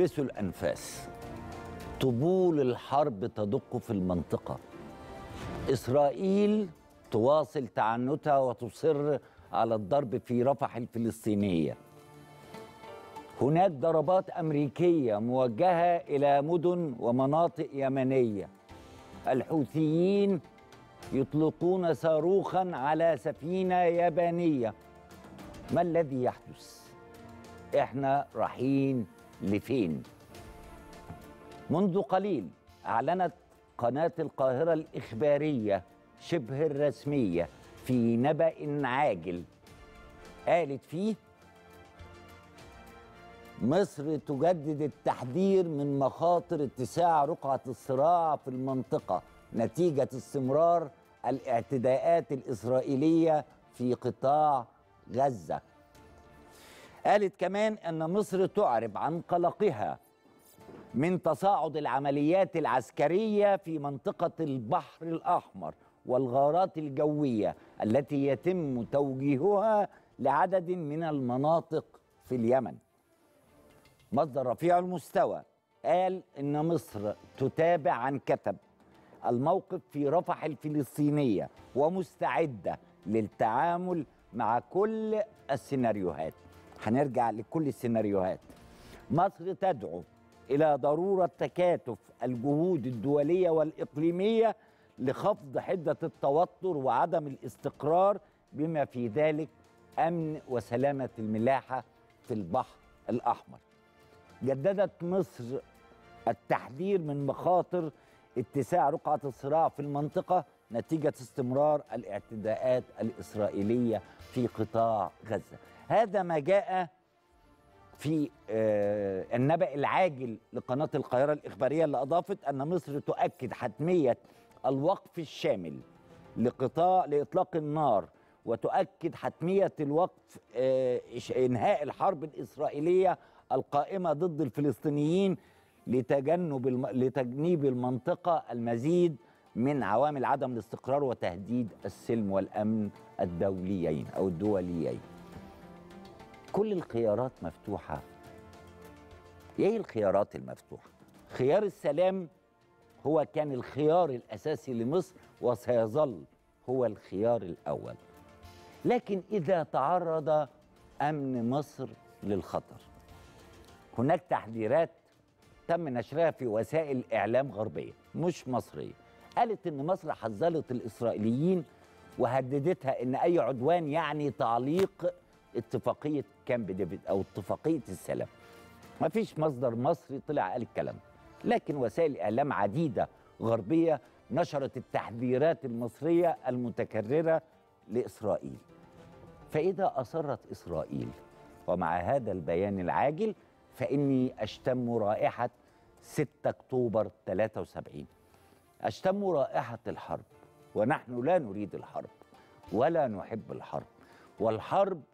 يحبسوا الأنفاس طبول الحرب تدق في المنطقة إسرائيل تواصل تعنتها وتصر على الضرب في رفح الفلسطينية هناك ضربات أمريكية موجهة إلى مدن ومناطق يمنية الحوثيين يطلقون صاروخا على سفينة يابانية ما الذي يحدث؟ احنا رايحين لفين؟ منذ قليل أعلنت قناة القاهرة الإخبارية شبه الرسمية في نبأ عاجل قالت فيه مصر تجدد التحذير من مخاطر اتساع رقعة الصراع في المنطقة نتيجة استمرار الاعتداءات الإسرائيلية في قطاع غزة قالت كمان أن مصر تعرب عن قلقها من تصاعد العمليات العسكرية في منطقة البحر الأحمر والغارات الجوية التي يتم توجيهها لعدد من المناطق في اليمن مصدر رفيع المستوى قال ان مصر تتابع عن كتب الموقف في رفح الفلسطينيه ومستعده للتعامل مع كل السيناريوهات هنرجع لكل السيناريوهات مصر تدعو الى ضروره تكاتف الجهود الدوليه والاقليميه لخفض حده التوتر وعدم الاستقرار بما في ذلك امن وسلامه الملاحه في البحر الاحمر جددت مصر التحذير من مخاطر اتساع رقعة الصراع في المنطقة نتيجة استمرار الاعتداءات الإسرائيلية في قطاع غزة هذا ما جاء في آه النبأ العاجل لقناة القاهرة الإخبارية اللي أضافت أن مصر تؤكد حتمية الوقف الشامل لقطاع لإطلاق النار وتؤكد حتمية الوقف آه إنهاء الحرب الإسرائيلية القائمة ضد الفلسطينيين لتجنب الم... لتجنيب المنطقة المزيد من عوامل عدم الاستقرار وتهديد السلم والأمن الدوليين أو الدوليين كل الخيارات مفتوحة إيه الخيارات المفتوحة؟ خيار السلام هو كان الخيار الأساسي لمصر وسيظل هو الخيار الأول لكن إذا تعرض أمن مصر للخطر هناك تحذيرات تم نشرها في وسائل اعلام غربيه مش مصريه قالت ان مصر حذرت الاسرائيليين وهددتها ان اي عدوان يعني تعليق اتفاقيه كامب ديفيد او اتفاقيه السلام ما فيش مصدر مصري طلع قال الكلام لكن وسائل اعلام عديده غربيه نشرت التحذيرات المصريه المتكرره لاسرائيل فاذا اصرت اسرائيل ومع هذا البيان العاجل فإني أشتم رائحة 6 أكتوبر 73 أشتم رائحة الحرب ونحن لا نريد الحرب ولا نحب الحرب والحرب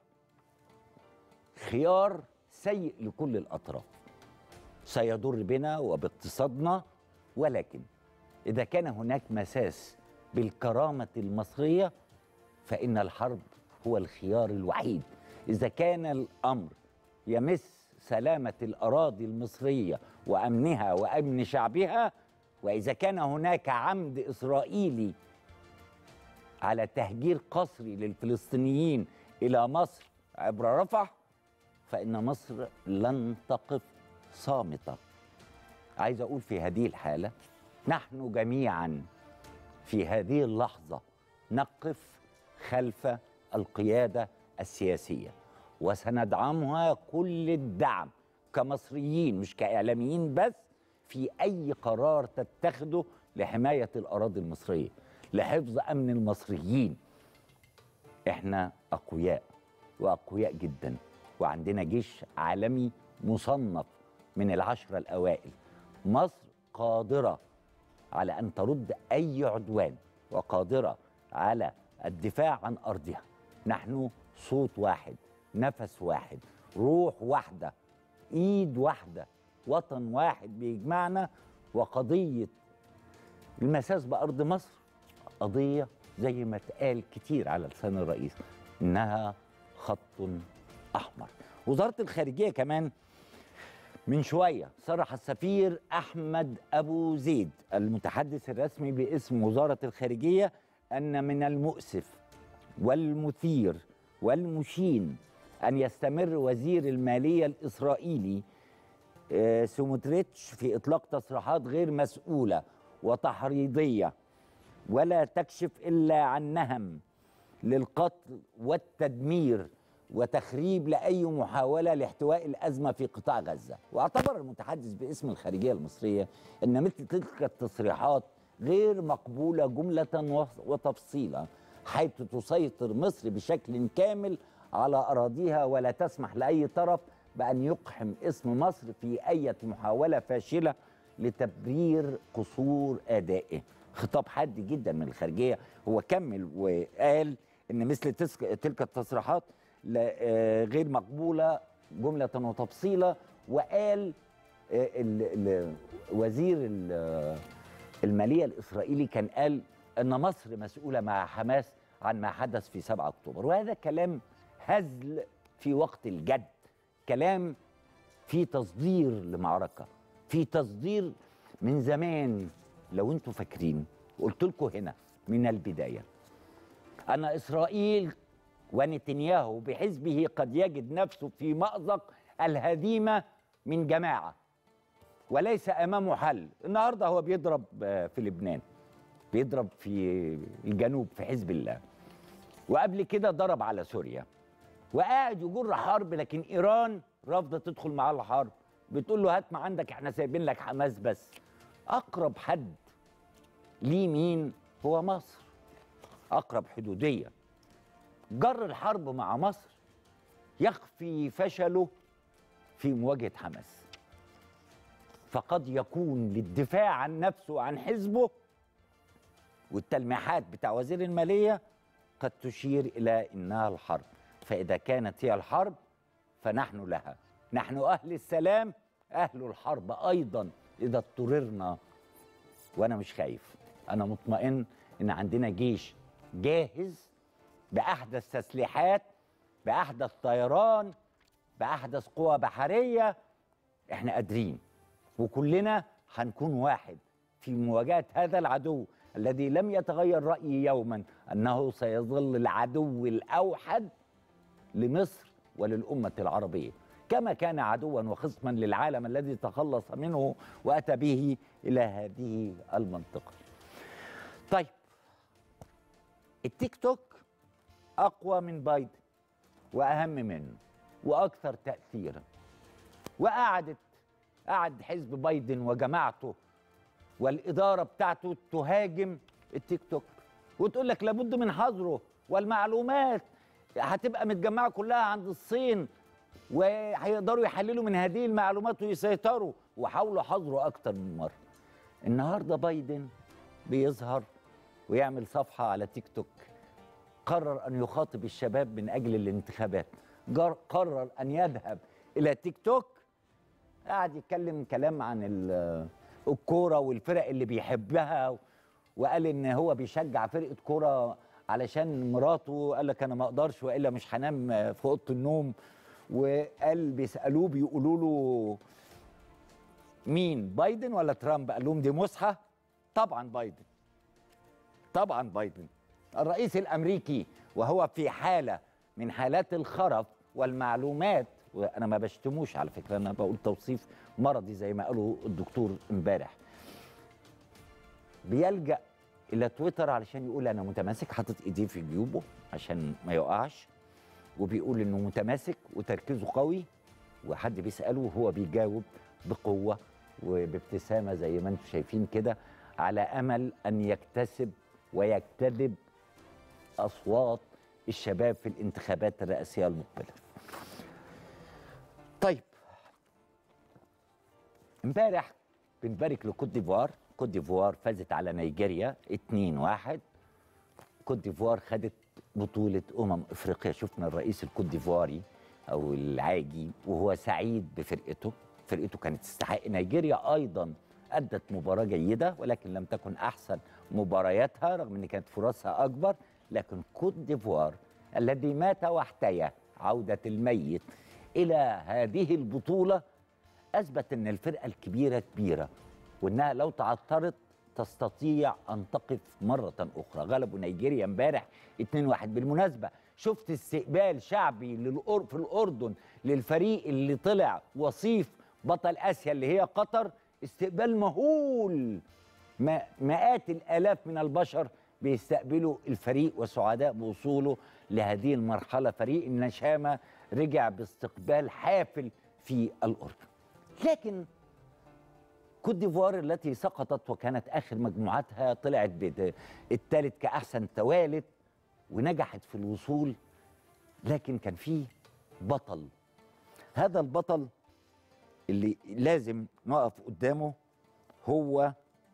خيار سيء لكل الأطراف سيضر بنا وباقتصادنا ولكن إذا كان هناك مساس بالكرامة المصرية فإن الحرب هو الخيار الوحيد إذا كان الأمر يمس سلامة الأراضي المصرية وأمنها وأمن شعبها وإذا كان هناك عمد إسرائيلي على تهجير قسري للفلسطينيين إلى مصر عبر رفح فإن مصر لن تقف صامتة عايز أقول في هذه الحالة نحن جميعا في هذه اللحظة نقف خلف القيادة السياسية وسندعمها كل الدعم كمصريين مش كإعلاميين بس في أي قرار تتخذه لحماية الأراضي المصرية لحفظ أمن المصريين إحنا أقوياء وأقوياء جدا وعندنا جيش عالمي مصنف من العشرة الأوائل مصر قادرة على أن ترد أي عدوان وقادرة على الدفاع عن أرضها نحن صوت واحد نفس واحد روح واحدة ايد واحدة وطن واحد بيجمعنا وقضية المساس بأرض مصر قضية زي ما اتقال كتير على لسان الرئيس إنها خط أحمر وزارة الخارجية كمان من شوية صرح السفير أحمد أبو زيد المتحدث الرسمي باسم وزارة الخارجية أن من المؤسف والمثير والمشين أن يستمر وزير المالية الإسرائيلي آه، سموتريتش في إطلاق تصريحات غير مسؤولة وتحريضية ولا تكشف إلا عن نهم للقتل والتدمير وتخريب لاي محاوله لاحتواء الازمه في قطاع غزه، واعتبر المتحدث باسم الخارجيه المصريه ان مثل تلك التصريحات غير مقبوله جمله وتفصيلا حيث تسيطر مصر بشكل كامل على اراضيها ولا تسمح لاي طرف بان يقحم اسم مصر في اي محاوله فاشله لتبرير قصور ادائه. خطاب حاد جدا من الخارجيه هو كمل وقال ان مثل تلك التصريحات آه، غير مقبوله جمله وتفصيلا وقال آه، وزير الماليه الاسرائيلي كان قال ان مصر مسؤوله مع حماس عن ما حدث في 7 اكتوبر وهذا كلام هزل في وقت الجد كلام في تصدير لمعركه في تصدير من زمان لو انتم فاكرين قلت لكم هنا من البدايه ان اسرائيل ونتنياهو بحزبه قد يجد نفسه في مأزق الهزيمة من جماعة وليس أمامه حل النهاردة هو بيضرب في لبنان بيضرب في الجنوب في حزب الله وقبل كده ضرب على سوريا وقاعد يجر حرب لكن إيران رافضة تدخل معاه الحرب بتقول له هات ما عندك احنا سايبين لك حماس بس أقرب حد ليه مين هو مصر أقرب حدودية جر الحرب مع مصر يخفي فشله في مواجهه حماس فقد يكون للدفاع عن نفسه وعن حزبه والتلميحات بتاع وزير الماليه قد تشير الى انها الحرب فاذا كانت هي الحرب فنحن لها نحن اهل السلام اهل الحرب ايضا اذا اضطررنا وانا مش خايف انا مطمئن ان عندنا جيش جاهز باحدث تسليحات باحدث طيران باحدث قوى بحريه احنا قادرين وكلنا هنكون واحد في مواجهه هذا العدو الذي لم يتغير رايي يوما انه سيظل العدو الاوحد لمصر وللامه العربيه كما كان عدوا وخصما للعالم الذي تخلص منه واتى به الى هذه المنطقه. طيب التيك توك اقوى من بايدن واهم منه واكثر تاثيرا وقعدت قعد حزب بايدن وجماعته والاداره بتاعته تهاجم التيك توك وتقول لك لابد من حظره والمعلومات هتبقى متجمعه كلها عند الصين وهيقدروا يحللوا من هذه المعلومات ويسيطروا وحاولوا حظره اكتر من مره النهارده بايدن بيظهر ويعمل صفحه على تيك توك قرر أن يخاطب الشباب من أجل الانتخابات قرر أن يذهب إلى تيك توك قاعد يتكلم كلام عن الكورة والفرق اللي بيحبها وقال إن هو بيشجع فرقة كورة علشان مراته قال لك أنا ما أقدرش وإلا مش هنام في أوضة النوم وقال بيسألوه بيقولوا له مين بايدن ولا ترامب قال لهم دي مسحة طبعا بايدن طبعا بايدن الرئيس الامريكي وهو في حاله من حالات الخرف والمعلومات وانا ما بشتموش على فكره انا بقول توصيف مرضي زي ما قالوا الدكتور امبارح بيلجا الى تويتر علشان يقول انا متماسك حاطط ايديه في جيوبه عشان ما يقعش وبيقول انه متماسك وتركيزه قوي وحد بيساله وهو بيجاوب بقوه وبابتسامه زي ما انتم شايفين كده على امل ان يكتسب ويجتذب اصوات الشباب في الانتخابات الرئاسيه المقبله. طيب امبارح بنبارك لكوت ديفوار، كوت ديفوار فازت على نيجيريا 2-1 كوت ديفوار خدت بطوله امم افريقيا شفنا الرئيس الكوت ديفواري او العاجي وهو سعيد بفرقته فرقته كانت تستحق نيجيريا ايضا ادت مباراه جيده ولكن لم تكن احسن مبارياتها رغم ان كانت فرصها اكبر لكن كوت ديفوار الذي مات واحتيا عودة الميت إلى هذه البطولة اثبت ان الفرقه الكبيره كبيره وانها لو تعثرت تستطيع ان تقف مره اخرى غلبوا نيجيريا امبارح 2-1 بالمناسبه شفت استقبال شعبي للأر... في الاردن للفريق اللي طلع وصيف بطل اسيا اللي هي قطر استقبال مهول ما مئات الالاف من البشر بيستقبلوا الفريق وسعداء بوصوله لهذه المرحله فريق النشامه رجع باستقبال حافل في الاردن لكن كوت ديفوار التي سقطت وكانت اخر مجموعاتها طلعت الثالث كاحسن توالت ونجحت في الوصول لكن كان فيه بطل هذا البطل اللي لازم نقف قدامه هو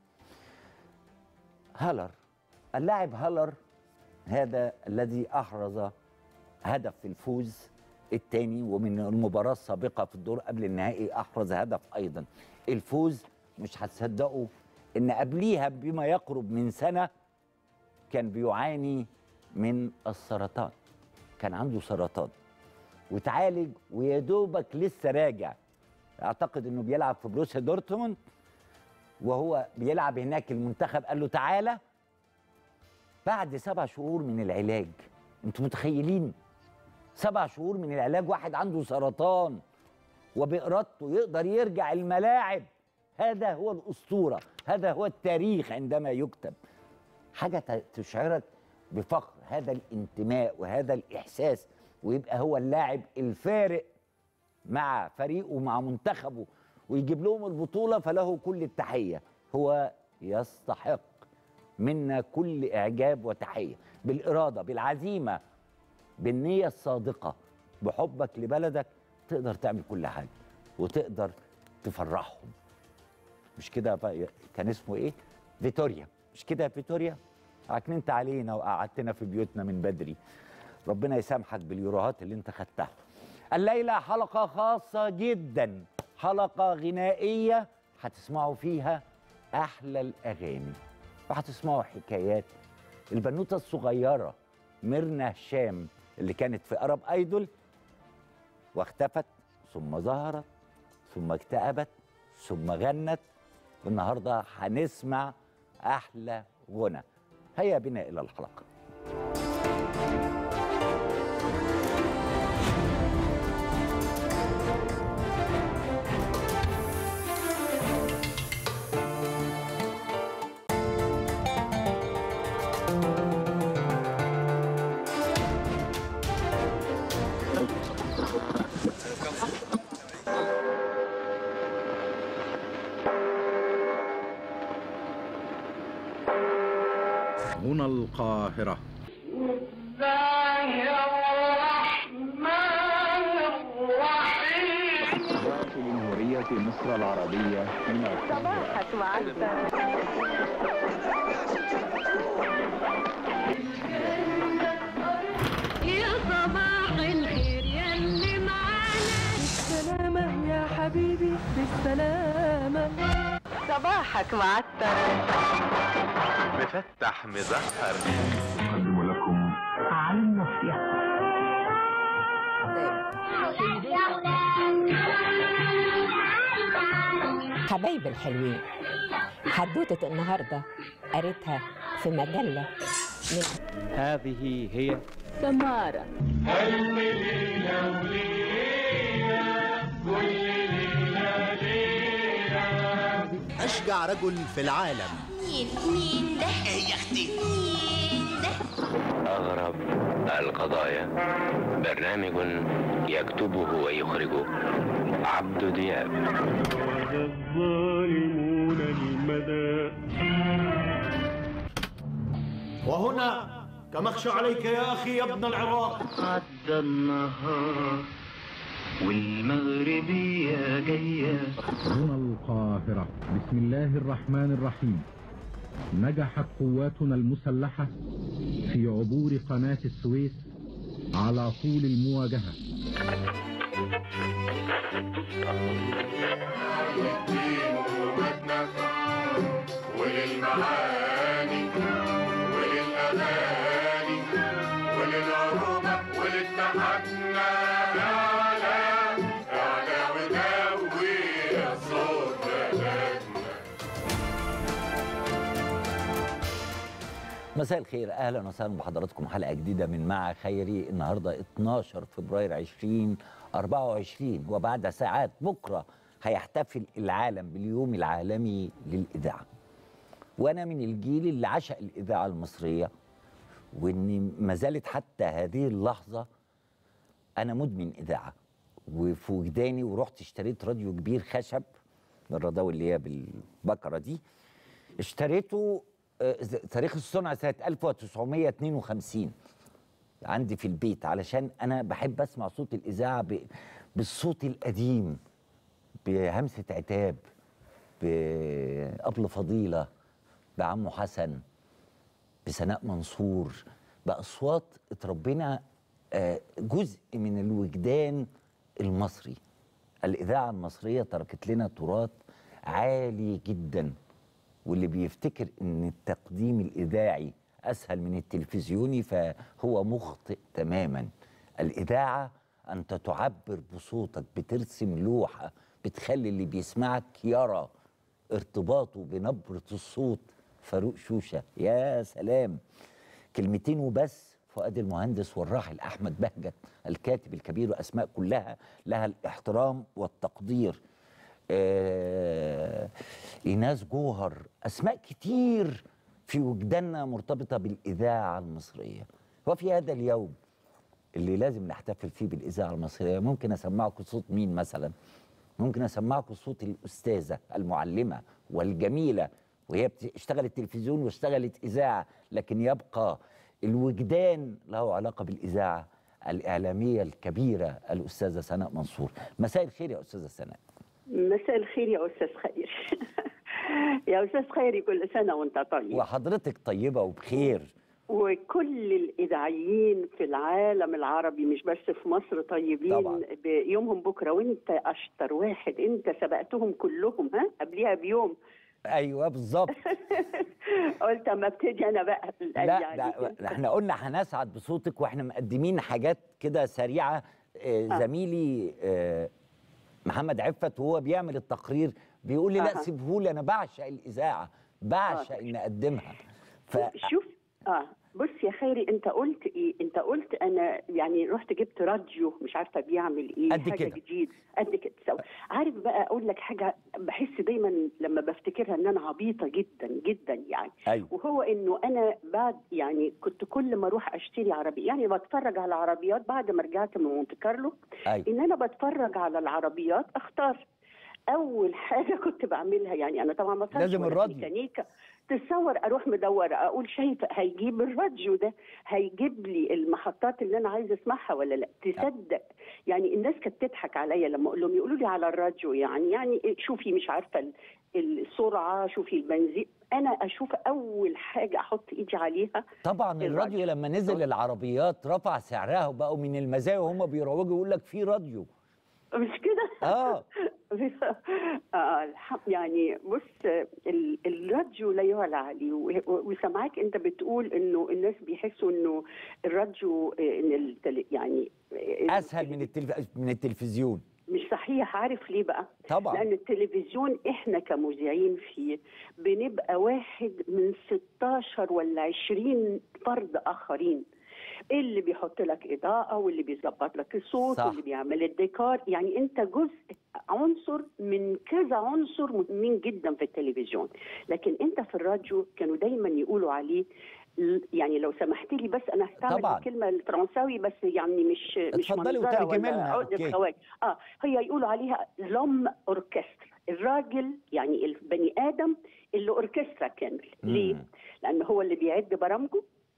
هالر اللاعب هالر هذا الذي احرز هدف في الفوز الثاني ومن المباراه السابقه في الدور قبل النهائي احرز هدف ايضا الفوز مش هتصدقوا ان قبليها بما يقرب من سنه كان بيعاني من السرطان كان عنده سرطان وتعالج ويا دوبك لسه راجع اعتقد انه بيلعب في بروسيا دورتموند وهو بيلعب هناك المنتخب قال له تعالى بعد سبع شهور من العلاج انتوا متخيلين سبع شهور من العلاج واحد عنده سرطان وبإرادته يقدر يرجع الملاعب هذا هو الأسطورة هذا هو التاريخ عندما يكتب حاجة تشعرك بفخر هذا الانتماء وهذا الإحساس ويبقى هو اللاعب الفارق مع فريقه ومع منتخبه ويجيب لهم البطولة فله كل التحية هو يستحق منا كل إعجاب وتحية بالإرادة بالعزيمة بالنية الصادقة بحبك لبلدك تقدر تعمل كل حاجة وتقدر تفرحهم مش كده بقى كان اسمه ايه فيتوريا مش كده يا فيتوريا عكننت علينا وقعدتنا في بيوتنا من بدري ربنا يسامحك باليوروهات اللي انت خدتها الليلة حلقة خاصة جدا حلقة غنائية هتسمعوا فيها أحلى الأغاني وهتسمعوا حكايات البنوتة الصغيرة ميرنا هشام اللي كانت في أرب أيدول واختفت ثم ظهرت ثم اكتئبت ثم غنت والنهارده هنسمع احلى غنى هيا بنا الى الحلقه هنا القاهرة جمهورية مصر العربية من صباحك معسل يا صباح الخير يا اللي معانا بالسلامة يا حبيبي بالسلامة صباحك معسل مفتح مزهر أقدم لكم حبايب الحلوين حدوتة النهاردة قريتها في مجلة من هذه هي سمارة أشجع رجل في العالم أغرب القضايا برنامج يكتبه ويخرجه عبد دياب وهنا كما اخشى عليك يا اخي يا ابن العراق عدى النهار والمغربية جاية هنا القاهرة بسم الله الرحمن الرحيم نجحت قواتنا المسلحة في عبور قناة السويس على طول المواجهة وللمعاني وللأغاني وللعروبة ولاتحادنا أعلى أعلى ودوي مساء الخير اهلا وسهلا بحضراتكم حلقه جديده من مع خيري النهارده 12 فبراير 2024 وبعد ساعات بكره هيحتفل العالم باليوم العالمي للاذاعه. وانا من الجيل اللي عشق الاذاعه المصريه وان ما زالت حتى هذه اللحظه انا مدمن اذاعه وفي وجداني ورحت اشتريت راديو كبير خشب من الرضاوي اللي هي بالبكره دي اشتريته آه، تاريخ الصنع سنه 1952 عندي في البيت علشان انا بحب اسمع صوت الاذاعه ب- بالصوت القديم بهمسه عتاب بأبل فضيله بعمو حسن بسناء منصور باصوات اتربينا آه، جزء من الوجدان المصري الاذاعه المصريه تركت لنا تراث عالي جدا واللي بيفتكر ان التقديم الاذاعي اسهل من التلفزيوني فهو مخطئ تماما الاذاعه انت تعبر بصوتك بترسم لوحه بتخلي اللي بيسمعك يرى ارتباطه بنبره الصوت فاروق شوشه يا سلام كلمتين وبس فؤاد المهندس والراحل احمد بهجت الكاتب الكبير واسماء كلها لها الاحترام والتقدير آه ايناس جوهر اسماء كتير في وجداننا مرتبطه بالاذاعه المصريه وفي هذا اليوم اللي لازم نحتفل فيه بالاذاعه المصريه ممكن اسمعكم صوت مين مثلا ممكن اسمعكم صوت الاستاذه المعلمه والجميله وهي بت- اشتغلت تلفزيون واشتغلت اذاعه لكن يبقى الوجدان له علاقه بالاذاعه الاعلاميه الكبيره الاستاذه سناء منصور مساء الخير يا استاذه سناء مساء الخير يا استاذ خير يا استاذ خيري كل سنه وانت طيب وحضرتك طيبه وبخير وكل الاذاعيين في العالم العربي مش بس في مصر طيبين طبعاً. بيومهم بكره وانت اشطر واحد انت سبقتهم كلهم ها قبليها بيوم ايوه بالظبط قلت اما ابتدي انا بقى لا لا احنا قلنا هنسعد بصوتك واحنا مقدمين حاجات كده سريعه آه، آه. زميلي آه، محمد عفت وهو بيعمل التقرير بيقول لي لا أها. سيبهولي انا بعشق الاذاعه بعشق ان اقدمها ف شوف اه بص يا خيري انت قلت ايه انت قلت انا يعني رحت جبت راديو مش عارفه بيعمل ايه قد حاجه كده. جديد قد كده سو. عارف بقى اقول لك حاجه بحس دايما لما بفتكرها ان انا عبيطه جدا جدا يعني ايوه وهو انه انا بعد يعني كنت كل ما اروح اشتري عربيه يعني بتفرج على عربيات بعد ما رجعت من مونte كارلو ايوه ان انا بتفرج على العربيات اختار اول حاجه كنت بعملها يعني انا طبعا ما فهمش لازم ولا الراديو. ميكانيكا تصور اروح مدوره اقول شايفه هيجيب الراديو ده هيجيب لي المحطات اللي انا عايزه اسمعها ولا لا تصدق يعني الناس كانت تضحك عليا لما اقول لهم يقولوا لي على الراديو يعني يعني إيه، شوفي مش عارفه ال- السرعه شوفي البنزين انا اشوف اول حاجه احط ايدي عليها طبعا الراديو لما نزل العربيات رفع سعرها وبقوا من المزايا وهم بيروجوا يقول لك في راديو مش كده؟ اه آه الحم- يعني بص ال- الراديو لا يعلى عليه و- و- وسامعاك انت بتقول انه الناس بيحسوا انه الراديو آه، ان التل- يعني آه، اسهل من التلف... من التلفزيون مش صحيح عارف ليه بقى؟ طبعا لان التلفزيون احنا كمذيعين فيه بنبقى واحد من 16 ولا 20 فرد اخرين اللي بيحط لك اضاءه واللي بيظبط لك الصوت صح. واللي بيعمل الديكور يعني انت جزء عنصر من كذا عنصر مهمين جدا في التلفزيون لكن انت في الراديو كانوا دايما يقولوا عليه ل- يعني لو سمحت لي بس انا هستعمل طبعاً. الكلمه الفرنساوي بس يعني مش مش اتفضلي منظرة وترجمي ولا لنا، عقدة أوكي. خواجة اه هي يقولوا عليها لوم اوركسترا الراجل يعني البني ادم اللي اوركسترا كامل ليه؟ مم. لان هو اللي بيعد برامجه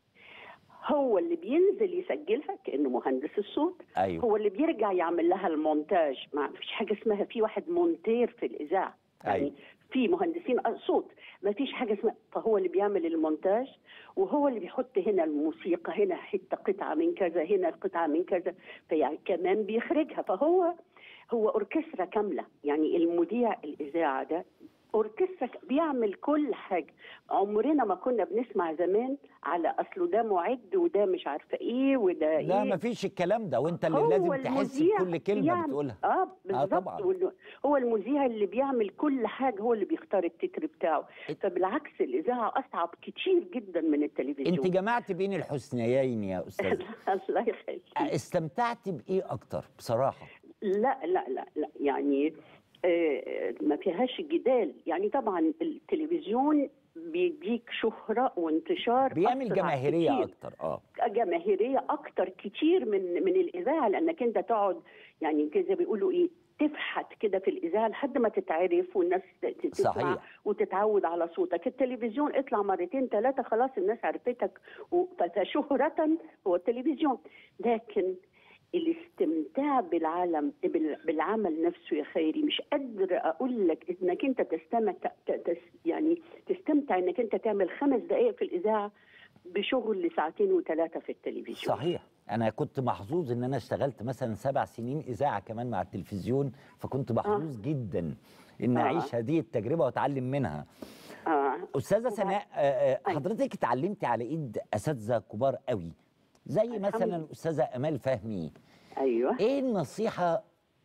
هو اللي بينزل يسجلها كانه مهندس الصوت ايوه هو اللي بيرجع يعمل لها المونتاج ما فيش حاجه اسمها في واحد مونتير في الاذاعه يعني أيوة. في مهندسين صوت ما فيش حاجه اسمها فهو اللي بيعمل المونتاج وهو اللي بيحط هنا الموسيقى هنا حته قطعه من كذا هنا قطعه من كذا فيعني كمان بيخرجها فهو هو اوركسترا كامله يعني المذيع الاذاعه ده اوركسترا بيعمل كل حاجه عمرنا ما كنا بنسمع زمان على اصله ده معد وده مش عارفه ايه وده لا ايه ما فيش الكلام ده وانت اللي هو لازم تحس المذيع بكل كلمه بيعمل- بتقولها اه بالظبط طبعاً. وال- هو المذيع اللي بيعمل كل حاجه هو اللي بيختار التتر بتاعه فبالعكس الاذاعه اصعب كتير جدا من التلفزيون انت جمعت بين الحسنيين يا استاذ الله يخليك استمتعت بايه اكتر بصراحه لا لا لا لا يعني آه، ما فيهاش جدال يعني طبعا التلفزيون بيديك شهرة وانتشار بيعمل أسرع جماهيريه كتير. اكتر اه جماهيريه اكتر كتير من من الاذاعه لانك انت تقعد يعني كده بيقولوا ايه تفحت كده في الاذاعه لحد ما تتعرف والناس ت- ت- تسمع صحيح. وتتعود على صوتك التلفزيون اطلع مرتين ثلاثه خلاص الناس عرفتك و- فشهرة هو التلفزيون لكن الاستمتاع بالعالم بال- بالعمل نفسه يا خيري مش قادره اقول لك انك انت تستمتع ت- تس- يعني تستمتع انك انت تعمل خمس دقائق في الاذاعه بشغل ساعتين وثلاثه في التلفزيون صحيح انا كنت محظوظ ان انا اشتغلت مثلا سبع سنين اذاعه كمان مع التلفزيون فكنت محظوظ جدا ان آه. اعيش هذه التجربه واتعلم منها اه استاذه سناء آه، آه، حضرتك اتعلمتي على ايد اساتذه كبار قوي زي مثلا الاستاذه امال فهمي ايوه ايه النصيحه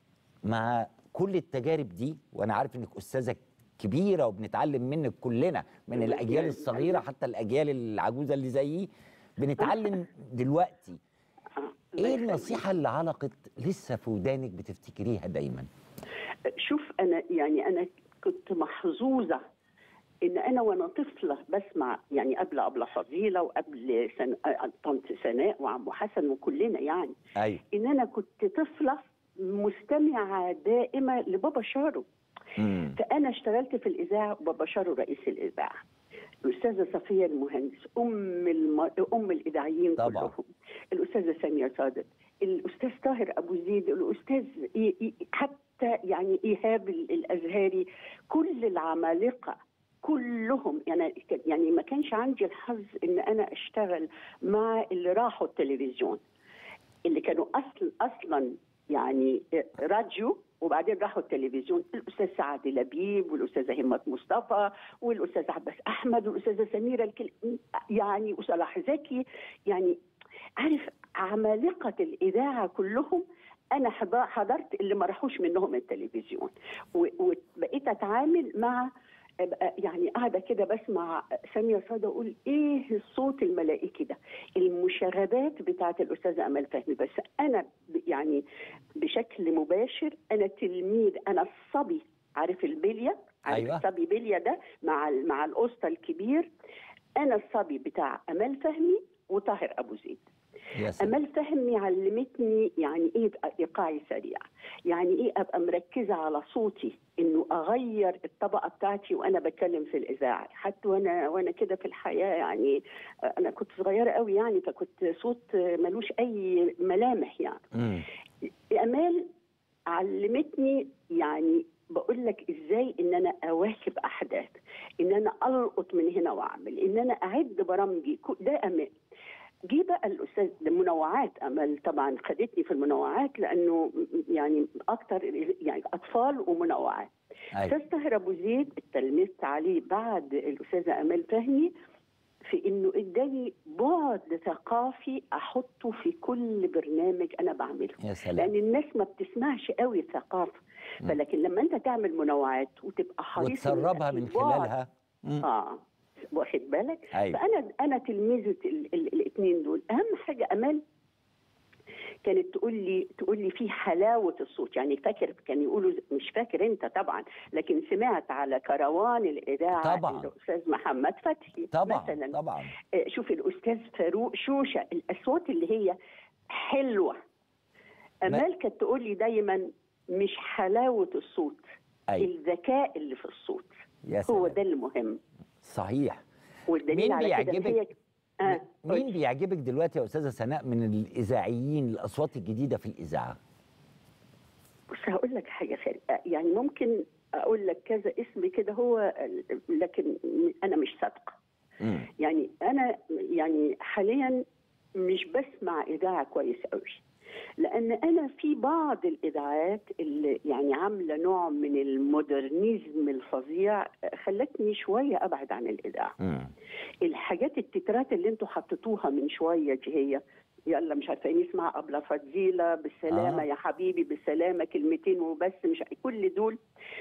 مع كل التجارب دي وانا عارف انك استاذه كبيره وبنتعلم منك كلنا من الاجيال الصغيره حتى الاجيال العجوزه اللي زيي بنتعلم دلوقتي ايه النصيحه اللي علقت لسه في ودانك بتفتكريها دايما شوف انا يعني انا كنت محظوظه ان انا وانا طفله بسمع يعني قبل ابله فضيله وقبل سن... آه، طنط سناء وعمو حسن وكلنا يعني ايوه ان انا كنت طفله مستمعه دائمه لبابا شارو مم. فانا اشتغلت في الاذاعه وبابا شارو رئيس الاذاعه الاستاذه صفيه المهندس ام الم... ام الاذاعيين طبعا. كلهم الاستاذه ساميه صادق الاستاذ طاهر ابو زيد الاستاذ إي... إي... حتى يعني ايهاب ال- الازهري كل العمالقه كلهم يعني يعني ما كانش عندي الحظ ان انا اشتغل مع اللي راحوا التلفزيون اللي كانوا اصل اصلا يعني راديو وبعدين راحوا التلفزيون الاستاذ سعد لبيب والاستاذه همه مصطفى والاستاذ عباس احمد والاستاذه سميره الكل يعني وصلاح زكي يعني عارف عمالقه الاذاعه كلهم انا حض- حضرت اللي ما راحوش منهم التلفزيون و- وبقيت اتعامل مع أبقى يعني قاعده كده بسمع ساميه صادق اقول ايه الصوت الملائكي ده المشاغبات بتاعت الاستاذه امال فهمي بس انا ب- يعني بشكل مباشر انا تلميذ انا الصبي عارف البليه عارف أيوة. الصبي بليه ده مع ال- مع الاسطى الكبير انا الصبي بتاع امال فهمي وطاهر ابو زيد يا سلام امال فهمي علمتني يعني ايه يبقى ايقاعي سريع يعني ايه ابقى مركزه على صوتي انه اغير الطبقه بتاعتي وانا بتكلم في الاذاعه حتى وانا وانا كده في الحياه يعني انا كنت صغيره قوي يعني فكنت صوت ملوش اي ملامح يعني مم. امال علمتني يعني بقول لك ازاي ان انا اواكب احداث ان انا القط من هنا واعمل ان انا اعد برامجي كو- ده امال جه بقى الاستاذ المنوعات امل طبعا خدتني في المنوعات لانه يعني اكتر يعني اطفال ومنوعات أيوة. استاذ طاهر ابو زيد اتلمذت عليه بعد الاستاذه امال فهمي في انه اداني بعد ثقافي احطه في كل برنامج انا بعمله يا سلام لان الناس ما بتسمعش قوي الثقافه فلكن لما انت تعمل منوعات وتبقى حريص إن وتسربها من في بعد- خلالها مم. اه واخد بالك أيوة. فانا انا تلميذه الاثنين دول اهم حاجه امال كانت تقول لي تقول لي في حلاوه الصوت يعني فاكر كان يقولوا مش فاكر انت طبعا لكن سمعت على كروان الاذاعه طبعاً. الاستاذ محمد فتحي طبعا مثلا طبعا آه، شوف الاستاذ فاروق شوشه الاصوات اللي هي حلوه امال كانت تقول لي دايما مش حلاوه الصوت أيوة. الذكاء اللي في الصوت يا هو سلام ده المهم صحيح والدليل مين على كده إن بيعجبك هي آه. مين بيعجبك دلوقتي يا استاذه سناء من الاذاعيين الاصوات الجديده في الاذاعه بص هقول لك حاجه خير يعني ممكن اقول لك كذا اسم كده هو لكن انا مش صادقه مم. يعني انا يعني حاليا مش بسمع اذاعه كويس قوي لان انا في بعض الاذاعات اللي يعني عامله نوع من المودرنيزم الفظيع خلتني شويه ابعد عن الاذاعه مم. الحاجات التترات اللي انتوا حطيتوها من شويه دي هي يلا مش عارفه ايه نسمع ابله فضيله بالسلامه آه. آه. يا حبيبي بالسلامه كلمتين وبس مش كل دول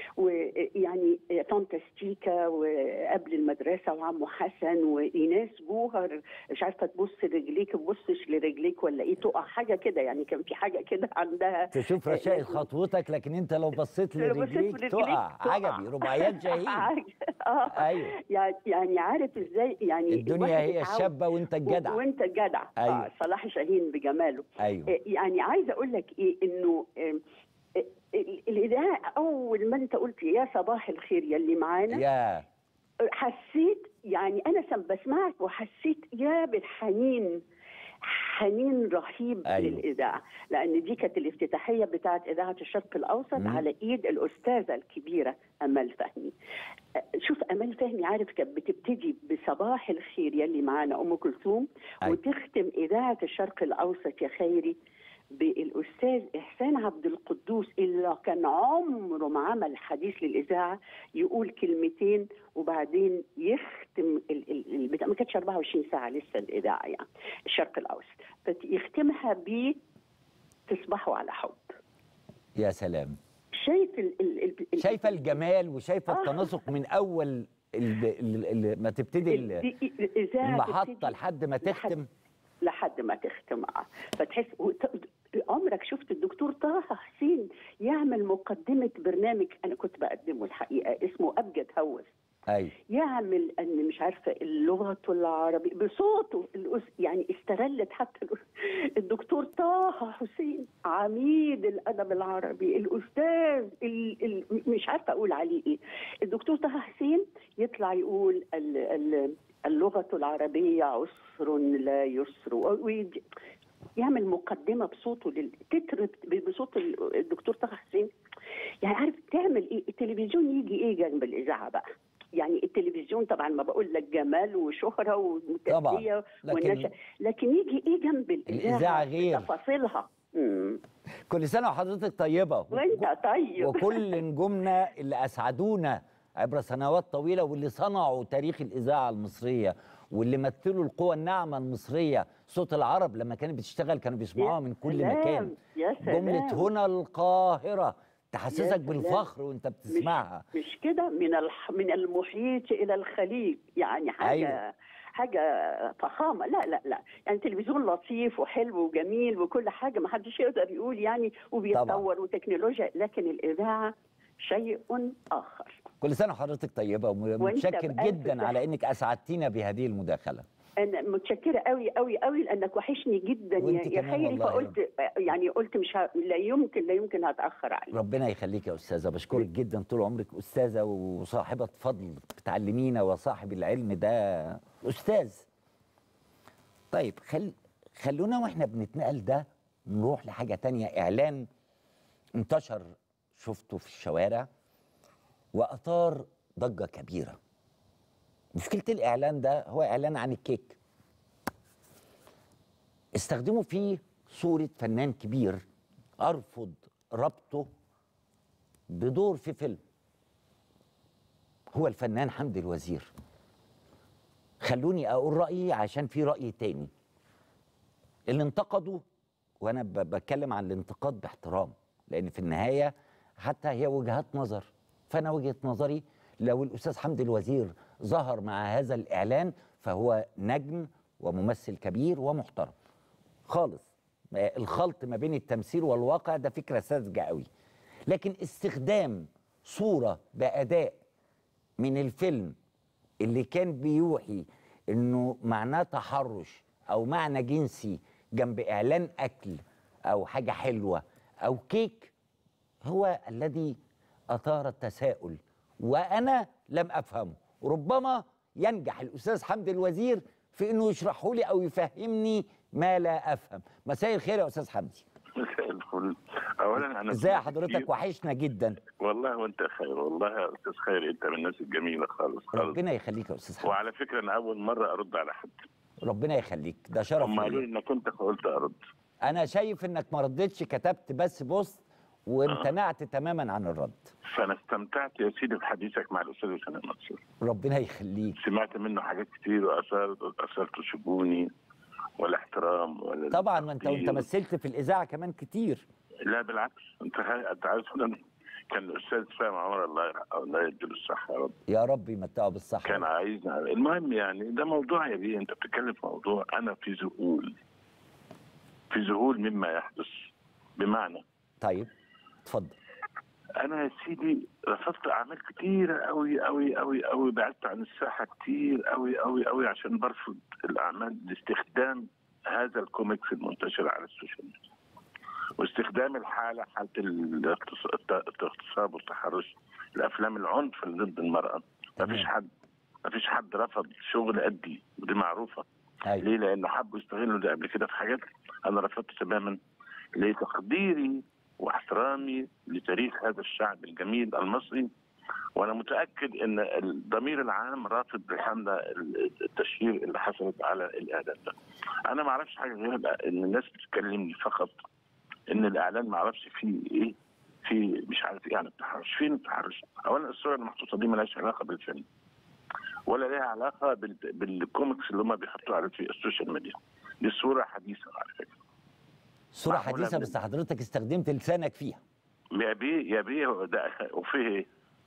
ويعني طنطا ستيكا وقبل المدرسه وعمو حسن وايناس جوهر مش عارفه تبص لرجليك ما تبصش لرجليك ولا ايه تقع حاجه كده يعني كان في حاجه كده عندها تشوف رشاقة خطوتك لكن انت لو بصيت لو بصيت لرجليك لرجليك تقع تقع. عجبي رباعيات شهيد اه ايوه يعني يعني عارف ازاي يعني الدنيا الواحد هي يتعود- الشابه وانت الجدع و- وانت الجدع أيوة. آه صلاح جاهين بجماله ايوه آه، يعني عايزه اقول لك ايه انه آه، آه، ال- الاذاعه اول ما انت قلت يا صباح الخير يا اللي معانا يا حسيت يعني انا سم بسمعك وحسيت يا بالحنين حنين رهيب أيوة. أيوه. للاذاعه لان دي كانت الافتتاحيه بتاعه اذاعه الشرق الاوسط مم. على ايد الاستاذه الكبيره امال فهمي أه، شوف امال فهمي عارف كانت بتبتدي بصباح الخير يلي معانا ام كلثوم أيوة. وتختم اذاعه الشرق الاوسط يا خيري بالاستاذ احسان عبد القدوس اللي كان عمره ما عمل حديث للاذاعه يقول كلمتين وبعدين يختم ال- ال- البتاع ما كانتش 24 ساعه لسه الاذاعه يعني الشرق الاوسط فيختمها ب تصبحوا على حب يا سلام شايف ال ال ال شايفه الجمال وشايفه آه. التناسق من اول ال- ال- ال- ما تبتدي ال- ال- الإذاعة المحطه تبتدي لحد ما تختم لحد ما تختم آه. فتحس وت- عمرك شفت الدكتور طه حسين يعمل مقدمه برنامج انا كنت بقدمه الحقيقه اسمه ابجد هوس ايوه يعمل ان مش عارفه اللغه العربيه بصوته الأس- يعني استغلت حتى ال- الدكتور طه حسين عميد الادب العربي الاستاذ ال ال مش عارفه اقول عليه ايه الدكتور طه حسين يطلع يقول ال ال اللغه العربيه عسر لا يسر ويد- يعمل مقدمه بصوته لل- تتر بصوت ال- الدكتور طه حسين يعني عارف تعمل ايه التلفزيون يجي ايه جنب الاذاعه بقى يعني التلفزيون طبعا ما بقول لك جمال وشهره وتسليه لكن- والنشا لكن يجي ايه جنب الاذاعه الإذاعة غير. تفاصيلها مم. كل سنه وحضرتك طيبه وانت طيب وكل نجومنا اللي اسعدونا عبر سنوات طويله واللي صنعوا تاريخ الاذاعه المصريه واللي مثلوا القوى الناعمه المصريه صوت العرب لما كانت بتشتغل كانوا بيسمعوها من كل سلام، مكان يا سلام جمله هنا القاهره تحسسك يا سلام. بالفخر وانت بتسمعها مش كده من الح... من المحيط الى الخليج يعني حاجه أيوة. حاجه فخامه لا لا لا يعني تلفزيون لطيف وحلو وجميل وكل حاجه ما حدش يقدر يقول يعني وبيتطور وتكنولوجيا لكن الاذاعه شيء اخر كل سنه وحضرتك طيبه ومتشكر بألف جدا صحة. على انك اسعدتينا بهذه المداخله انا متشكره قوي قوي قوي لانك وحشني جدا يا, وأنت يا كمان خيري والله يا فقلت يعني قلت مش ه... لا يمكن لا يمكن هتاخر عليك ربنا يخليك يا استاذه بشكرك جدا طول عمرك استاذه وصاحبه فضل بتعلمينا وصاحب العلم ده استاذ طيب خل خلونا واحنا بنتنقل ده نروح لحاجه تانية اعلان انتشر شفته في الشوارع واثار ضجه كبيره مشكله الاعلان ده هو اعلان عن الكيك استخدموا فيه صوره فنان كبير ارفض ربطه بدور في فيلم هو الفنان حمدي الوزير خلوني اقول رايي عشان في راي تاني اللي انتقدوا وانا ب- بتكلم عن الانتقاد باحترام لان في النهايه حتى هي وجهات نظر فانا وجهه نظري لو الاستاذ حمدي الوزير ظهر مع هذا الاعلان فهو نجم وممثل كبير ومحترم خالص ما- الخلط ما بين التمثيل والواقع ده فكره ساذجه قوي لكن استخدام صوره باداء من الفيلم اللي كان بيوحي انه معناه تحرش او معنى جنسي جنب اعلان اكل او حاجه حلوه او كيك هو الذي اثار التساؤل وانا لم افهمه ربما ينجح الاستاذ حمدي الوزير في انه يشرحه لي او يفهمني ما لا افهم مساء الخير يا استاذ حمدي مساء الفل اولا انا ازاي سمعت حضرتك كتير. وحشنا جدا والله وانت خير والله يا استاذ خير انت من الناس الجميله خالص خالص ربنا يخليك يا استاذ حمدي وعلى فكره انا اول مره ارد على حد ربنا يخليك ده شرف هم قالوا لي لي انك انت فقلت ارد انا شايف انك ما ردتش كتبت بس بوست وامتنعت تماما عن الرد فانا استمتعت يا سيدي بحديثك مع الاستاذ حسين منصور ربنا يخليك سمعت منه حاجات كتير واثار اثرت شجوني والاحترام ولا طبعا ما انت وانت التقدير. مثلت في الاذاعه كمان كتير لا بالعكس انت ها- انت عارف إن كان الاستاذ فاهم عمر الله يرحمه الله يديله الصحه يا رب يا رب يمتعه بالصحه كان عايزنا المهم يعني ده موضوع يا بيه انت بتتكلم في موضوع انا في ذهول في ذهول مما يحدث بمعنى طيب اتفضل انا يا سيدي رفضت اعمال كتيره قوي قوي قوي قوي بعدت عن الساحه كتير قوي قوي قوي عشان برفض الاعمال لاستخدام هذا الكوميكس المنتشر على السوشيال ميديا واستخدام الحاله حاله الاغتص- الت- الاغتصاب والتحرش الافلام العنف اللي ضد المراه ما فيش حد ما فيش حد رفض شغل قدي ودي معروفه أيوة. ليه لان حبوا يستغلوا ده قبل كده في حاجات انا رفضت تماما لتقديري واحترامي لتاريخ هذا الشعب الجميل المصري وانا متاكد ان الضمير العام رافض الحمله التشهير اللي حصلت على الاعلان ده. انا ما اعرفش حاجه غير ان الناس بتكلمني فقط ان الاعلان ما اعرفش فيه ايه في مش عارف ايه عن التحرش فين التحرش؟ اولا الصوره المحطوطه دي مالهاش علاقه بالفيلم ولا لها علاقه بال- بالكوميكس اللي هم بيحطوها على في السوشيال ميديا دي صوره حديثه على فكره صوره معقولة حديثه من- بس حضرتك استخدمت لسانك فيها يا بيه يا بيه هو ده وفيه ايه؟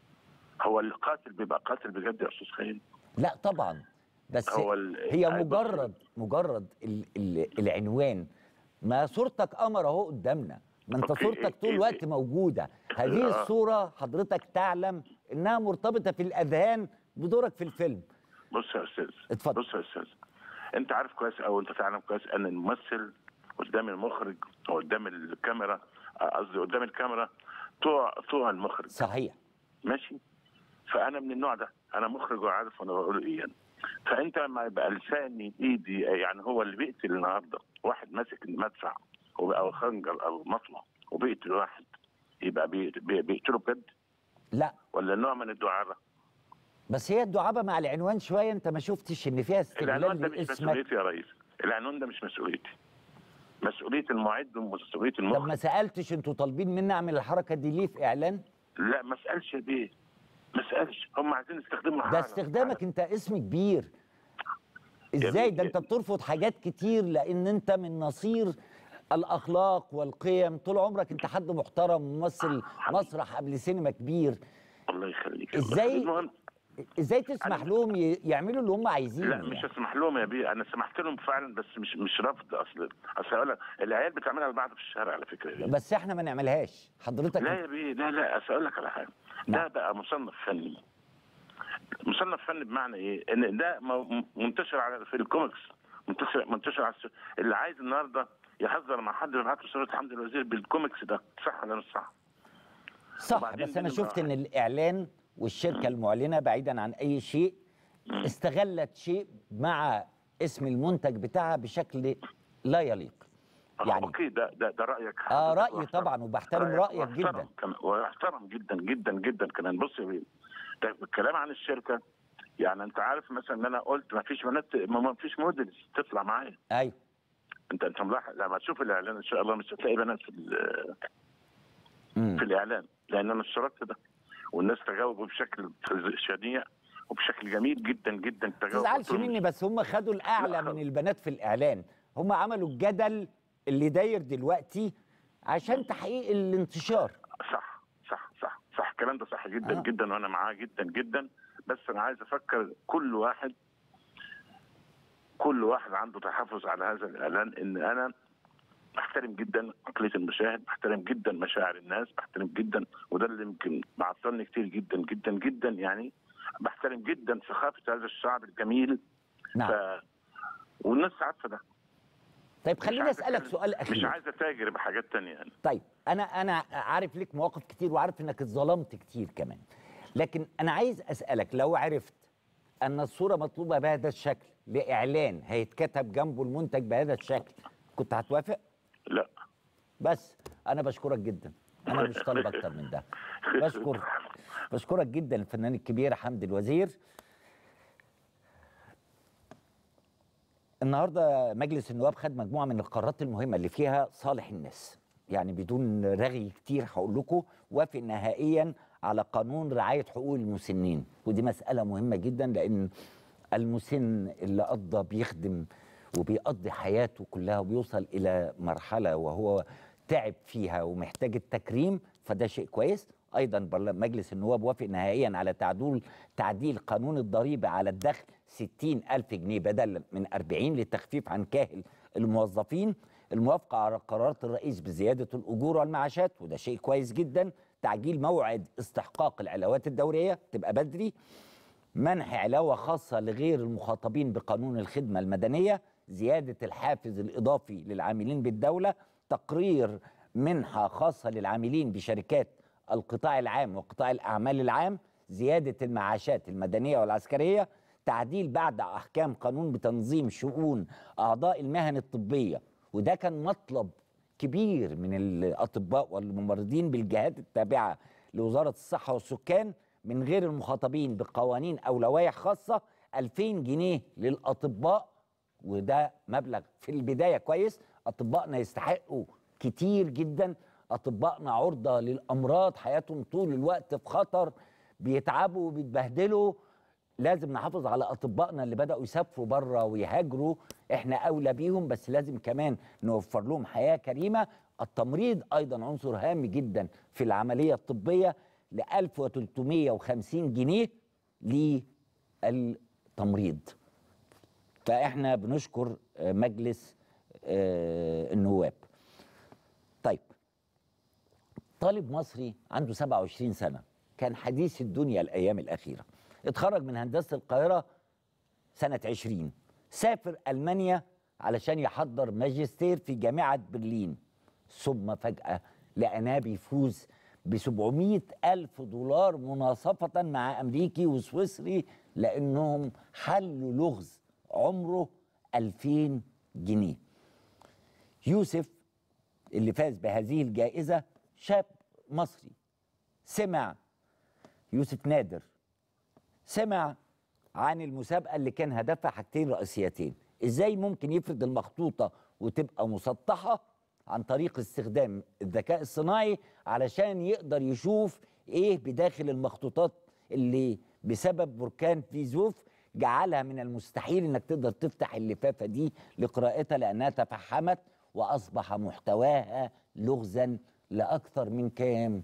هو القاتل بيبقى قاتل بجد يا استاذ خالد لا طبعا بس هو ال- هي بص- مجرد مجرد ال ال العنوان ما صورتك قمر اهو قدامنا ما انت أوكي، صورتك إيه- طول إيه- الوقت موجوده هذه آه. الصوره حضرتك تعلم انها مرتبطه في الاذهان بدورك في الفيلم بص يا استاذ اتفضل. بص يا استاذ انت عارف كويس او انت تعلم كويس ان الممثل قدام المخرج او قدام الكاميرا قصدي قدام الكاميرا طوع طوع المخرج صحيح ماشي فانا من النوع ده انا مخرج وعارف انا بقول ايه يعني. فانت لما يبقى لساني ايدي يعني هو اللي بيقتل النهارده واحد ماسك المدفع او خنجر او مطلع وبيقتل واحد يبقى بي- بي- بيقتله بجد لا ولا نوع من الدعابه بس هي الدعابه مع العنوان شويه انت ما شفتش ان فيها العنوان استغلال ده مش لاسمك مسؤوليتي يا ريس العنوان ده مش مسؤوليتي مسؤوليه المعد ومسؤوليه طب ما المخرج سالتش انتوا طالبين مني اعمل الحركه دي ليه في اعلان لا ما اسالش بيه ما اسالش هم عايزين يستخدموا ده حاجه استخدامك انت اسم كبير ازاي ده انت بترفض حاجات كتير لان انت من نصير الاخلاق والقيم طول عمرك انت حد محترم ممثل مسرح قبل سينما كبير الله يخليك ازاي المهم ازاي تسمح لهم ي- يعملوا اللي هم عايزينه لا مش هسمح لهم يا بيه انا سمحت لهم فعلا بس مش مش رفض اصل اصل هقول لك العيال بتعملها لبعض في الشارع على فكره يا بيه. بس احنا ما نعملهاش حضرتك لا يا بيه لا لا اصل اقول لك على حاجه ده بقى مصنف فني مصنف فني بمعنى ايه؟ ان ده م- منتشر على في الكوميكس منتشر منتشر على الس- اللي عايز النهارده يهزر مع حد يبعت له صوره حمد الوزير بالكوميكس ده صح ولا مش صح؟ صح وبعدين بس انا دي شفت نمرة ان الاعلان والشركه المعلنه بعيدا عن اي شيء استغلت شيء مع اسم المنتج بتاعها بشكل لا يليق يعني اوكي ده ده ده رايك اه حضرتك رايي واحترم. طبعا وبحترم رأيك رايك واحترم جدا كمان- واحترم جدا جدا جدا كمان بص يا بيه ده الكلام عن الشركه يعني انت عارف مثلا ان انا قلت ما فيش بنات ما فيش موديلز تطلع معايا ايوه انت انت ملاحظ لما تشوف الاعلان ان شاء الله مش هتلاقي بنات في ال- مم. في الاعلان لان انا اشتركت ده والناس تجاوبوا بشكل شنيع وبشكل جميل جدا جدا ما تجاوب تزعلش قلت لهم مني بس هم خدوا الاعلى من البنات في الاعلان هم عملوا الجدل اللي داير دلوقتي عشان تحقيق الانتشار صح صح صح صح الكلام ده صح جدا آه. آه. جدا وانا معاه جدا جدا بس انا عايز افكر كل واحد كل واحد عنده تحفظ على هذا الاعلان ان انا بحترم جدا عقليه المشاهد بحترم جدا مشاعر الناس بحترم جدا وده اللي يمكن معطلني كتير جدا جدا جدا يعني بحترم جدا ثقافه هذا الشعب الجميل نعم ف... والناس عارفه ده طيب مش خليني عايز اسالك أتكلم- سؤال مش اخير عايز اتاجر بحاجات تانية يعني طيب انا انا عارف ليك مواقف كتير وعارف انك اتظلمت كتير كمان لكن انا عايز اسالك لو عرفت ان الصوره مطلوبه بهذا الشكل لاعلان هيتكتب جنبه المنتج بهذا الشكل كنت هتوافق لا بس انا بشكرك جدا انا مش طالب اكتر من ده بشكر بشكرك جدا الفنان الكبير حمدي الوزير النهارده مجلس النواب خد مجموعه من القرارات المهمه اللي فيها صالح الناس يعني بدون رغي كتير هقول لكم وافق نهائيا على قانون رعايه حقوق المسنين ودي مساله مهمه جدا لان المسن اللي قضى بيخدم وبيقضي حياته كلها وبيوصل الى مرحله وهو تعب فيها ومحتاج التكريم فده شيء كويس ايضا برل- مجلس النواب وافق نهائيا على تعديل تعديل قانون الضريبه على الدخل 60 ألف جنيه بدلا من 40 للتخفيف عن كاهل الموظفين الموافقه على قرارات الرئيس بزياده الاجور والمعاشات وده شيء كويس جدا تعجيل موعد استحقاق العلاوات الدوريه تبقى بدري منح علاوة خاصة لغير المخاطبين بقانون الخدمة المدنية زيادة الحافز الإضافي للعاملين بالدولة تقرير منحة خاصة للعاملين بشركات القطاع العام وقطاع الأعمال العام زيادة المعاشات المدنية والعسكرية تعديل بعد أحكام قانون بتنظيم شؤون أعضاء المهن الطبية وده كان مطلب كبير من الأطباء والممرضين بالجهات التابعة لوزارة الصحة والسكان من غير المخاطبين بقوانين أو لوائح خاصة 2000 جنيه للأطباء وده مبلغ في البداية كويس أطبائنا يستحقوا كتير جدا أطبائنا عرضة للأمراض حياتهم طول الوقت في خطر بيتعبوا وبيتبهدلوا لازم نحافظ على اطبائنا اللي بداوا يسافروا بره ويهاجروا احنا اولى بيهم بس لازم كمان نوفر لهم حياه كريمه التمريض ايضا عنصر هام جدا في العمليه الطبيه ل 1350 جنيه للتمريض فاحنا بنشكر آه، مجلس آه، النواب طيب طالب مصري عنده 27 سنه كان حديث الدنيا الايام الاخيره اتخرج من هندسه القاهره سنه 20 سافر المانيا علشان يحضر ماجستير في جامعه برلين ثم فجاه لقناه بيفوز ب 700 ألف دولار مناصفة مع أمريكي وسويسري لأنهم حلوا لغز عمره 2000 جنيه يوسف اللي فاز بهذه الجائزة شاب مصري سمع يوسف نادر سمع عن المسابقة اللي كان هدفها حاجتين رئيسيتين ازاي ممكن يفرد المخطوطة وتبقى مسطحة عن طريق استخدام الذكاء الصناعي علشان يقدر يشوف ايه بداخل المخطوطات اللي بسبب بركان فيزوف جعلها من المستحيل انك تقدر تفتح اللفافة دي لقراءتها لانها تفحمت واصبح محتواها لغزا لاكثر من كام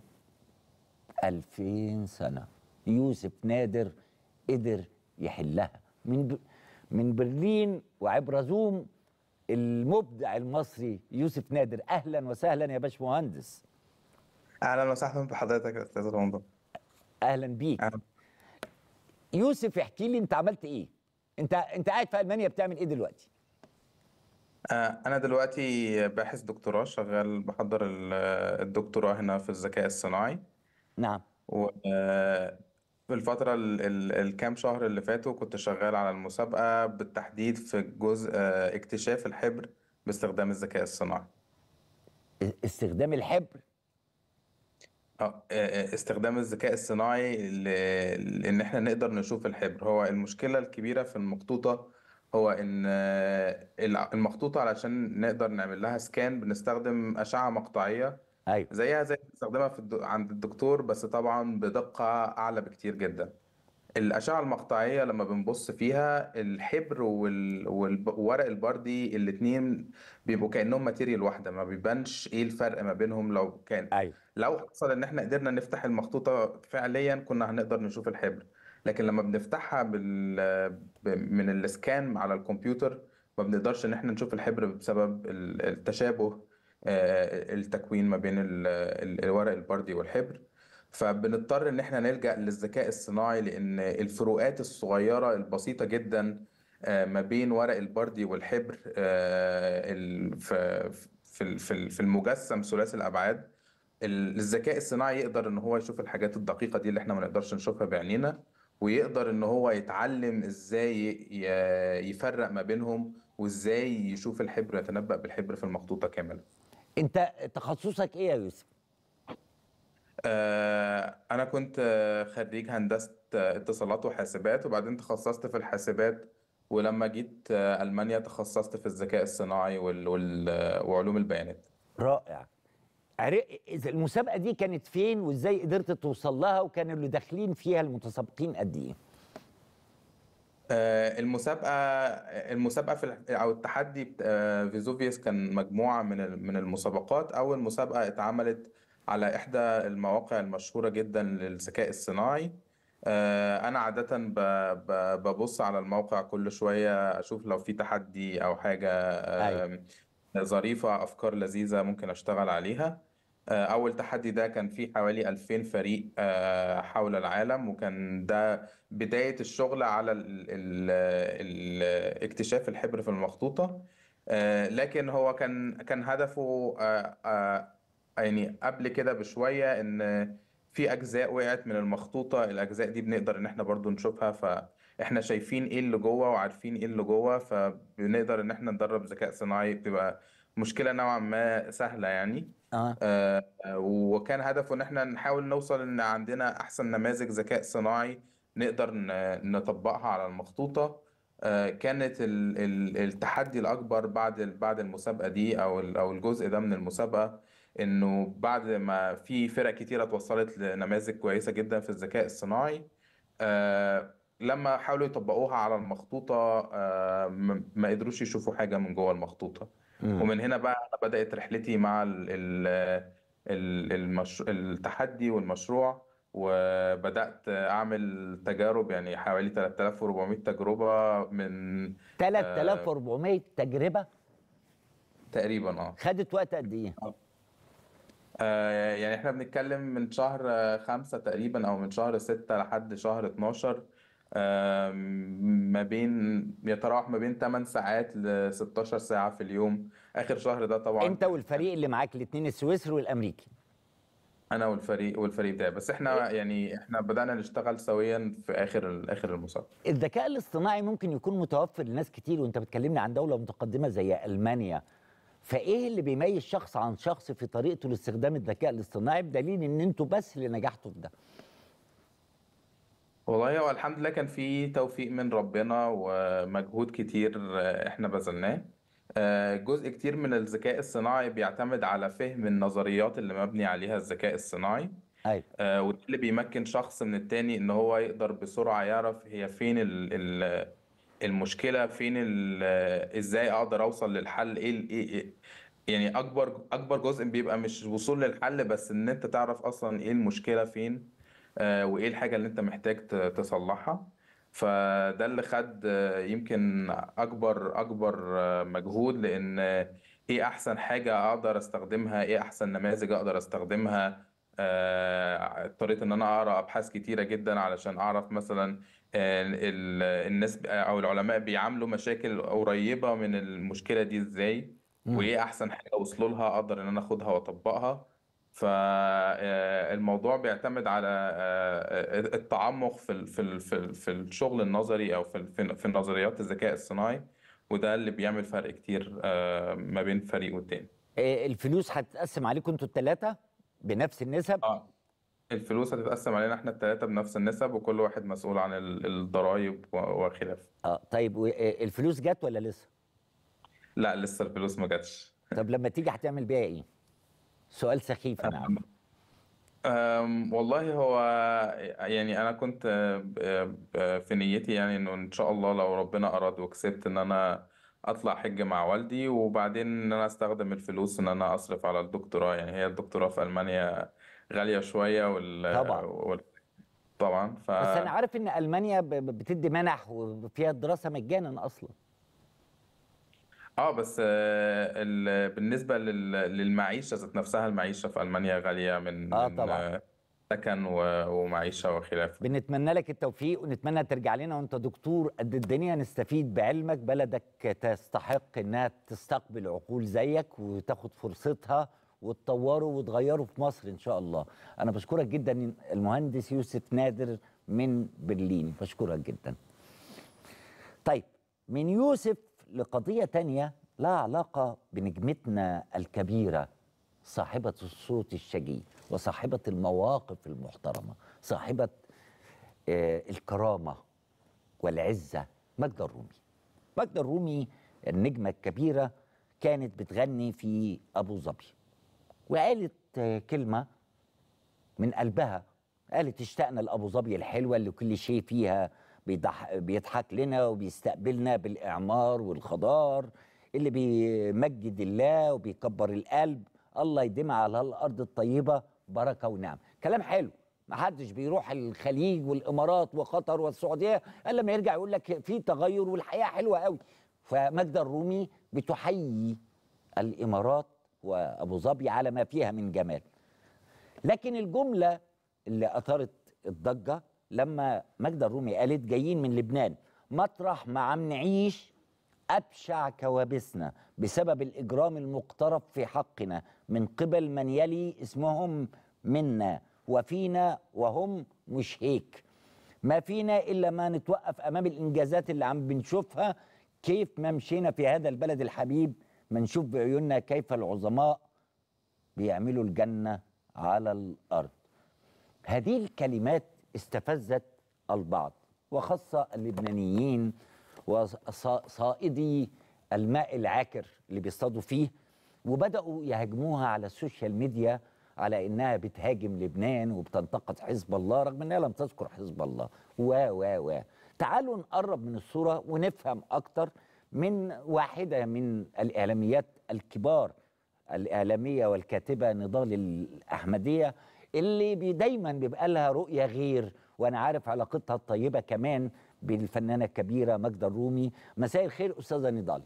2000 سنة يوسف نادر قدر يحلها من ب... من برلين وعبر زوم المبدع المصري يوسف نادر اهلا وسهلا يا باشمهندس اهلا وسهلا بحضرتك يا استاذ رمضان اهلا بيك أهلا. يوسف احكي لي انت عملت ايه انت انت قاعد في المانيا بتعمل ايه دلوقتي آه، انا دلوقتي باحث دكتوراه شغال بحضر ال- الدكتوراه هنا في الذكاء الصناعي نعم وفي الفترة ال- ال- الكام شهر اللي فاتوا كنت شغال على المسابقة بالتحديد في جزء آه، اكتشاف الحبر باستخدام الذكاء الصناعي استخدام الحبر اه آه، استخدام الذكاء الصناعي ل- لان احنا نقدر نشوف الحبر هو المشكلة الكبيرة في المخطوطة هو ان آه، الع- المخطوطة علشان نقدر نعمل لها سكان بنستخدم أشعة مقطعية ايوه زيها زي اللي بنستخدمها في الد... عند الدكتور بس طبعا بدقة أعلى بكتير جدا الأشعة المقطعية لما بنبص فيها الحبر وال... والب... وورق البردي الاتنين بيبقوا كأنهم ماتيريال واحدة ما بيبانش ايه الفرق ما بينهم لو كان ايوه لو حصل ان احنا قدرنا نفتح المخطوطة فعليا كنا هنقدر نشوف الحبر لكن لما بنفتحها بال... ب... من السكان على الكمبيوتر ما بنقدرش ان احنا نشوف الحبر بسبب ال- التشابه آه، التكوين ما بين ال- ال- الورق البردي والحبر فبنضطر ان احنا نلجأ للذكاء الصناعي لان الفروقات الصغيرة البسيطة جدا آه، ما بين ورق البردي والحبر آه، ال- في في في في المجسم ثلاثي الابعاد ال- الذكاء الصناعي يقدر ان هو يشوف الحاجات الدقيقة دي اللي احنا ما نقدرش نشوفها بعينينا ويقدر ان هو يتعلم ازاي ي- يفرق ما بينهم وازاي يشوف الحبر ويتنبأ بالحبر في المخطوطة كاملة انت تخصصك ايه يا يوسف آه، أنا كنت آه، خريج هندسة آه، اتصالات وحاسبات وبعدين تخصصت في الحاسبات ولما جيت آه، ألمانيا تخصصت في الذكاء الصناعي وال... وال... آه، وعلوم البيانات رائع عر- إذا المسابقه دي كانت فين وازاي قدرت توصل لها وكانوا اللي داخلين فيها المتسابقين قد ايه آه، المسابقة المسابقة في الح- أو التحدي بت- آه، فيزوفيوس كان مجموعة من ال- من المسابقات أول مسابقة اتعملت على إحدى المواقع المشهورة جدا للذكاء الصناعي آه، أنا عادة ب- ب- ببص على الموقع كل شوية أشوف لو في تحدي أو حاجة آه، ظريفة أفكار لذيذة ممكن أشتغل عليها آه، أول تحدي ده كان فيه حوالي 2000 فريق آه، حول العالم وكان ده بداية الشغل على ال ال ال اكتشاف الحبر في المخطوطة آه، لكن هو كان كان هدفه آه، آه، يعني قبل كده بشوية إن في أجزاء وقعت من المخطوطة الأجزاء دي بنقدر إن إحنا برضو نشوفها فإحنا شايفين إيه اللي جوه وعارفين إيه اللي جوه فبنقدر إن إحنا ندرب ذكاء صناعي بتبقى مشكلة نوعا ما سهلة يعني اه آه، وكان هدفه ان احنا نحاول نوصل ان عندنا احسن نماذج ذكاء صناعي نقدر ن- نطبقها على المخطوطة آه، كانت ال- ال- التحدي الاكبر بعد ال- بعد المسابقة دي او ال- او الجزء ده من المسابقة انه بعد ما في فرق كتيرة توصلت لنماذج كويسة جدا في الذكاء الصناعي آه، لما حاولوا يطبقوها على المخطوطة آه، م- ما قدروش يشوفوا حاجة من جوه المخطوطة مم. ومن هنا بقى بدأت رحلتي مع ال ال ال المش... التحدي والمشروع وبدأت أعمل تجارب يعني حوالي 3400 تجربة من 3400 تجربه تقريبا اه خدت وقت قد ايه آه، يعني احنا بنتكلم من شهر آه، خمسة تقريبا أو من شهر ستة لحد شهر 12 آم، ما بين يتراوح ما بين 8 ساعات ل 16 ساعة في اليوم آخر شهر ده طبعا انت والفريق اللي معاك الاثنين السويسري والامريكي انا والفريق والفريق بتاعي بس احنا يعني احنا بدأنا نشتغل سويا في اخر اخر المسابقة الذكاء الاصطناعي ممكن يكون متوفر لناس كتير وانت بتكلمني عن دولة متقدمة زي ألمانيا فايه اللي بيميز شخص عن شخص في طريقته لاستخدام الذكاء الاصطناعي بدليل ان انتوا بس اللي نجحتوا في ده والله هو الحمد لله كان في توفيق من ربنا ومجهود كتير آه، احنا بذلناه آه، جزء كتير من الذكاء الصناعي بيعتمد على فهم النظريات اللي مبني عليها الذكاء الصناعي ايوه آه، وده اللي بيمكن شخص من التاني ان هو يقدر بسرعة يعرف هي فين ال ال المشكلة فين ال ازاي اقدر اوصل للحل ايه ال- ايه إيه- يعني اكبر اكبر جزء بيبقى مش الوصول للحل بس ان انت تعرف اصلا ايه المشكلة فين آه، وايه الحاجة اللي انت محتاج ت- تصلحها فده اللي خد آه، يمكن اكبر اكبر آه، مجهود لان آه، ايه احسن حاجة اقدر استخدمها ايه احسن نماذج اقدر استخدمها آه، اضطريت ان انا اقرا ابحاث كتيره جدا علشان اعرف مثلا آه، ال- الناس ب- او العلماء بيعاملوا مشاكل قريبه من المشكله دي ازاي مم. وايه احسن حاجه وصلوا لها اقدر ان انا اخدها واطبقها فالموضوع بيعتمد على آه، التعمق في ال- في ال- في ال- في الشغل النظري او في ال- في في نظريات الذكاء الصناعي وده اللي بيعمل فرق كتير آه، ما بين فريق والتاني آه، الفلوس هتتقسم عليكم انتوا الثلاثة بنفس النسب اه الفلوس هتتقسم علينا احنا التلاتة بنفس النسب وكل واحد مسؤول عن ال- الضرايب و- وخلافه اه طيب و- آه، الفلوس جت ولا لسه لا لسه الفلوس ما جاتش طب لما تيجي هتعمل بيها ايه سؤال سخيف انا عارف أم، والله هو يعني انا كنت آه، آه، في نيتي يعني انه ان شاء الله لو ربنا اراد وكسبت ان انا اطلع حج مع والدي وبعدين ان انا استخدم الفلوس ان انا اصرف على الدكتوراه يعني هي الدكتوراه في المانيا غالية شوية وال طبعا. وال- طبعا ف بس انا عارف ان المانيا ب- ب- بتدي منح وفيها الدراسة مجانا اصلا اه بس آه، ال- بالنسبة لل- للمعيشة ذات نفسها المعيشة في ألمانيا غالية من آه من طبعا. آه، سكن و- ومعيشة وخلافه بنتمنى لك التوفيق ونتمنى ترجع لنا وانت دكتور قد الدنيا نستفيد بعلمك بلدك تستحق انها تستقبل عقول زيك وتاخد فرصتها وتطوره وتغيره في مصر ان شاء الله انا بشكرك جدا المهندس يوسف نادر من برلين بشكرك جدا طيب من يوسف لقضية تانية لها علاقة بنجمتنا الكبيرة صاحبة الصوت الشجي وصاحبة المواقف المحترمة صاحبة آه، الكرامة والعزة ماجدة الرومي ماجدة الرومي النجمة الكبيرة كانت بتغني في أبو ظبي وقالت آه، كلمة من قلبها قالت اشتقنا لأبو ظبي الحلوة اللي كل شيء فيها بيضح بيضحك لنا وبيستقبلنا بالإعمار والخضار اللي بيمجد الله وبيكبر القلب الله يديمها على الأرض الطيبة بركة ونعم كلام حلو ما حدش بيروح الخليج والامارات وقطر والسعوديه الا لما يرجع يقول لك في تغير والحياه حلوه قوي فماجدة الرومي بتحيي الامارات وابو ظبي على ما فيها من جمال لكن الجمله اللي اثارت الضجه لما ماجدة الرومي قالت جايين من لبنان مطرح ما عم نعيش ابشع كوابيسنا بسبب الاجرام المقترف في حقنا من قبل من يلي اسمهم منا وفينا وهم مش هيك ما فينا الا ما نتوقف امام الانجازات اللي عم بنشوفها كيف ما مشينا في هذا البلد الحبيب ما نشوف بعيوننا كيف العظماء بيعملوا الجنه على الارض هذه الكلمات استفزت البعض وخاصه اللبنانيين وصائدي الماء العاكر اللي بيصطادوا فيه وبداوا يهاجموها على السوشيال ميديا على انها بتهاجم لبنان وبتنتقد حزب الله رغم انها لم تذكر حزب الله و و و تعالوا نقرب من الصوره ونفهم اكتر من واحده من الاعلاميات الكبار الاعلاميه والكاتبه نضال الاحمديه اللي بي دايما بيبقى لها رؤيه غير وانا عارف علاقتها الطيبه كمان بالفنانه الكبيره ماجدة الرومي مساء الخير استاذه نضال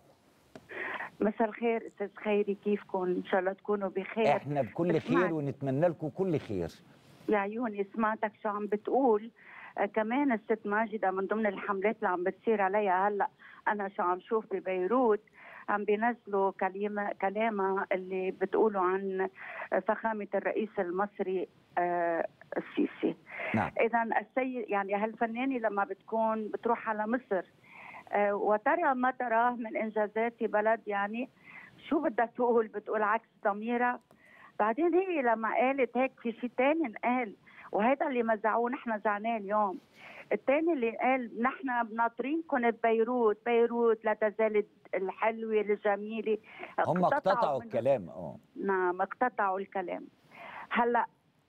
مساء الخير استاذ خيري كيفكم ان شاء الله تكونوا بخير احنا بكل خير سمعت- ونتمنى لكم كل خير يا عيوني سمعتك شو عم بتقول آه كمان الست ماجده من ضمن الحملات اللي عم بتصير عليها هلا انا شو عم شوف ببيروت عم بينزلوا كلمه كلامها اللي بتقولوا عن فخامه الرئيس المصري آه السيسي نعم اذا السيد يعني هالفنانه لما بتكون بتروح على مصر آه، وترى ما تراه من انجازات في بلد يعني شو بدها تقول بتقول عكس ضميرها بعدين هي لما قالت هيك في شيء ثاني انقال وهذا اللي مزعوه نحن زعناه اليوم الثاني اللي قال نحن ناطرينكم ببيروت بيروت لا تزال الحلوه الجميله هم اقتطعوا من- الكلام اه نعم اقتطعوا الكلام هلا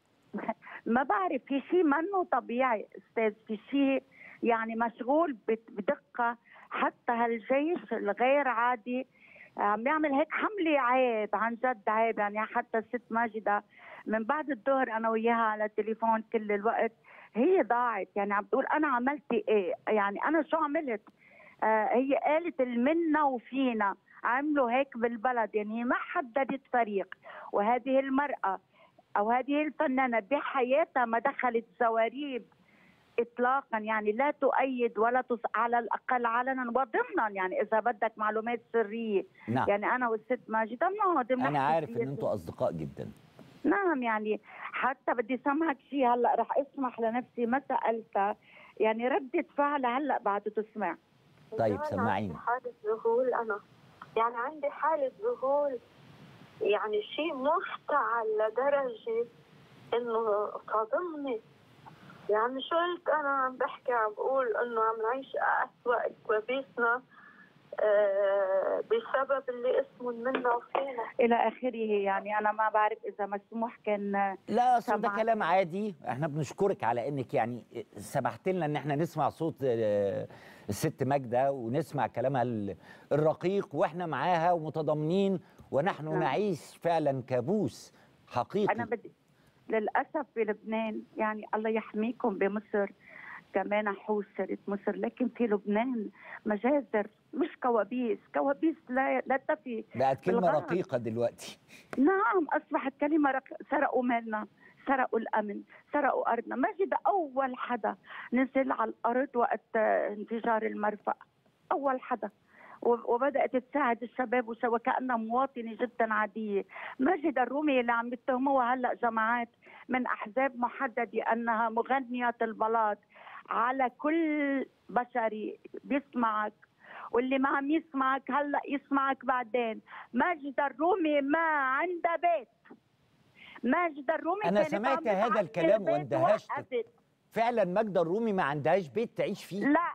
ما بعرف في شيء منه طبيعي استاذ في شيء يعني مشغول بت- بدقه حتى هالجيش الغير عادي عم يعمل هيك حمله عيب عن جد عيب يعني حتى الست ماجده من بعد الظهر انا وياها على التليفون كل الوقت هي ضاعت يعني عم تقول انا عملت ايه يعني انا شو عملت آه هي قالت المنا وفينا عملوا هيك بالبلد يعني هي ما حددت فريق وهذه المرأة أو هذه الفنانة بحياتها ما دخلت زواريب اطلاقا يعني لا تؤيد ولا تص... على الاقل علنا وضمنا يعني اذا بدك معلومات سريه نعم. يعني انا والست ماجده بنقعد انا بنحكي عارف سياسة. ان انتوا اصدقاء جدا نعم يعني حتى بدي سامعك شيء هلا رح اسمح لنفسي ما سالتها يعني ردة فعلها هلا بعد تسمع طيب كمان سمعيني عندي حالة ذهول أنا يعني عندي حالة ذهول يعني شيء مفتعل لدرجة إنه صادمني يعني شو قلت أنا عم بحكي عم بقول إنه عم نعيش أسوأ كوابيسنا آه، بسبب اللي اسمهم منا وفينا الى اخره يعني انا ما بعرف اذا مسموح كان لا اصل ده سمعت. كلام عادي احنا بنشكرك على انك يعني سمحت لنا ان احنا نسمع صوت آه، الست ماجده ونسمع كلامها ال- الرقيق واحنا معاها ومتضامنين ونحن نعم. نعيش فعلا كابوس حقيقي انا بدي للاسف بلبنان يعني الله يحميكم بمصر كمان حوسرت مصر لكن في لبنان مجازر مش كوابيس كوابيس لا لا تفي بقت كلمه بالغلط. رقيقه دلوقتي نعم اصبحت كلمه رق... سرقوا مالنا سرقوا الامن سرقوا ارضنا ماجد اول حدا نزل على الارض وقت آه، انفجار المرفأ اول حدا و- وبدات تساعد الشباب وش- وكانها مواطنه جدا عاديه ماجد الرومي اللي عم يتهموها هلا جماعات من احزاب محدده انها مغنيه البلاط على كل بشري بيسمعك واللي ما عم يسمعك هلا يسمعك بعدين ماجد الرومي ما عندها بيت ماجد الرومي انا كانت سمعت عم هذا بتعدي الكلام البيت واندهشت ووقفت. فعلا ماجده الرومي ما عندهاش بيت تعيش فيه لا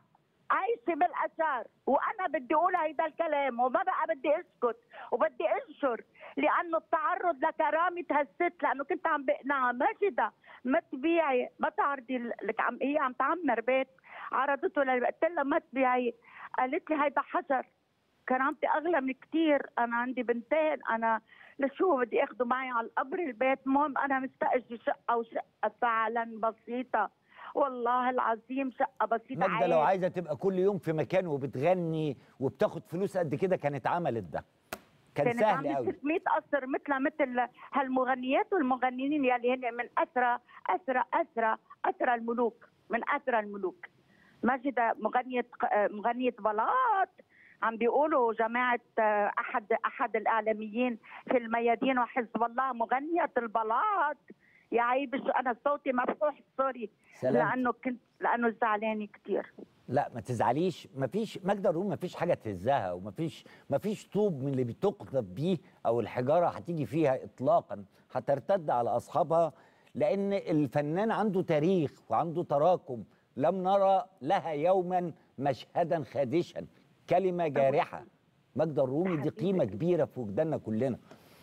عايشه بالاثار وانا بدي اقول هيدا الكلام وما بقى بدي اسكت وبدي انشر لانه التعرض لكرامه هالست لانه كنت عم بقنعها ماجده ما تبيعي ما تعرضي ال- لك عم هي عم تعمر بيت عرضته لي قلت لها ما تبيعي قالت لي هيدا حجر كرامتي اغلى من كثير انا عندي بنتين انا لشو بدي اخده معي على القبر البيت المهم انا مستاجره شقه وشقه فعلا بسيطه والله العظيم شقه بسيطه ماجده لو عادي. عايزه تبقى كل يوم في مكان وبتغني وبتاخد فلوس قد كده كانت عملت ده كان كانت سهل عامله قوي 600 قصر مثل مثل هالمغنيات والمغنيين يلي هن من اثرى اثرى اثرى اثرى الملوك من اثرى الملوك ماجدة مغنية مغنية بلاط عم بيقولوا جماعة آه، أحد أحد الإعلاميين في الميادين وحزب الله مغنية البلاط يا عيب شو أنا صوتي مفتوح سوري سلام. لأنه كنت لأنه زعلانة كثير لا ما تزعليش ما فيش ماجده الروم ما فيش حاجه تهزها وما فيش ما فيش طوب من اللي بتقذف بيه او الحجاره هتيجي فيها اطلاقا هترتد على اصحابها لان الفنان عنده تاريخ وعنده تراكم لم نرى لها يوما مشهدا خادشا كلمه جارحه ماجده الرومي دي قيمه كبيره في وجداننا كلنا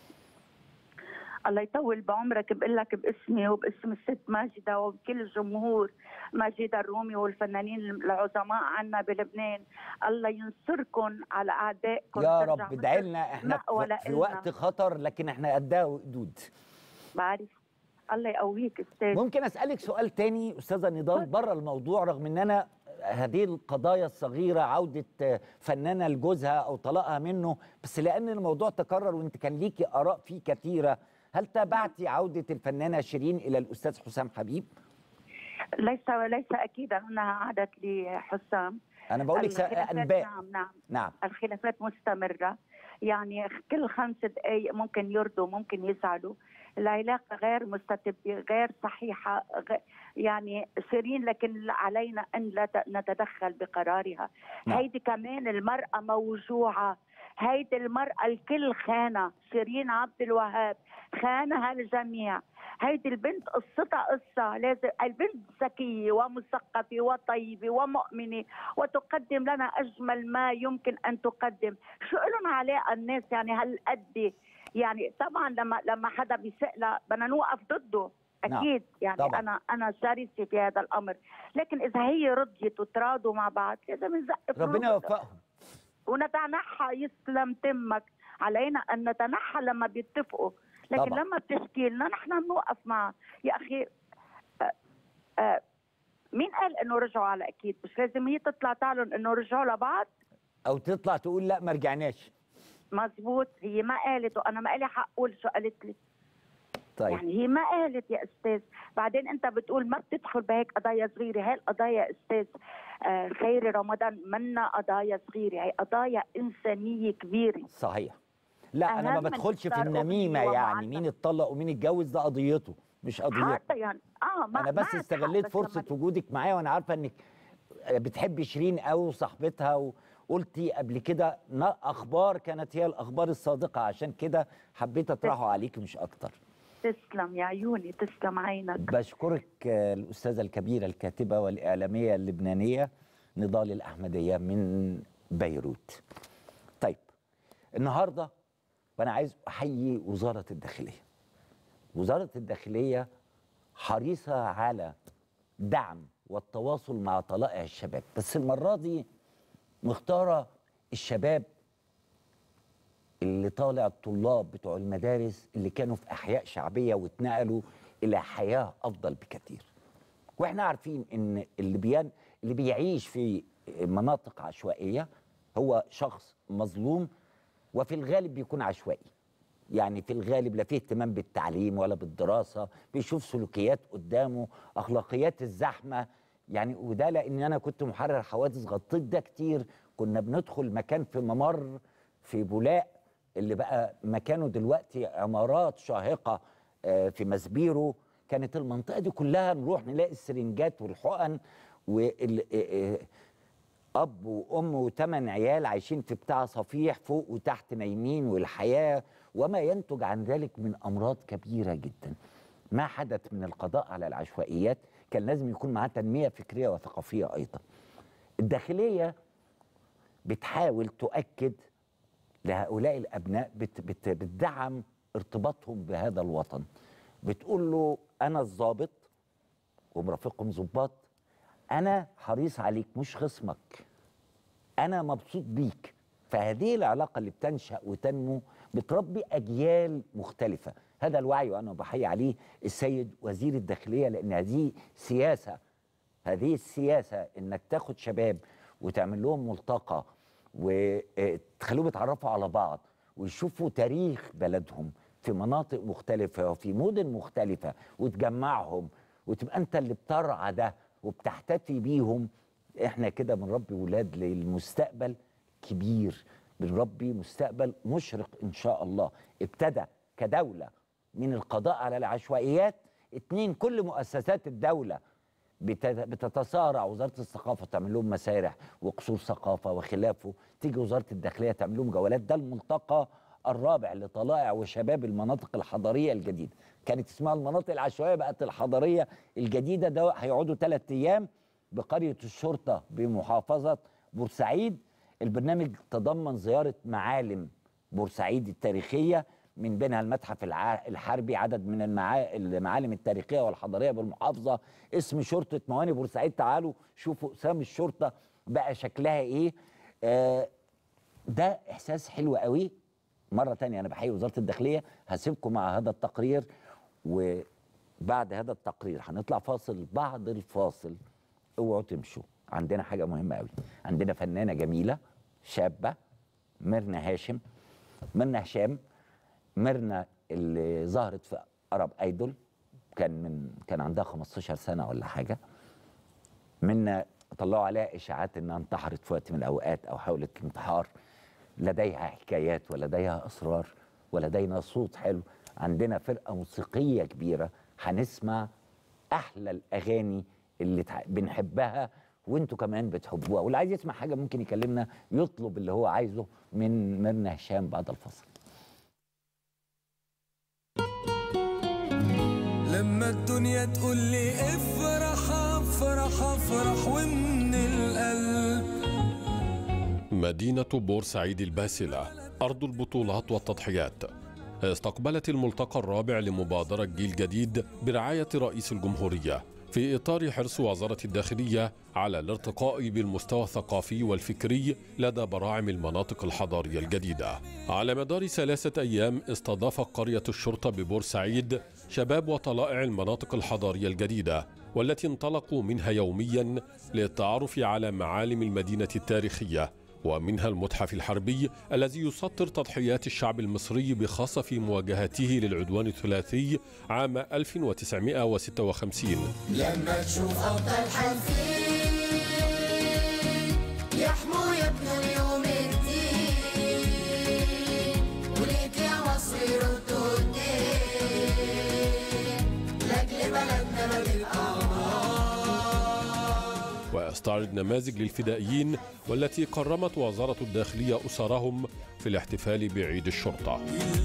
الله يطول بعمرك بقول لك باسمي وباسم الست ماجده وبكل الجمهور ماجده الرومي والفنانين العظماء عنا بلبنان الله ينصركم على اعدائكم يا ترجع رب ادعي مصر لنا احنا مأوى في, في لإلنا. وقت خطر لكن احنا قدها وقدود بعرف الله يقويك استاذ ممكن اسالك سؤال تاني استاذه نضال بره الموضوع رغم ان انا هذه القضايا الصغيره عوده فنانه لجوزها او طلاقها منه بس لان الموضوع تكرر وانت كان ليكي اراء فيه كثيره هل تابعتي عوده الفنانه شيرين الى الاستاذ حسام حبيب ليس ليس اكيدا انها عادت لحسام انا بقول لك الخلافات- انباء نعم نعم نعم الخلافات مستمرة يعني كل خمس دقائق ممكن يرضوا ممكن يزعلوا العلاقة غير مستتبة غير صحيحة غ... يعني شيرين لكن علينا أن لا ت- نتدخل بقرارها نعم. هيدي كمان المرأة موجوعة هيدي المرأة الكل خانة شيرين عبد الوهاب خانها الجميع هيدي البنت قصتها قصة لازم البنت ذكية ومثقفة وطيبة ومؤمنة وتقدم لنا أجمل ما يمكن أن تقدم شو لهم علاقة الناس يعني هالقد يعني طبعا لما لما حدا بيسألها بدنا نوقف ضده نعم. اكيد يعني طبعاً. انا انا شرسه في هذا الامر لكن اذا هي رضيت وتراضوا مع بعض لازم نزقف ربنا روحنا. يوفقهم ونتنحى يسلم تمك علينا ان نتنحى لما بيتفقوا لكن طبعاً. لما بتشكي لنا نحن بنوقف معها يا اخي آه، آه، مين قال انه رجعوا على اكيد مش لازم هي تطلع تعلن انه رجعوا لبعض او تطلع تقول لا ما رجعناش مزبوط هي ما قالت وانا ما لي حق اقول شو قالت لي طيب يعني هي ما قالت يا استاذ بعدين انت بتقول ما بتدخل بهيك قضايا صغيره هاي القضايا يا استاذ آه خيري رمضان منا قضايا صغيره هي قضايا انسانيه كبيره صحيح لا انا ما أهم من بدخلش في إصدار النميمه أغنية يعني ومعدل. مين اتطلق ومين اتجوز ده قضيته مش قضيتي حتى يعني اه ما انا بس معك حق، استغليت بس فرصه لما- وجودك معايا وانا عارفه انك بتحبي شيرين قوي وصاحبتها وقلتي قبل كده ن- اخبار كانت هي الاخبار الصادقه عشان كده حبيت اطرحه عليك مش اكتر تسلم يا عيوني تسلم عينك بشكرك آه، الاستاذه الكبيره الكاتبه والاعلاميه اللبنانيه نضال الاحمديه من بيروت طيب النهارده وانا عايز احيي وزاره الداخليه وزاره الداخليه حريصه على دعم والتواصل مع طلائع الشباب بس المره دي مختاره الشباب اللي طالع الطلاب بتوع المدارس اللي كانوا في احياء شعبيه واتنقلوا الى حياه افضل بكثير واحنا عارفين ان اللي بيان اللي بيعيش في مناطق عشوائيه هو شخص مظلوم وفي الغالب بيكون عشوائي يعني في الغالب لا فيه اهتمام بالتعليم ولا بالدراسه بيشوف سلوكيات قدامه اخلاقيات الزحمه يعني وده لان انا كنت محرر حوادث غطيت ده كتير كنا بندخل مكان في ممر في بولاق اللي بقى مكانه دلوقتي عمارات شاهقه آه، في مسبيرو كانت المنطقه دي كلها نروح نلاقي السرنجات والحقن وال آه، آه، اب وام وثمان عيال عايشين في بتاع صفيح فوق وتحت نايمين والحياه وما ينتج عن ذلك من امراض كبيره جدا ما حدث من القضاء على العشوائيات كان لازم يكون معاه تنميه فكريه وثقافيه ايضا الداخليه بتحاول تؤكد لهؤلاء الابناء بت بت بتدعم ارتباطهم بهذا الوطن بتقول له انا الضابط ومرافقهم ضباط انا حريص عليك مش خصمك انا مبسوط بيك فهذه العلاقه اللي بتنشا وتنمو بتربي اجيال مختلفه هذا الوعي وانا بحيي عليه السيد وزير الداخليه لان هذه سياسه هذه السياسه انك تاخد شباب وتعمل لهم ملتقى وتخليهم يتعرفوا على بعض ويشوفوا تاريخ بلدهم في مناطق مختلفة وفي مدن مختلفة وتجمعهم وتبقى أنت اللي بترعى ده وبتحتفي بيهم احنا كده بنربي ولاد للمستقبل كبير بنربي مستقبل مشرق إن شاء الله ابتدى كدولة من القضاء على العشوائيات اتنين كل مؤسسات الدولة بت- بتتصارع وزاره الثقافه تعمل لهم مسارح وقصور ثقافه وخلافه تيجي وزاره الداخليه تعمل لهم جولات ده الملتقى الرابع لطلائع وشباب المناطق الحضريه الجديده كانت اسمها المناطق العشوائيه بقت الحضريه الجديده ده هيقعدوا ثلاث ايام بقريه الشرطه بمحافظه بورسعيد البرنامج تضمن زياره معالم بورسعيد التاريخيه من بينها المتحف الع- الحربي عدد من المعا- المعالم التاريخيه والحضاريه بالمحافظه اسم شرطه موانئ بورسعيد تعالوا شوفوا اقسام الشرطه بقى شكلها ايه آه ده احساس حلو قوي مره تانية انا بحيي وزاره الداخليه هسيبكم مع هذا التقرير وبعد هذا التقرير هنطلع فاصل بعد الفاصل اوعوا تمشوا عندنا حاجه مهمه قوي عندنا فنانه جميله شابه ميرنا هاشم ميرنا هشام ميرنا اللي ظهرت في ارب ايدول كان من كان عندها 15 سنه ولا حاجه منا طلعوا عليها اشاعات انها انتحرت في وقت من الاوقات او حاولت الانتحار لديها حكايات ولديها اسرار ولدينا صوت حلو عندنا فرقه موسيقيه كبيره هنسمع احلى الاغاني اللي تع- بنحبها وانتوا كمان بتحبوها واللي عايز يسمع حاجه ممكن يكلمنا يطلب اللي هو عايزه من ميرنا هشام بعد الفصل لما الدنيا تقول لي افرح افرح افرح ومن القلب مدينة بورسعيد الباسلة أرض البطولات والتضحيات استقبلت الملتقى الرابع لمبادرة جيل جديد برعاية رئيس الجمهورية في إطار حرص وزارة الداخلية على الارتقاء بالمستوى الثقافي والفكري لدى براعم المناطق الحضارية الجديدة على مدار ثلاثة أيام استضافت قرية الشرطة ببورسعيد شباب وطلائع المناطق الحضارية الجديدة والتي انطلقوا منها يوميا للتعرف على معالم المدينة التاريخية ومنها المتحف الحربي الذي يسطر تضحيات الشعب المصري بخاصة في مواجهته للعدوان الثلاثي عام 1956 لما تشوف أبطال حلفين يحموا يبنوا اليوم الدين وليك يا مصر ردوا الدين لأجل بلدنا ما تبقى ويستعرض نماذج للفدائيين والتي كرمت وزارة الداخلية أسرهم في الاحتفال بعيد الشرطة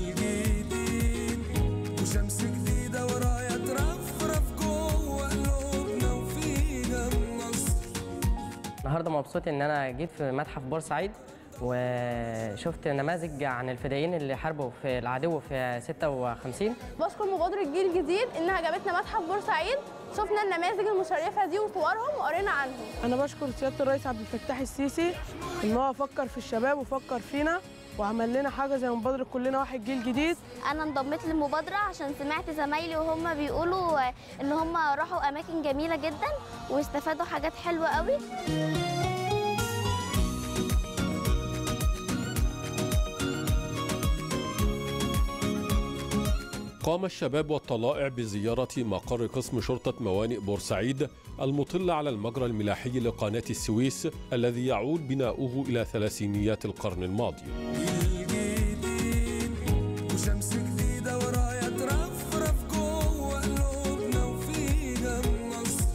وشمس جديدة ورايا ترفرف جوه قلوبنا وفينا النصر النهارده مبسوط ان انا جيت في متحف بورسعيد وشفت نماذج عن الفدائيين اللي حاربوا في العدو في 56 بشكر مبادرة جيل جديد إنها جابتنا متحف بورسعيد شفنا النماذج المشرفة دي وصورهم وقرينا عنهم أنا بشكر سيادة الرئيس عبد الفتاح السيسي إن هو فكر في الشباب وفكر فينا وعمل لنا حاجة زي مبادرة كلنا واحد جيل جديد انا انضميت للمبادره عشان سمعت زمايلي وهم بيقولوا ان هم راحوا اماكن جميله جدا واستفادوا حاجات حلوه قوي قام الشباب والطلائع بزيارة مقر قسم شرطة موانئ بورسعيد المطل على المجرى الملاحي لقناة السويس الذي يعود بناؤه إلى ثلاثينيات القرن الماضي وشمس جديدة ورايا ترفرف جوه قلوبنا وفينا النصر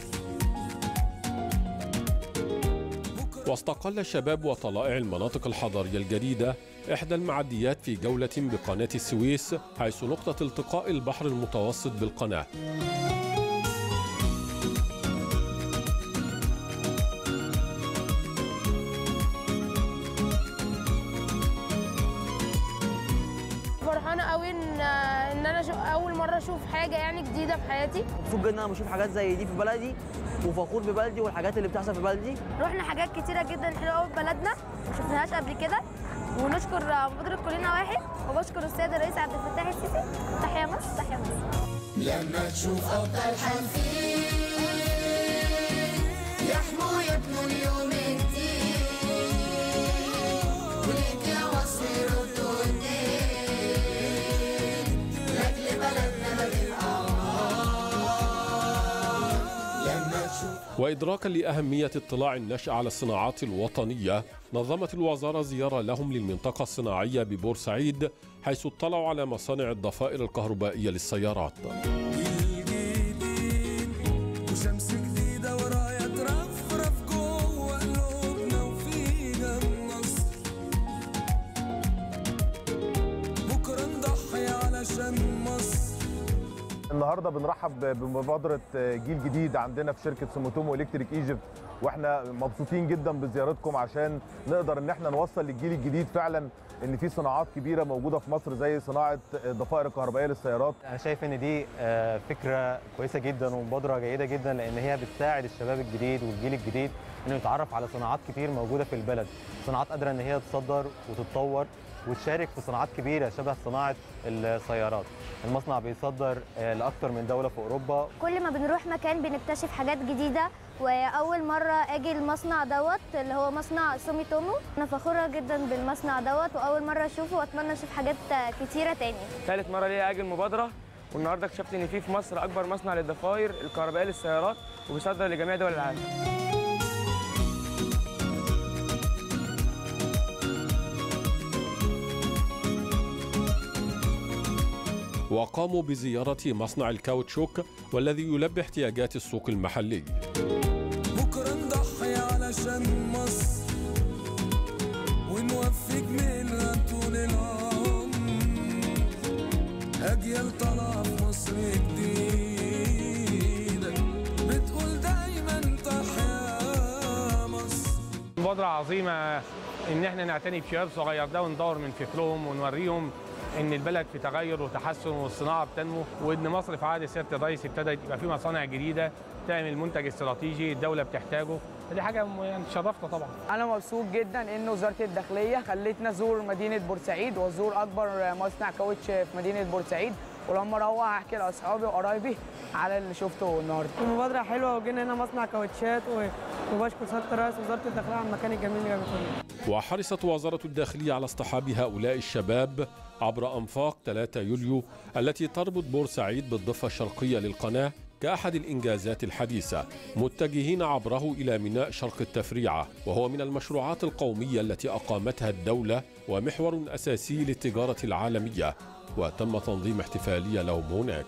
واستقل الشباب وطلائع المناطق الحضارية الجديدة إحدى المعديات في جولة بقناة السويس حيث نقطة التقاء البحر المتوسط بالقناة حاجه يعني جديده في حياتي مبسوط جدا ان انا بشوف حاجات زي دي في بلدي وفخور ببلدي والحاجات اللي بتحصل في بلدي رحنا حاجات كتيره جدا حلوه قوي في بلدنا ما شفناهاش قبل كده ونشكر مبادره كلنا واحد وبشكر السيد الرئيس عبد الفتاح السيسي تحيا مصر تحيا مصر لما تشوف أبطال حنفير يحموا يبنوا اليوم الدين وليك يا مصر ردوا الدين لأجل بلدنا ما بالأعمار لما تشوف وإدراكا لأهمية اطلاع النشأ على الصناعات الوطنية نظمت الوزارة زيارة لهم للمنطقة الصناعية ببورسعيد حيث اطلعوا على مصانع الضفائر الكهربائية للسيارات وشمس جديدة ورايا ترفرف جوه قلوبنا وفينا النصر بكرة نضحي علشان مصر النهارده بنرحب بمبادره جيل جديد عندنا في شركه سوموتومو الكتريك ايجيبت واحنا مبسوطين جدا بزيارتكم عشان نقدر ان احنا نوصل للجيل الجديد فعلا ان في صناعات كبيره موجوده في مصر زي صناعه الضفائر الكهربائيه للسيارات انا شايف ان دي آه، فكره كويسه جدا ومبادره جيده جدا لان هي بتساعد الشباب الجديد والجيل الجديد انه يتعرف على صناعات كتير موجوده في البلد صناعات قادره ان هي تصدر وتتطور وتشارك في صناعات كبيره شبه صناعه السيارات المصنع بيصدر آه، لاكثر من دوله في اوروبا كل ما بنروح مكان بنكتشف حاجات جديدة وأول مرة أجي المصنع دوت اللي هو مصنع سوميتومو أنا فخورة جدا بالمصنع دوت وأول مرة أشوفه وأتمنى أشوف حاجات كتيرة تاني ثالث مرة ليا أجي المبادرة والنهارده اكتشفت إن في في مصر أكبر مصنع للضفائر الكهربائية للسيارات وبيصدر لجميع دول العالم. وقاموا بزيارة مصنع الكاوتشوك والذي يلبي احتياجات السوق المحلي بكرة نضحي علشان مصر ونوفي جميلها طول العمر أجيال طالعة في مصر جديدة بتقول دايما تحيا مصر مبادرة عظيمة إن إحنا نعتني بشباب صغير ده وندور من فكرهم ونوريهم إن البلد في تغير وتحسن والصناعة بتنمو وإن مصر في عهد سيادة الرئيس ابتدى يبقى في مصانع جديدة تعمل منتج استراتيجي الدولة بتحتاجه فدي حاجة م- يعني شرفنا طبعا. انا مبسوط جدا ان وزاره الداخليه خلتنا ازور مدينه بورسعيد وازور اكبر مصنع كاوتش في مدينه بورسعيد ولما اروح احكي لاصحابي وقرايبي على اللي شفته النهارده المبادرة حلوة وجينا هنا مصنع كاوتشات و- وبشكر سيادة الرئيس وزارة الداخلية على المكان الجميل اللي جابتنا وحرصت وزارة الداخلية على اصطحاب هؤلاء الشباب عبر أنفاق 3 يوليو التي تربط بورسعيد بالضفة الشرقية للقناة كأحد الإنجازات الحديثة متجهين عبره إلى ميناء شرق التفريعة وهو من المشروعات القومية التي أقامتها الدولة ومحور أساسي للتجارة العالمية وتم تنظيم احتفالية لهم هناك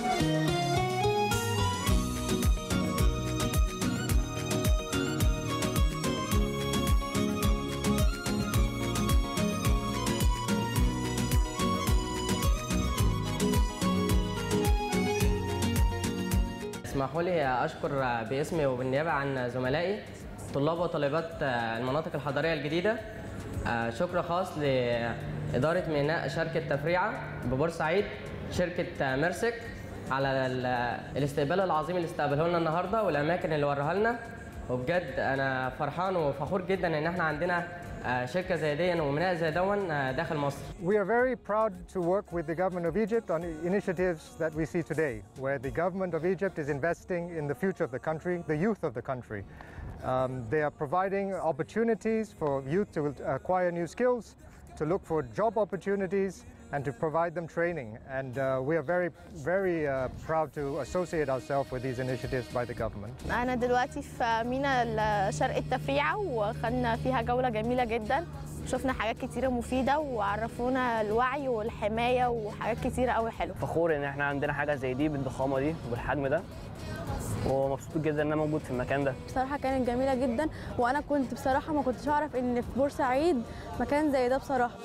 اسمحوا لي اشكر باسمي وبالنيابه عن زملائي طلاب وطالبات المناطق الحضريه الجديده شكر خاص لاداره ميناء شركه تفريعه ببورسعيد شركه ميرسك على ال- الاستقبال العظيم اللي استقبله لنا النهارده والاماكن اللي وراها لنا وبجد انا فرحان وفخور جدا ان احنا عندنا شركه زي دي وميناء زي دون داخل مصر We are very proud to work with the government of Egypt on initiatives that we see today, where the government of Egypt is investing in the future of the country, the youth of the country. Um, they are providing opportunities for youth to acquire new skills, to look for job opportunities, and to provide them training. And uh, we are very, very uh, proud to associate ourselves with these initiatives by the government. أنا دلوقتي في مينا شرق التفريعة وخدنا فيها جولة جميلة جدا شفنا حاجات كتيرة مفيدة وعرفونا الوعي والحماية وحاجات كتيرة قوي حلوة فخور ان احنا عندنا حاجه زي دي بالضخامه دي وبالحجم ده ومبسوط جدا ان انا موجود في المكان ده بصراحة كانت جميلة جدا وأنا كنت بصراحة ما كنتش أعرف إن في بورسعيد مكان زي ده بصراحة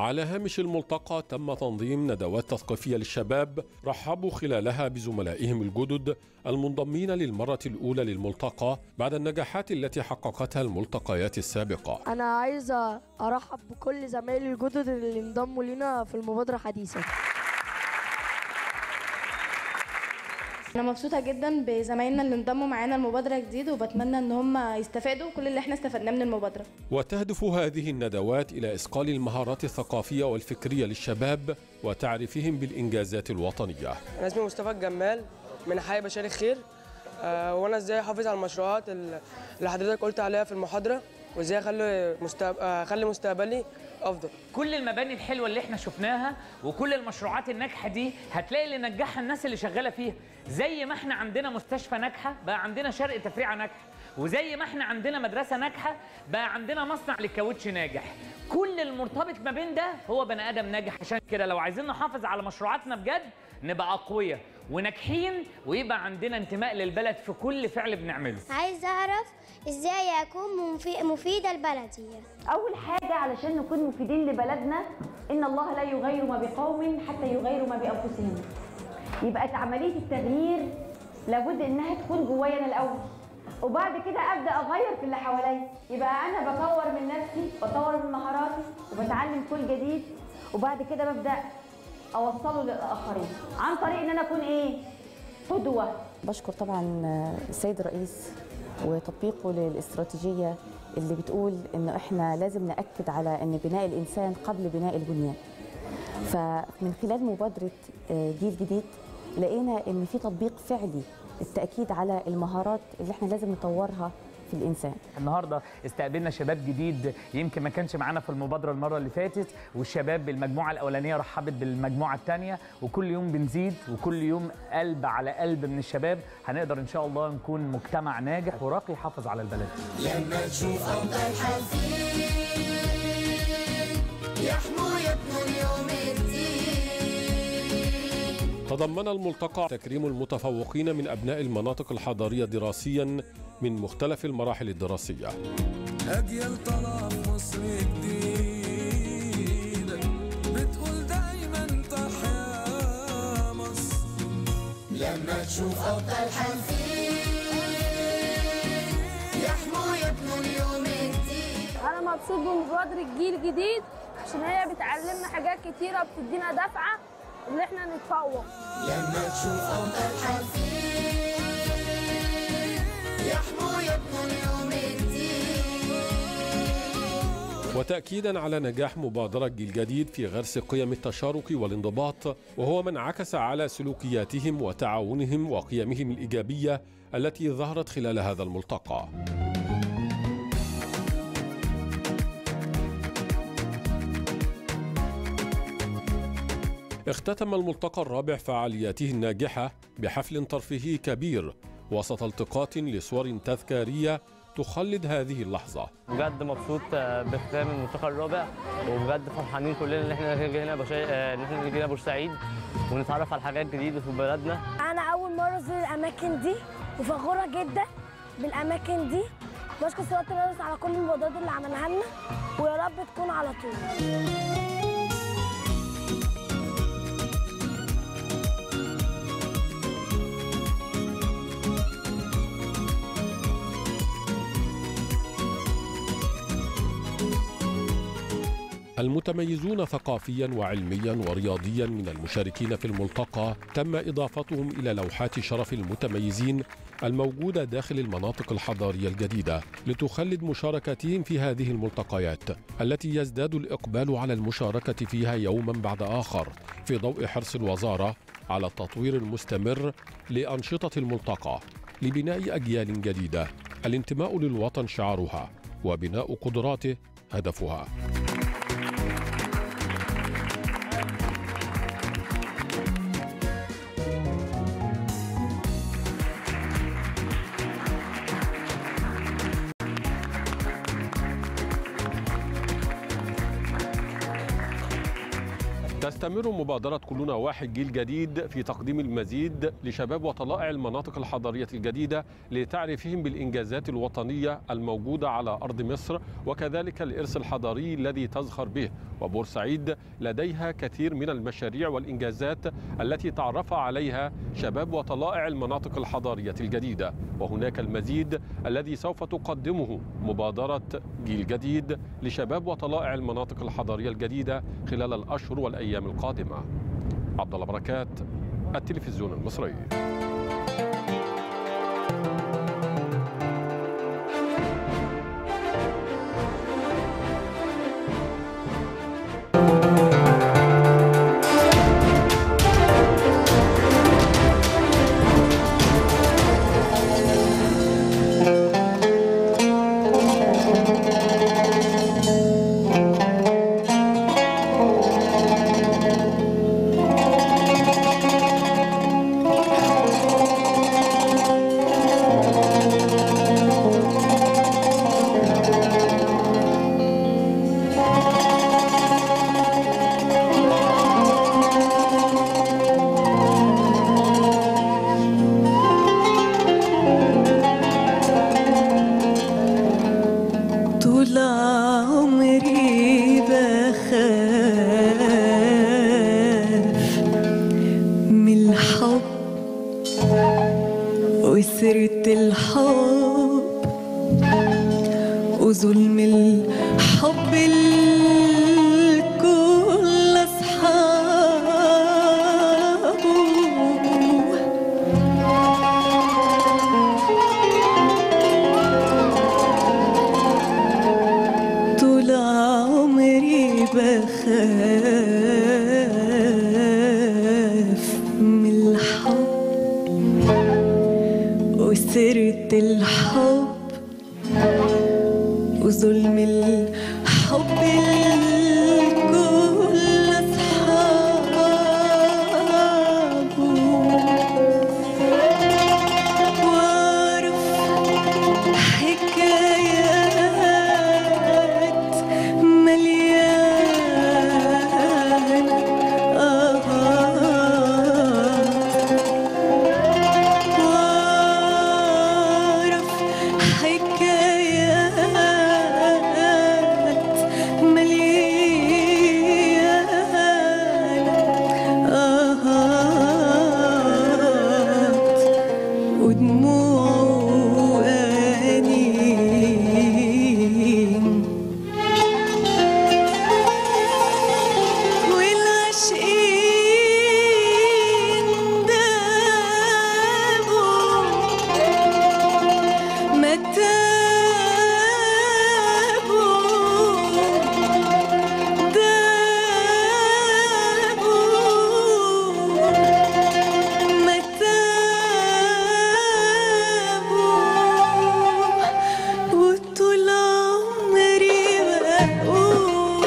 على هامش الملتقى تم تنظيم ندوات تثقيفية للشباب رحبوا خلالها بزملائهم الجدد المنضمين للمرة الأولى للملتقى بعد النجاحات التي حققتها الملتقيات السابقة انا عايزه ارحب بكل زمايلي الجدد اللي انضموا لنا في المبادره حديثا انا مبسوطه جدا بزمايلنا اللي انضموا معانا المبادره جديد وبتمنى ان هم يستفادوا كل اللي احنا استفدناه من المبادره وتهدف هذه الندوات إلى إصقال المهارات الثقافية والفكرية للشباب وتعريفهم بالإنجازات الوطنية انا اسمي مصطفى الجمال من حي بشار الخير آه، وانا ازاي احافظ على المشروعات ال- اللي حضرتك قلت عليها في المحاضره وازاي اخلي مستقب... آه، اخلي مستقبلي افضل كل المباني الحلوه اللي احنا شفناها وكل المشروعات الناجحه دي هتلاقي اللي نجحها الناس اللي شغاله فيها زي ما احنا عندنا مستشفى ناجحه بقى عندنا شرق تفريعه ناجحه وزي ما احنا عندنا مدرسه ناجحه بقى عندنا مصنع للكاوتش ناجح كل المرتبط ما بين ده هو بني ادم ناجح عشان كده لو عايزين نحافظ على مشروعاتنا بجد نبقى اقوياء وناجحين ويبقى عندنا انتماء للبلد في كل فعل بنعمله عايز أعرف إزاي أكون مفي- مفيدة لبلدي أول حاجة علشان نكون مفيدين لبلدنا إن الله لا يغير ما بقوم حتى يغيروا ما بأنفسهم يبقى عملية التغيير لابد إنها تكون جوايا أنا الأول وبعد كده أبدأ أغير في اللي حواليا يبقى أنا بطور من نفسي بطور من مهاراتي وبتعلم كل جديد وبعد كده ببدأ أوصله للآخرين عن طريق إن أنا أكون إيه؟ قدوة بشكر طبعا السيد الرئيس وتطبيقه للاستراتيجية اللي بتقول انه احنا لازم نأكد على ان بناء الانسان قبل بناء البنيان فمن خلال مبادرة جيل جديد لقينا ان في تطبيق فعلي التأكيد على المهارات اللي احنا لازم نطورها في الانسان النهارده استقبلنا شباب جديد يمكن ما كانش معانا في المبادره المره اللي فاتت والشباب بالمجموعه الاولانيه رحبت بالمجموعه الثانيه وكل يوم بنزيد وكل يوم قلب على قلب من الشباب هنقدر ان شاء الله نكون مجتمع ناجح وراقي يحافظ على البلد لما تشوف أفضل حال فيه يحمو يبنوا اليوم الدين تضمن الملتقى تكريم المتفوقين من أبناء المناطق الحضرية دراسيا من مختلف المراحل الدراسية أجيال طالعة في مصر جديدة بتقول دايما تحيا مصر لما تشوف أفضل حال فيه يحمو يبنوا اليوم الدين انا مبسوط بمبادره الجيل الجديد عشان هي بتعلمنا حاجات كتيره بتدينا دفعه ان احنا نتفوق لما تشوف أفضل حال فيه يحمو يبنوا اليوم الدين وتأكيدا على نجاح مبادرة جيل جديد في غرس قيم التشارك والانضباط وهو من عكس على سلوكياتهم وتعاونهم وقيمهم الإيجابية التي ظهرت خلال هذا الملتقى اختتم الملتقى الرابع فعالياته الناجحة بحفل ترفيهي كبير وسط التقاط لصور تذكارية تخلد هذه اللحظة بجد مبسوط باختتام الملتقى الرابع وبجد فرحانين كلنا ان احنا جينا بشي... ان احنا جينا بورسعيد ونتعرف على حاجات جديده في بلدنا أنا أول مرة أزور الأماكن دي وفخورة جدا بالأماكن دي بشكر سيادة الرئيس على كل المبادرات اللي عملها لنا ويا رب تكون على طول المتميزون ثقافيا وعلميا ورياضيا من المشاركين في الملتقى تم اضافتهم الى لوحات شرف المتميزين الموجوده داخل المناطق الحضاريه الجديده لتخلد مشاركتهم في هذه الملتقيات التي يزداد الاقبال على المشاركه فيها يوما بعد اخر في ضوء حرص الوزاره على التطوير المستمر لانشطه الملتقى لبناء اجيال جديده الانتماء للوطن شعارها وبناء قدراته هدفها تستمر مبادرة كلنا واحد جيل جديد في تقديم المزيد لشباب وطلائع المناطق الحضرية الجديدة لتعريفهم بالإنجازات الوطنية الموجودة على أرض مصر وكذلك الإرث الحضاري الذي تزخر به وبورسعيد لديها كثير من المشاريع والإنجازات التي تعرف عليها شباب وطلائع المناطق الحضارية الجديدة وهناك المزيد الذي سوف تقدمه مبادرة جيل جديد لشباب وطلائع المناطق الحضارية الجديدة خلال الأشهر والأيام القادمة عبد الله بركات التلفزيون المصري طول عمري بخاف من الحب وسرة الحب وظلم الحب الكل أصحابه طول عمري بخاف من الحب وسرة الحب وظلم الحب الكل أصحابه وأعرف حكايات مليانة وأعرف حكايات مليانة آهات ودموع وأنين والعاشقين دابوا ما تابوا دابوا ما تابوا وطول عمري بقول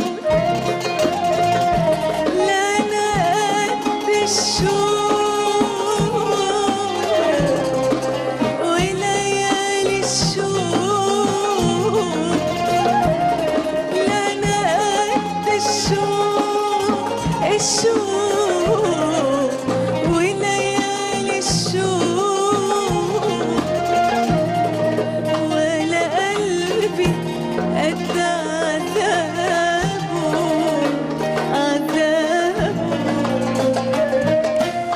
لا انا قد الشوق وليالي الشوق لا انا قد الشوق الشوق وليالي الشوق ولا قلبي قد عذابه عذابه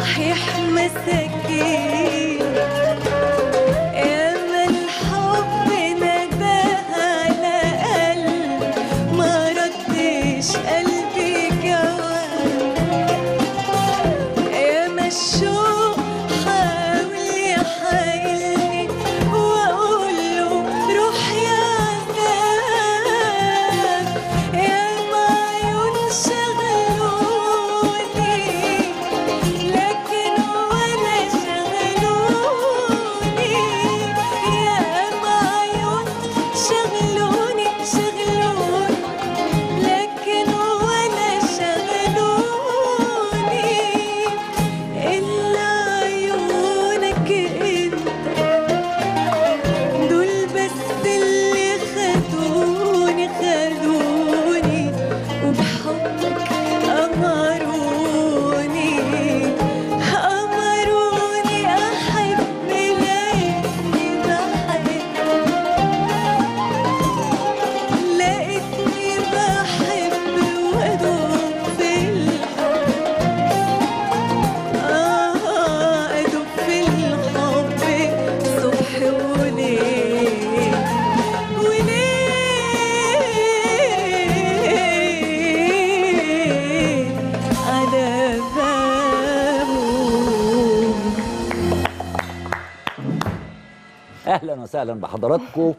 صحيح مساكين ياما الحب نداها على قلب ما ردش قلبي جواب ياما الشوق حاول يحايلني واقول له روح يا عذاب ياما عيون شغلوني لكن ولا شغلوني ياما عيون شغلوني شغلوني لكن ولا شغلوني إلا عيونك انت دول بس اللي خدوني خدوني وبحبك أمروني أمروني أحب لقيتني بحب لقيتني بحب وأدوب في الحب آه أدوب في الحب صبح وليل وليل على بابه اهلا وسهلا بحضراتكم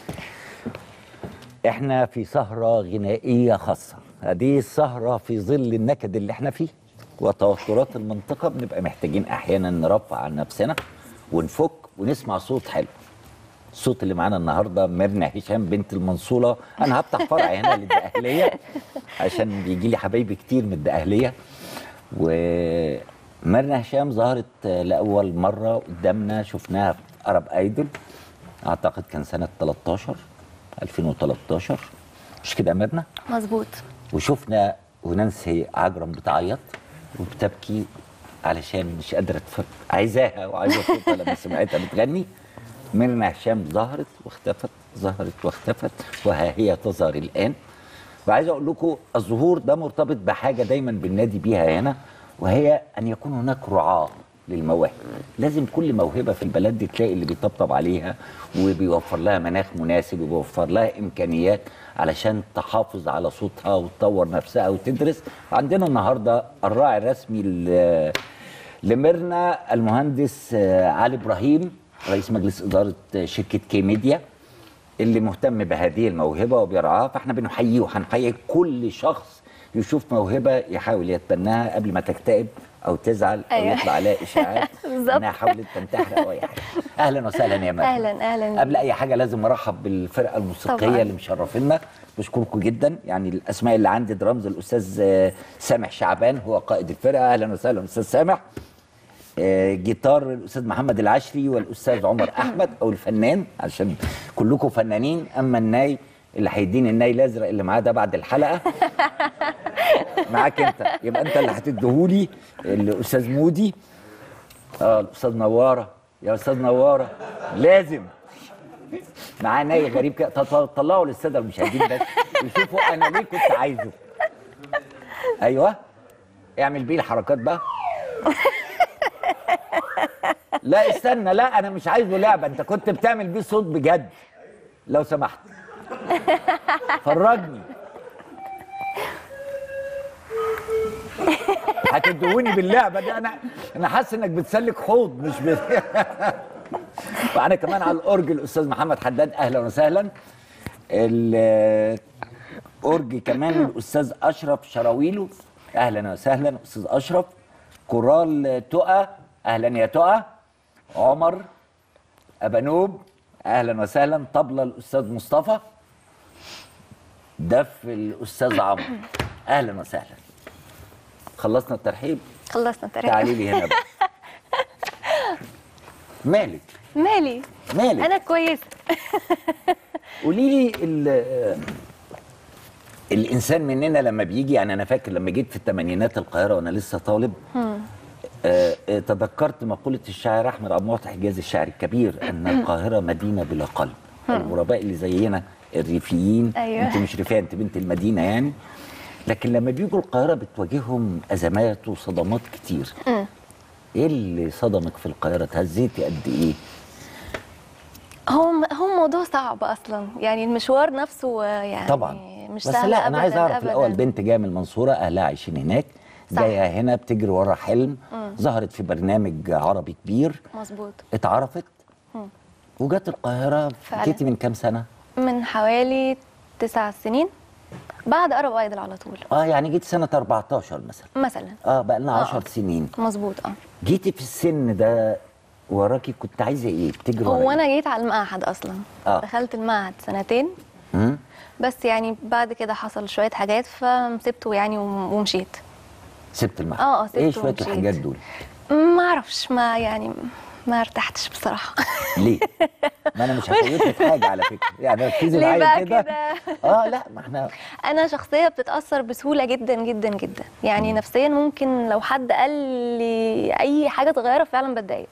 احنا في سهره غنائيه خاصه هذه السهره في ظل النكد اللي احنا فيه وتوترات المنطقه بنبقى محتاجين احيانا نرفع عن نفسنا ونفك ونسمع صوت حلو الصوت اللي معانا النهارده ميرنا هشام بنت المنصوره انا هفتح فرع هنا للدقهليه عشان بيجي لي حبايبي كتير من الدقهليه وميرنا هشام ظهرت لاول مره قدامنا شفناها في ارب ايدول اعتقد كان سنه 13 2013 مش كده يا ميرنا مظبوط وشفنا ونانسي عجرم بتعيط وبتبكي علشان مش قادره تفك عايزاها وعايزه صوتها لما سمعتها بتغني ميرنا هشام ظهرت واختفت ظهرت واختفت وها هي تظهر الان وعايز اقول لكم الظهور ده مرتبط بحاجه دايما بننادي بيها هنا وهي ان يكون هناك رعاه للمواهب لازم كل موهبه في البلد دي تلاقي اللي بيطبطب عليها وبيوفر لها مناخ مناسب وبيوفر لها امكانيات علشان تحافظ على صوتها وتطور نفسها وتدرس عندنا النهارده الراعي الرسمي ل- لميرنا المهندس آه، علي ابراهيم رئيس مجلس اداره شركه كي ميديا اللي مهتم بهذه الموهبه وبيرعاها فاحنا بنحييه وهنحيي كل شخص يشوف موهبه يحاول يتبناها قبل ما تكتئب او تزعل او أيوة. يطلع عليها اشاعات بالظبط. انها حاولت تنتحر او اي حاجه اهلا وسهلا يا مريم اهلا اهلا قبل اي حاجه لازم ارحب بالفرقه الموسيقيه طبعاً. اللي مشرفينا بشكركم جدا يعني الاسماء اللي عندي درامز الاستاذ آه، سامح شعبان هو قائد الفرقه اهلا وسهلا استاذ سامح آه، جيتار الاستاذ محمد العشري والاستاذ عمر احمد او الفنان عشان كلكم فنانين اما الناي اللي هيديني الناي الازرق اللي معاه ده بعد الحلقه معاك انت يبقى انت اللي هتديهولي الاستاذ مودي اه الاستاذ نواره يا استاذ نواره لازم معاه ناي غريب كده طل- طلعوا للساده المشاهدين بس يشوفوا انا ليه كنت عايزه ايوه اعمل بيه الحركات بقى لا استنى لا انا مش عايزه لعبه انت كنت بتعمل بيه صوت بجد لو سمحت فرجني هتدهوني باللعبه دي انا انا حاسس انك بتسلك حوض مش ب... وانا كمان على الاورج الاستاذ محمد حداد اهلا وسهلا الاورج كمان الاستاذ اشرف شراويلو اهلا وسهلا استاذ اشرف كورال تقى اهلا يا تقى عمر ابانوب اهلا وسهلا طبلة الاستاذ مصطفى دف الاستاذ عمرو اهلا وسهلا خلصنا الترحيب خلصنا الترحيب تعالي لي هنا بقى مالك مالي مالك انا كويسه قولي لي ال- الانسان مننا لما بيجي يعني انا فاكر لما جيت في الثمانينات القاهره وانا لسه طالب آه، آه، تذكرت مقولة الشاعر أحمد عبد المعطي حجازي الشاعر الكبير أن القاهرة مدينة بلا قلب الغرباء اللي زينا الريفيين أيوة. أنت مش ريفية أنت بنت المدينة يعني لكن لما بيجوا القاهرة بتواجههم أزمات وصدمات كتير ايه اللي صدمك في القاهره اتهزيتي قد ايه هو هو موضوع صعب اصلا يعني المشوار نفسه آه، يعني طبعا مش بس سهل لا انا عايز أبداً اعرف أبداً. الاول بنت جايه من المنصوره اهلها عايشين هناك صح. جايه هنا بتجري ورا حلم مم. ظهرت في برنامج عربي كبير مظبوط اتعرفت مم. وجت القاهره فعلا. جيتي من كام سنه من حوالي تسع سنين بعد قرب ايدل على طول اه يعني جيت سنه 14 مثلا مثلا اه بقى لنا آه. 10 سنين مظبوط اه جيتي في السن ده وراكي كنت عايزه ايه بتجري ورا هو إيه؟ انا جيت على المعهد اصلا آه. دخلت المعهد سنتين مم؟ بس يعني بعد كده حصل شويه حاجات فسبته يعني وم- ومشيت سبت المعهد اه اه سبته ايه شويه ومشيت. الحاجات دول ما اعرفش ما يعني ما ارتحتش بصراحه ليه ما انا مش هفوت لك حاجه على فكره يعني ركزي ليه معايا بقى كده كده اه لا ما احنا انا شخصيه بتتاثر بسهوله جدا جدا جدا يعني نفسيا ممكن لو حد قال لي اي حاجه صغيره فعلا بتضايق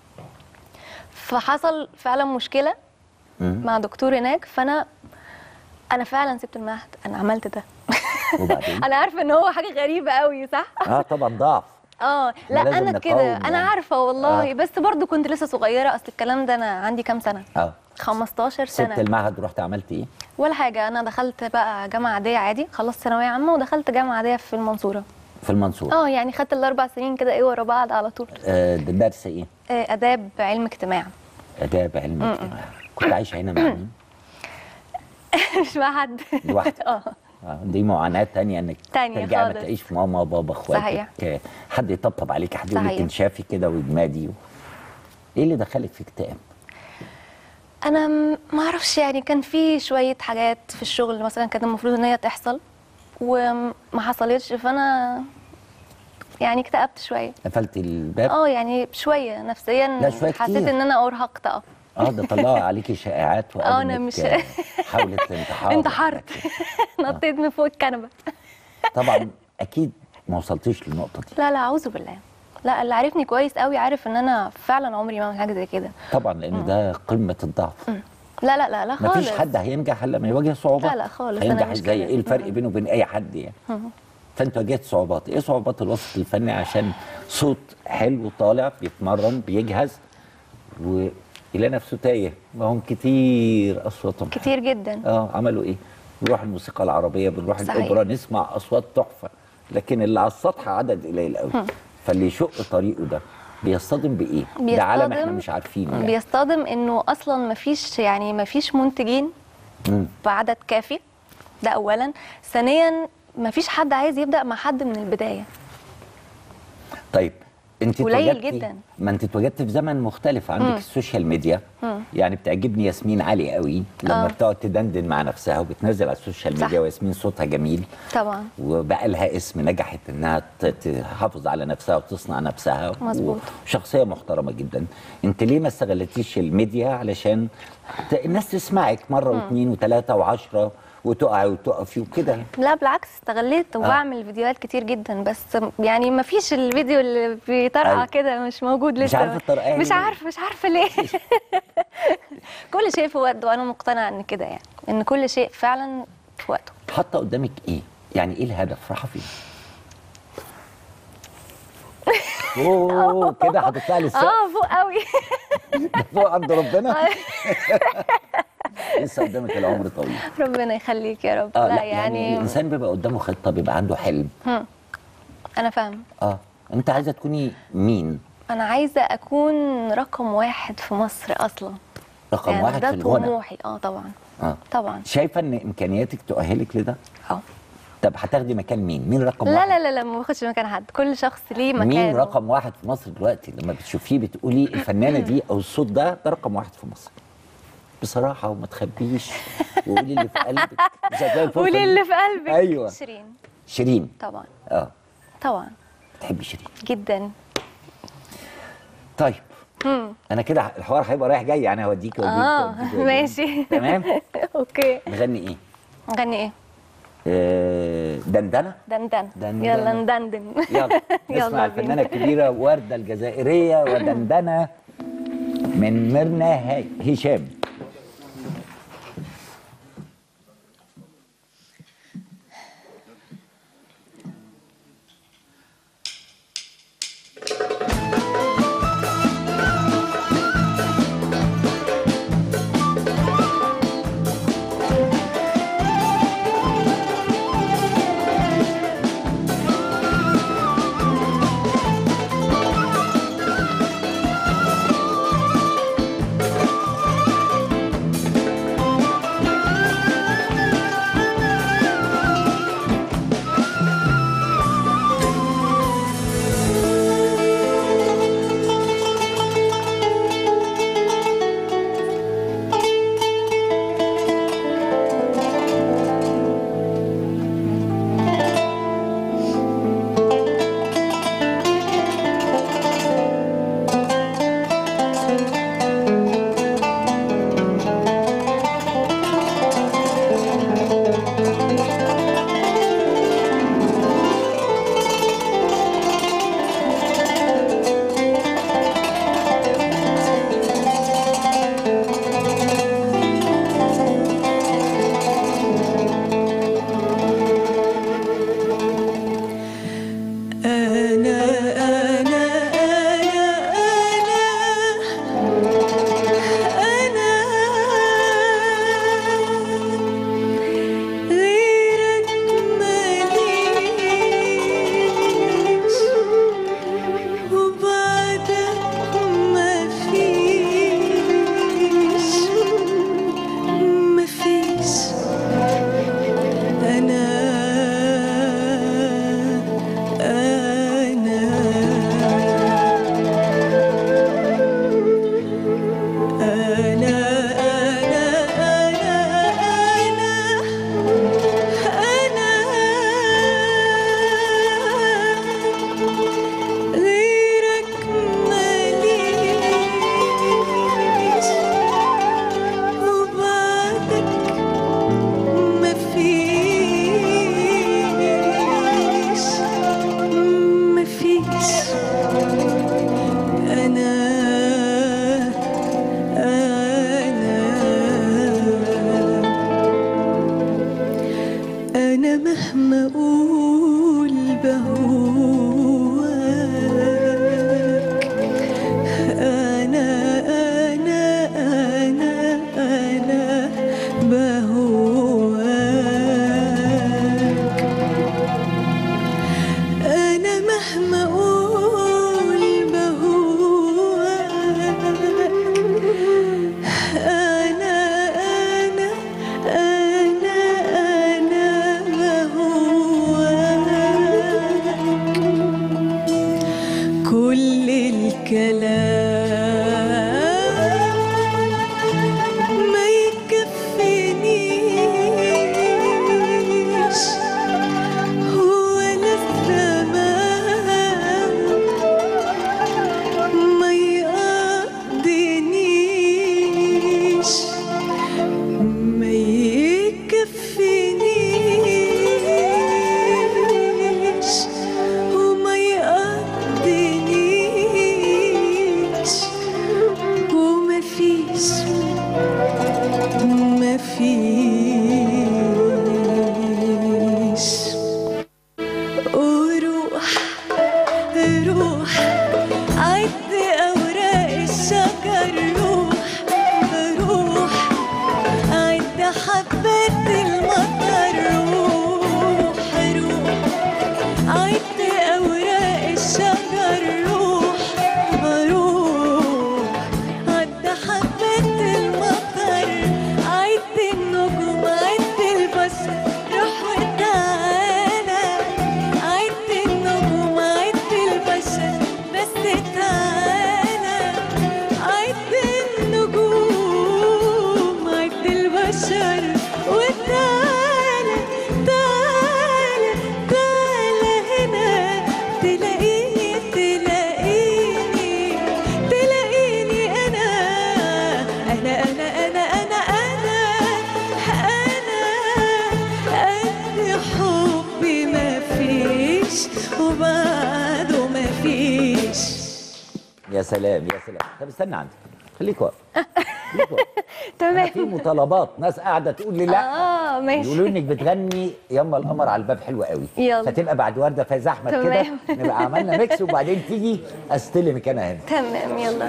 فحصل فعلا مشكله مم. مع دكتور هناك فانا انا فعلا سبت المعهد انا عملت ده وبعدين انا عارفه ان هو حاجه غريبه قوي صح اه طبعا ضعف اه إحنا لا لازم انا كده نقاوم انا يعني. عارفه والله آه. بس برضو كنت لسه صغيره اصل الكلام ده انا عندي كام سنه اه 15 سبت سنه المعهد ورحت عملت ايه ولا حاجه انا دخلت بقى جامعه عاديه عادي خلصت ثانويه عامه ودخلت جامعه عاديه في المنصوره في المنصوره اه يعني خدت الاربع سنين كده ايه ورا بعض على طول آه ده درس ايه آه، اداب علم اجتماع اداب علم م-م. اجتماع كنت عايشه هنا مع مين مش مع حد لوحدك اه آه، دي معاناه تانية انك تانية ترجعي ما خالص. تلاقيش في ماما بابا اخواتك صحيح. آه، حد يطبطب عليك حد يقول لك صحيح. انشافي كده واجمادي ايه اللي دخلك في اكتئاب انا م- ما اعرفش يعني كان في شويه حاجات في الشغل مثلا كانت المفروض ان هي تحصل وما حصلتش فانا يعني اكتئبت شويه قفلت الباب اه يعني شويه نفسيا لا، شوية حسيت كتير. ان انا ارهقت اه اه ده طلعوا عليكي شائعات اه انا وقالوا مش إنك، آه، حاولت الانتحار انتحرت نطيت من فوق الكنبه طبعا اكيد ما وصلتيش للنقطه دي لا لا اعوذ بالله لا اللي عارفني كويس قوي عارف ان انا فعلا عمري ما اعمل حاجه زي كده طبعا لان ده قمه الضعف لا لا لا لا خالص مفيش حد هينجح الا لما يواجه صعوبات لا لا خالص، أنا هينجح مش ازاي كده. ايه الفرق مم. بينه وبين اي حد يعني مم. فانت واجهت صعوبات ايه صعوبات الوسط الفني عشان صوت حلو طالع بيتمرن بيجهز ويلاقي نفسه تايه ما هم كتير اصواتهم كتير جدا اه عملوا ايه بنروح الموسيقى العربيه بنروح صحيح. الاوبرا نسمع اصوات تحفه لكن اللي على السطح عدد قليل قوي هم. فاللي يشق طريقه ده بيصطدم بايه ده عالم احنا بيصطدم- مش عارفينه يعني. بيصطدم انه اصلا ما فيش يعني ما فيش منتجين مم. بعدد كافي ده اولا ثانيا ما فيش حد عايز يبدا مع حد من البدايه طيب انت قليل اتوجدتي- جدا. ما انت اتوجدت في زمن مختلف عندك مم. السوشيال ميديا مم. يعني بتعجبني ياسمين علي قوي لما آه. بتقعد تدندن مع نفسها وبتنزل على السوشيال صح. ميديا وياسمين صوتها جميل طبعا وبقى لها اسم نجحت انها ت- تحافظ على نفسها وتصنع نفسها مظبوط. وشخصيه محترمه جدا انت ليه ما استغلتيش الميديا علشان ت... الناس تسمعك مره مم. واثنين وثلاثه وعشرة وتقعي وتقفي وكده لا بالعكس استغليت وبعمل فيديوهات كتير جدا بس يعني ما فيش الفيديو اللي بيطرقع أيوة. كده مش موجود لسه مش عارفة تطرقعي مش ليه؟ عارفه مش عارفه ليه كل شيء في وقته وانا مقتنعه ان كده يعني ان كل شيء فعلا في وقته حاطه قدامك ايه يعني ايه الهدف رايحه فين اوه كده هتطلع لي السقف اه فوق قوي فوق عند ربنا لسه قدامك العمر طويل ربنا يخليك يا رب اه لا, لا يعني, يعني, الانسان بيبقى قدامه خطه بيبقى عنده حلم هم. انا فاهم اه انت عايزه تكوني مين انا عايزه اكون رقم واحد في مصر اصلا رقم يعني واحد ده في الغنى طموحي اه طبعا اه طبعا شايفه ان امكانياتك تؤهلك لده اه طب هتاخدي مكان مين مين رقم لا واحد لا لا لا ما باخدش مكان حد كل شخص ليه مكانه مين رقم واحد في مصر دلوقتي لما بتشوفيه بتقولي الفنانه دي او الصوت ده ده رقم واحد في مصر بصراحه وما تخبيش وقولي اللي في قلبك مش هتلاقي الفرصة قولي دي. اللي في قلبك ايوه شيرين شيرين طبعا اه طبعا بتحبي شيرين جدا طيب هم. انا كده الحوار هيبقى رايح جاي يعني هوديك وأجيبك اه وأوديك وأجيبك. ماشي تمام اوكي نغني ايه؟ نغني ايه آه، دندنه دندن دندن. يلا ندندن يلا يلا نسمع بينا. الفنانه الكبيره ورده الجزائريه ودندنه من ميرنا هاي- هشام Thank أنا أنا أنا مهما أقول بهواك أنا أنا أنا أنا بهواك أنا مهما أقول بهواك أنا أنا أنا أنا بهواك كل الكلام ما يكفينيش ولا الزمان ما يقضينيش ما يكفينيش وما يقضينيش وما فيش ما فيش وروح روح عد أوراق الشجر روح روح عد حبات المطر روح روح عد أوراق الشجر روح روح عد حبات المطر عد النجوم عد البشر روح وتعالى عد النجوم عد البشر بس تعالى عد النجوم عد البشر وتعالى تعالى تعالى هنا تلاقيني تلاقيني تلاقيني أنا أنا أنا أنا أنا أنا أنا قد حبي ما فيش وبعده ما فيش يا سلام يا سلام طب استنى عندك خليك واقف خليك واقف. تمام أنا في مطالبات ناس قاعده تقول لي لا اه ماشي يقولوا انك بتغني يما القمر على الباب حلوه قوي يلا. فتبقى بعد ورده فايز احمد كده تمام. نبقى عملنا ميكس وبعدين تيجي استلمك انا هنا تمام يلا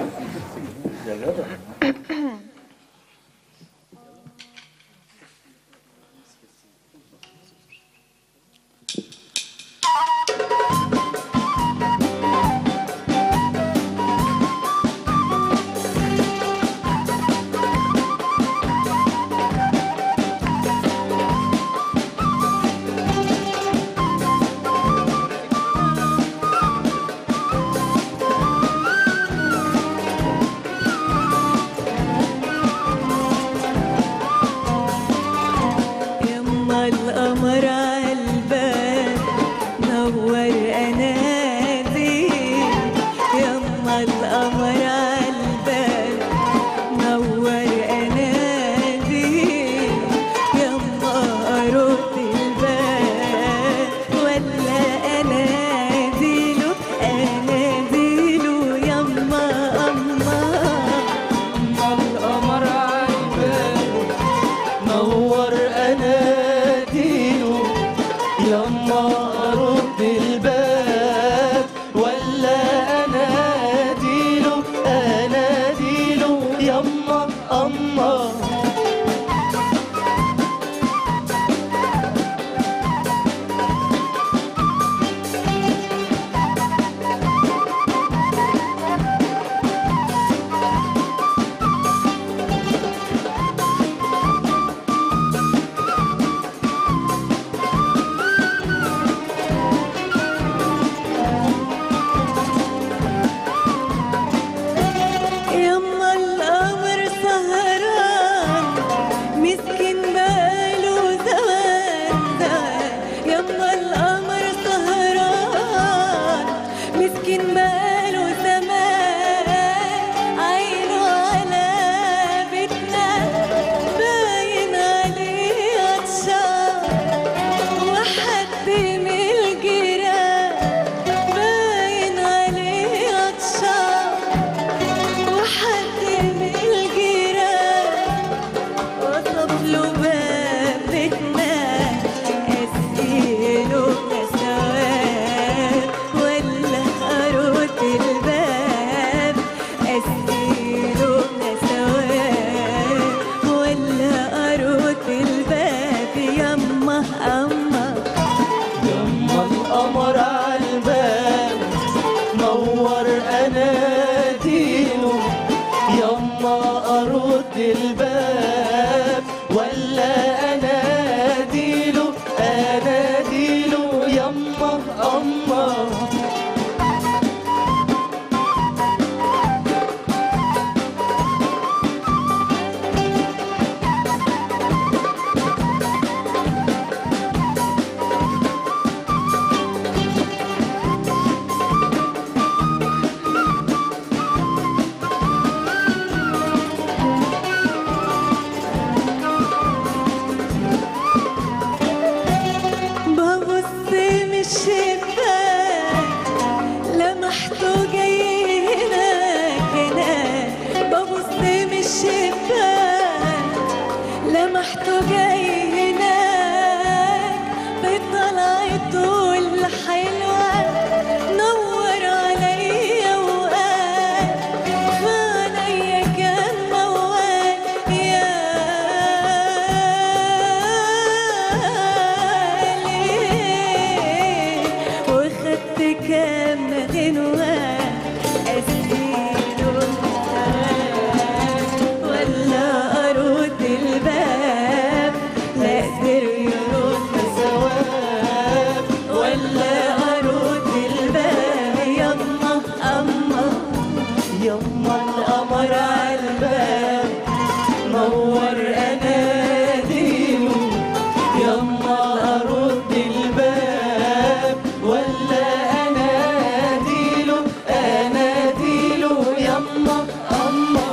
أنا نور اناديله يما ارد الباب ولا اناديله اناديله يما اما ببص من الشباك لمحته جاي هناك هناك ببص من الشباك لمحته جاي هناك بطلعته الحلوة نور عليا وقال فعليا كان موال يا وخدت كام غنوة أسيله ولا أرد الباب لا قدر يرد ثواب ولا أرد الباب يما أما يما القمر عالباب نور اناديله يما ارد الباب ولا اناديله اناديله يما اما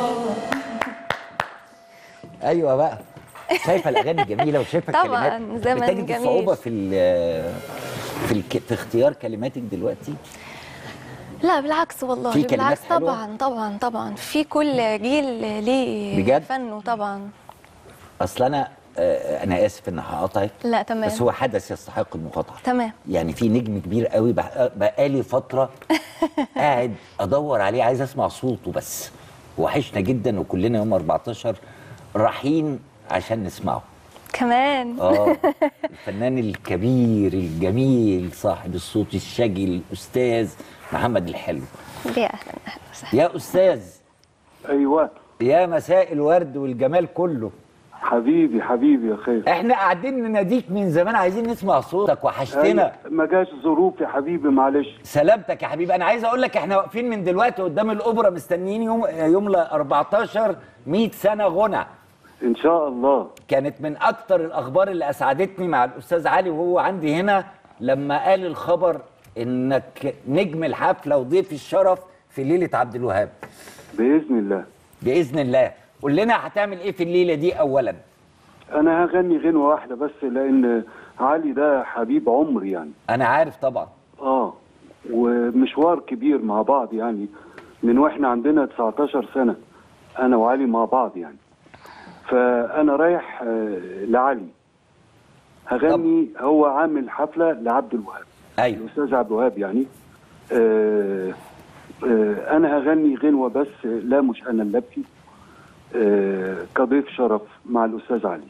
ايوه بقى شايفه الاغاني الجميله وشايفه طبعاً، الكلمات زمن بتجد جميل. صعوبه في ال- في الك... في اختيار كلماتك دلوقتي لا بالعكس والله في كلمات بالعكس حلوة؟ طبعا طبعا طبعا في كل جيل ليه بجد؟ فنه طبعا اصل انا آه، انا اسف ان هقاطعك لا تمام بس هو حدث يستحق المقاطعه تمام يعني في نجم كبير قوي بق- بقالي فتره قاعد ادور عليه عايز اسمع صوته بس وحشنا جدا وكلنا يوم 14 رايحين عشان نسمعه كمان اه الفنان الكبير الجميل صاحب الصوت الشجي الاستاذ محمد الحلو يا اهلا اهلا وسهلا يا استاذ ايوه يا مساء الورد والجمال كله حبيبي حبيبي يا خير احنا قاعدين نناديك من زمان عايزين نسمع صوتك وحشتنا أيوة، ما جاش ظروف يا حبيبي معلش سلامتك يا حبيبي انا عايز اقول لك احنا واقفين من دلوقتي قدام الاوبرا مستنيين يوم يوم ل 14 100 سنه غنى ان شاء الله كانت من اكتر الاخبار اللي اسعدتني مع الاستاذ علي وهو عندي هنا لما قال الخبر انك نجم الحفله وضيف الشرف في ليله عبد الوهاب باذن الله باذن الله قول لنا هتعمل ايه في الليله دي اولا انا هغني غنوه واحده بس لان علي ده حبيب عمري يعني انا عارف طبعا اه ومشوار كبير مع بعض يعني من واحنا عندنا 19 سنه انا وعلي مع بعض يعني فانا رايح آه، لعلي هغني هو عامل حفله لعبد الوهاب ايوه الاستاذ عبد الوهاب يعني آه آه انا هغني غنوه بس لا مش انا اللي ابكي آه كضيف شرف مع الاستاذ علي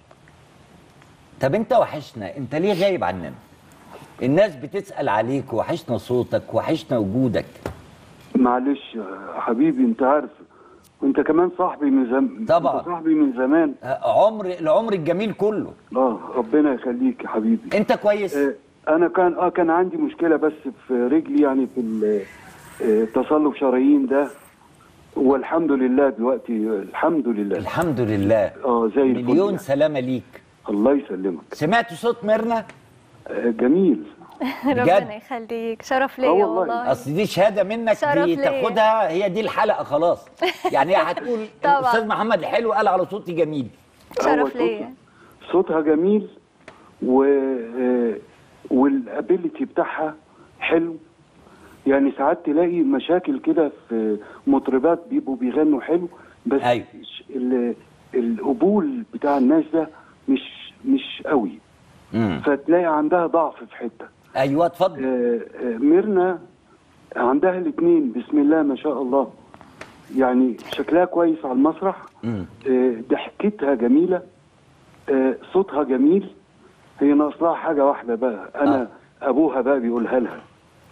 طب انت وحشنا انت ليه غايب عننا الناس بتسال عليك وحشنا صوتك وحشنا وجودك معلش آه، حبيبي انت عارف وانت كمان صاحبي من زمان طبعا. انت صاحبي من زمان عمر العمر الجميل كله اه ربنا يخليك يا حبيبي انت كويس آه انا كان اه كان عندي مشكله بس في رجلي يعني في ال- آه، تصلب شرايين ده والحمد لله دلوقتي الحمد لله الحمد لله اه زي الفل مليون يعني. سلامه ليك الله يسلمك سمعت صوت ميرنا آه، جميل ربنا يخليك شرف ليا والله اصل دي شهاده منك شرف دي ليا. تاخدها هي دي الحلقه خلاص يعني هي هتقول طبعا. الاستاذ محمد الحلو قال على صوتي جميل شرف ليا صوتها جميل و آه، والابيليتي بتاعها حلو يعني ساعات تلاقي مشاكل كده في مطربات بيبقوا بيغنوا حلو بس أيوة. ال- القبول بتاع الناس ده مش مش قوي مم. فتلاقي عندها ضعف في حته ايوه اتفضل آه، آه، ميرنا عندها الاثنين بسم الله ما شاء الله يعني شكلها كويس على المسرح مم. آه، ضحكتها جميله آه، صوتها جميل هي ناقص لها حاجه واحده بقى انا ابوها بقى بيقولها لها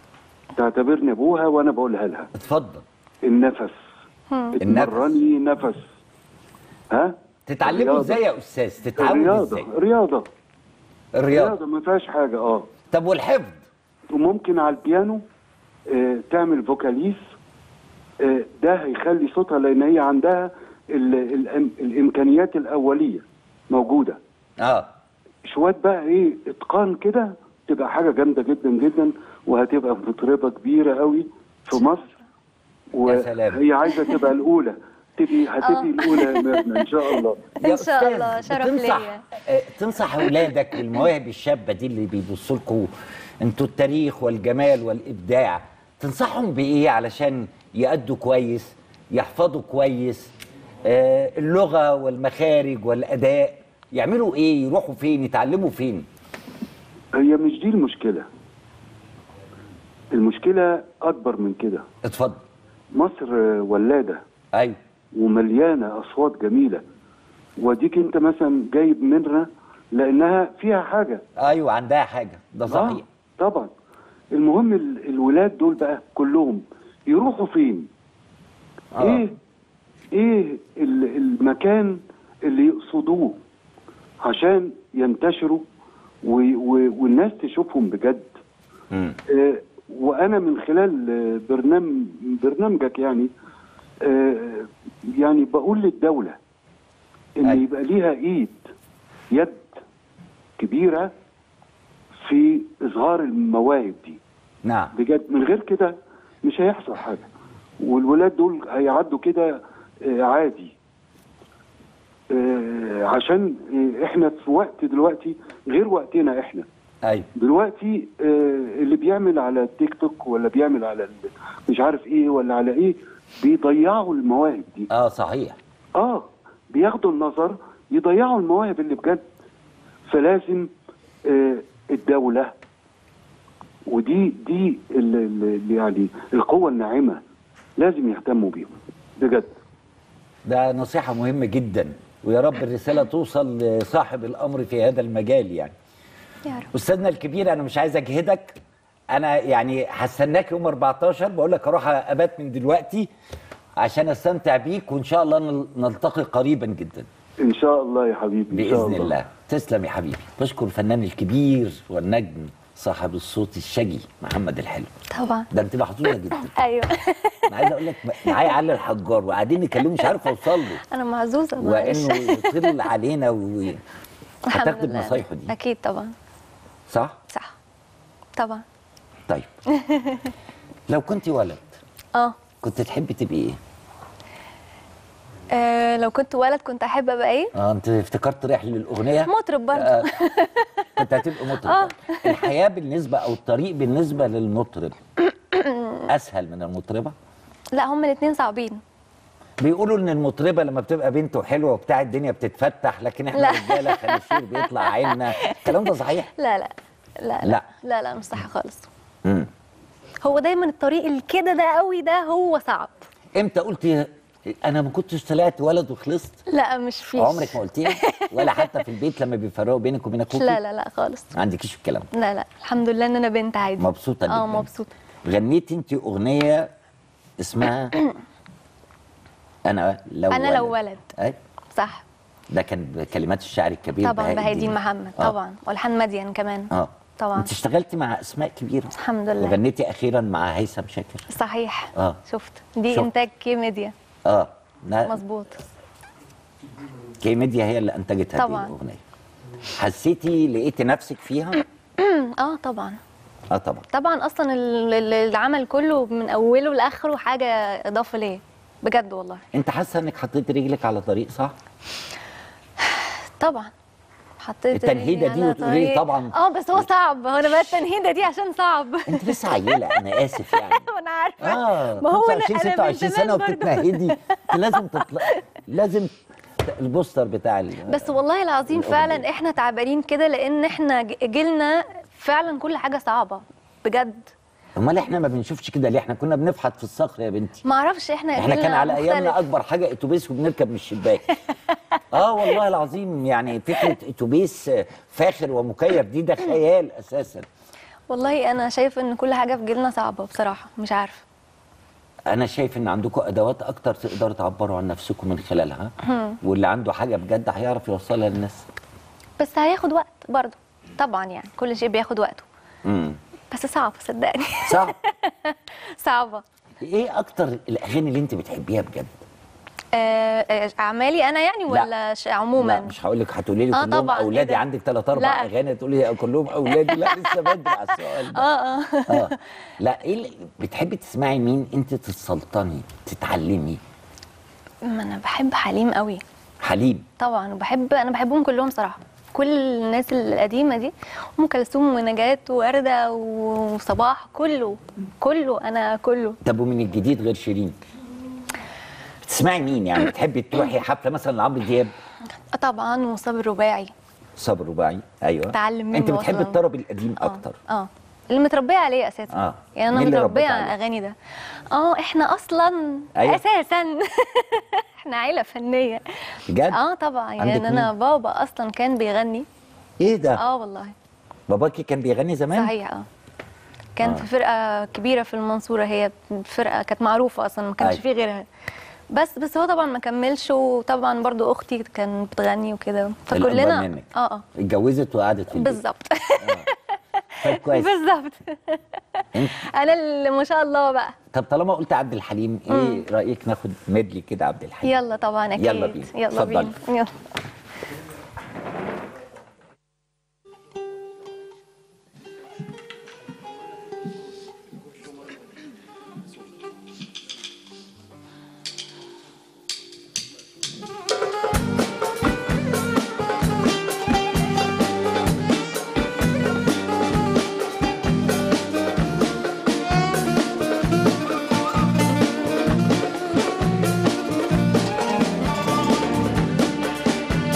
تعتبرني ابوها وانا بقولها لها اتفضل النفس النفس اتمرني نفس ها تتعلموا الرياضة. ازاي يا استاذ تتعودوا الرياضه ازاي رياضه الرياضه رياضه ما فيهاش حاجه اه طب والحفظ وممكن على البيانو آه تعمل فوكاليس آه ده هيخلي صوتها لان هي عندها ال ال الامكانيات الاوليه موجوده اه شويه بقى ايه اتقان كده تبقى حاجه جامده جدا جدا وهتبقى مطربه كبيره قوي في مصر يا سلام. وهي عايزه تبقى الاولى تبقي هتبقي الاولى يا ميرنا ان شاء الله يا إن شاء أستاذ، الله، شرف بتنصح ليا. آه، تنصح اولادك والمواهب الشابه دي اللي بيبصوا لكم انتوا التاريخ والجمال والابداع تنصحهم بايه علشان يأدوا كويس يحفظوا كويس آه، اللغه والمخارج والاداء يعملوا ايه يروحوا فين يتعلموا فين هي مش دي المشكله المشكله اكبر من كده اتفضل مصر آه، ولاده ايوه ومليانه اصوات جميله وديك انت مثلا جايب منها لانها فيها حاجه ايوه عندها حاجه ده صحيح آه طبعا المهم ال- الولاد دول بقى كلهم يروحوا فين آه. ايه ايه ال- المكان اللي يقصدوه عشان ينتشروا و- و- والناس تشوفهم بجد مم. آه، وانا من خلال آه، برنامج برنامجك يعني آه، يعني بقول للدوله ان يبقى ليها ايد يد كبيره في اظهار المواهب دي نعم بجد من غير كده مش هيحصل حاجه والولاد دول هيعدوا كده آه، عادي آه، عشان آه، احنا في وقت دلوقتي غير وقتنا احنا ايوه دلوقتي آه، اللي بيعمل على التيك توك ولا بيعمل على ال- مش عارف ايه ولا على ايه بيضيعوا المواهب دي اه صحيح اه بياخدوا النظر يضيعوا المواهب اللي بجد فلازم آه الدولة ودي دي ال- ال- يعني القوة الناعمة لازم يهتموا بيهم بجد ده نصيحة مهمة جدا ويا رب الرسالة توصل لصاحب الأمر في هذا المجال يعني يا رب أستاذنا الكبير أنا مش عايز أجهدك أنا يعني هستناك يوم 14 بقول لك أروح أبات من دلوقتي عشان أستمتع بيك وإن شاء الله نل- نلتقي قريبا جدا ان شاء الله يا حبيبي إن شاء بإذن الله تسلم يا حبيبي بشكر الفنان الكبير والنجم صاحب الصوت الشجي محمد الحلو طبعا ده انت محظوظه جدا ايوه انا عايز اقول لك معايا علي الحجار وقاعدين نكلمه مش عارف اوصل له انا محظوظه معلش. وانه يطل علينا و الحمد هتاخد لله. بنصايحه دي اكيد طبعا صح؟ صح طبعا طيب لو كنت ولد اه كنت تحبي تبقي ايه؟ آه، لو كنت ولد كنت احب ابقى ايه اه انت افتكرت رايح للاغنيه مطرب برضه آه، كنت هتبقى مطرب اه الحياه بالنسبه او الطريق بالنسبه للمطرب اسهل من المطربه لا هما الاثنين صعبين بيقولوا ان المطربه لما بتبقى بنت وحلوه وبتاع الدنيا بتتفتح لكن احنا لا. رجاله خناشير بيطلع عيننا الكلام ده صحيح؟ لا لا لا لا. لا لا مش صح خالص امم هو دايما الطريق الكده ده قوي ده هو صعب امتى قلتي انا ما كنتش طلعت ولد وخلصت؟ لا مش فيش عمرك ما قلتيها ولا حتى في البيت لما بيفرقوا بينك وبين اخوك لا لا لا خالص ما عندكيش الكلام ده لا لا الحمد لله ان انا بنت عادي مبسوطه اه جدا مبسوطه غنيتي انت اغنيه اسمها انا لو انا لو ولد أي؟ صح ده كان كلمات الشاعر الكبير طبعا بهاء الدين محمد آه. طبعا والحان مدين كمان اه طبعا انت اشتغلتي مع اسماء كبيره الحمد لله وغنيتي اخيرا مع هيثم شاكر صحيح اه شفت دي شفت. انتاج كي ميديا اه نا- مظبوط كي ميديا هي اللي انتجت هذه طبعاً. الاغنيه حسيتي لقيتي نفسك فيها اه طبعا اه طبعا طبعا اصلا ال- ال- العمل كله من اوله لاخره حاجه اضافه ليا بجد والله انت حاسه انك حطيت رجلك على طريق صح طبعا حطيت التنهيدة رجلي دي على وتقولي لي طريق. طبعاً. اه بس هو صعب هو انا بقى التنهيده دي عشان صعب انت لسه عيله انا اسف يعني انا عارفه اه ما هو أنا- 25 أنا من 26 زمان سنه برضه. وبتتنهدي انت لازم تطلع لازم ت- البوستر بتاع ال... بس والله العظيم الأغنية. فعلا احنا تعبانين كده لان احنا ج- جيلنا فعلا كل حاجه صعبه بجد امال احنا ما بنشوفش كده ليه احنا كنا بنفحت في الصخر يا بنتي ما اعرفش احنا احنا كان جيلنا على ايامنا مختلف. اكبر حاجه اتوبيس وبنركب من الشباك اه والله العظيم يعني فكره اتوبيس فاخر ومكيف دي ده خيال اساسا والله انا شايفه ان كل حاجه في جيلنا صعبه بصراحه مش عارفه انا شايف ان عندكم ادوات اكتر تقدروا تعبروا عن نفسكم من خلالها هم. واللي عنده حاجه بجد هيعرف يوصلها للناس بس هياخد وقت برضه طبعا يعني كل شيء بياخد وقته امم بس صعب صدقني صعب صعبه ايه اكتر الاغاني اللي انت بتحبيها بجد آه، آه، اعمالي انا يعني ولا ش- عموما لا مش هقول لك هتقولي لي آه كلهم طبعاً، إيه اولادي ده؟ عندك ثلاث اربع لا. اغاني تقولي كلهم اولادي لا لسه بدري على السؤال ده اه اه اه لا ايه اللي بتحبي تسمعي مين انت تتسلطني تتعلمي ما انا بحب حليم قوي حليم طبعا وبحب انا بحبهم كلهم صراحه كل الناس القديمه دي ام كلثوم ونجاة ووردة وصباح كله كله انا كله طب ومن الجديد غير شيرين بتسمعي مين يعني بتحبي تروحي حفله مثلا لعمرو دياب آه طبعا وصابر رباعي صبر رباعي ايوه اتعلم منه انت بتحبي أصلاً. الطرب القديم اكتر اه اللي متربيه عليه اساسا اه يعني انا مين اللي متربيه ربيت على عليه؟ الاغاني ده اه احنا اصلا أيوة. اساسا احنا عيله فنيه بجد اه طبعا عندك يعني انا مين؟ بابا اصلا كان بيغني ايه ده اه والله باباكي كان بيغني زمان صحيح اه كان آه. في فرقه كبيره في المنصوره هي فرقه كانت معروفه اصلا ما كانش أيوة. في غيرها بس بس هو طبعا ما كملش وطبعا برضو اختي كانت بتغني وكده الأكبر فكلنا منك. اه اه اتجوزت وقعدت في البيت بالظبط طب كويس بالظبط انا اللي ما شاء الله بقى طب طالما قلت عبد الحليم ايه مم. رايك ناخد ميدلي كده عبد الحليم يلا طبعا اكيد يلا بينا. يلا اتفضلي. بينا يلا Thank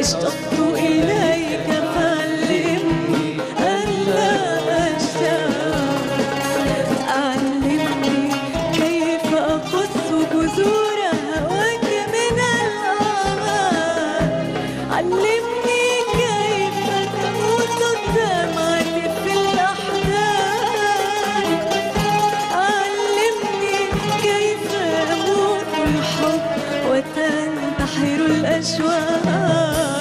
اشتقت إليك فعلمني ألا أشتاق علمني كيف أقص جذور هواك من الأعماق علمني كيف تموت الدمعة في الأحزان علمني كيف يموت الحب وتنتحر الأشواق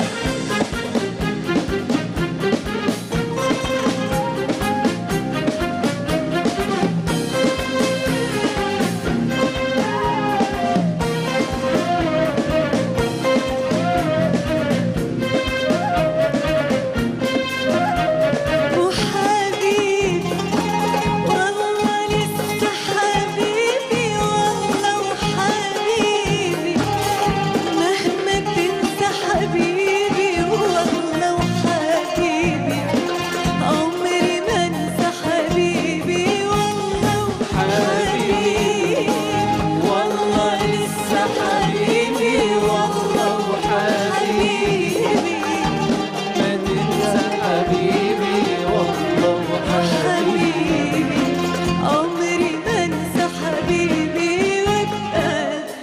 وحبيبي والله لسه حبيبي والله وحبيبي مهما تنسى حبيبي والله وحبيبي عمري ما انسى حبيبي والله وحبيبي والله لسه حبيبي والله وحبيبي ما تنسى حبيبي والله وحبيبي عمري ما انسى حبيبي وابقى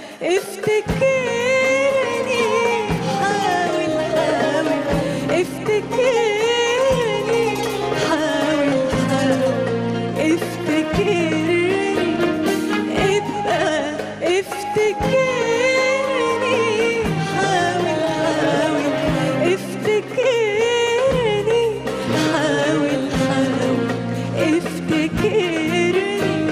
افتكرني حاول حاول افتكرني حاول حاول افتكرني ابقى افتكرني حاول حاول افتكرني حاول حاول افتكرني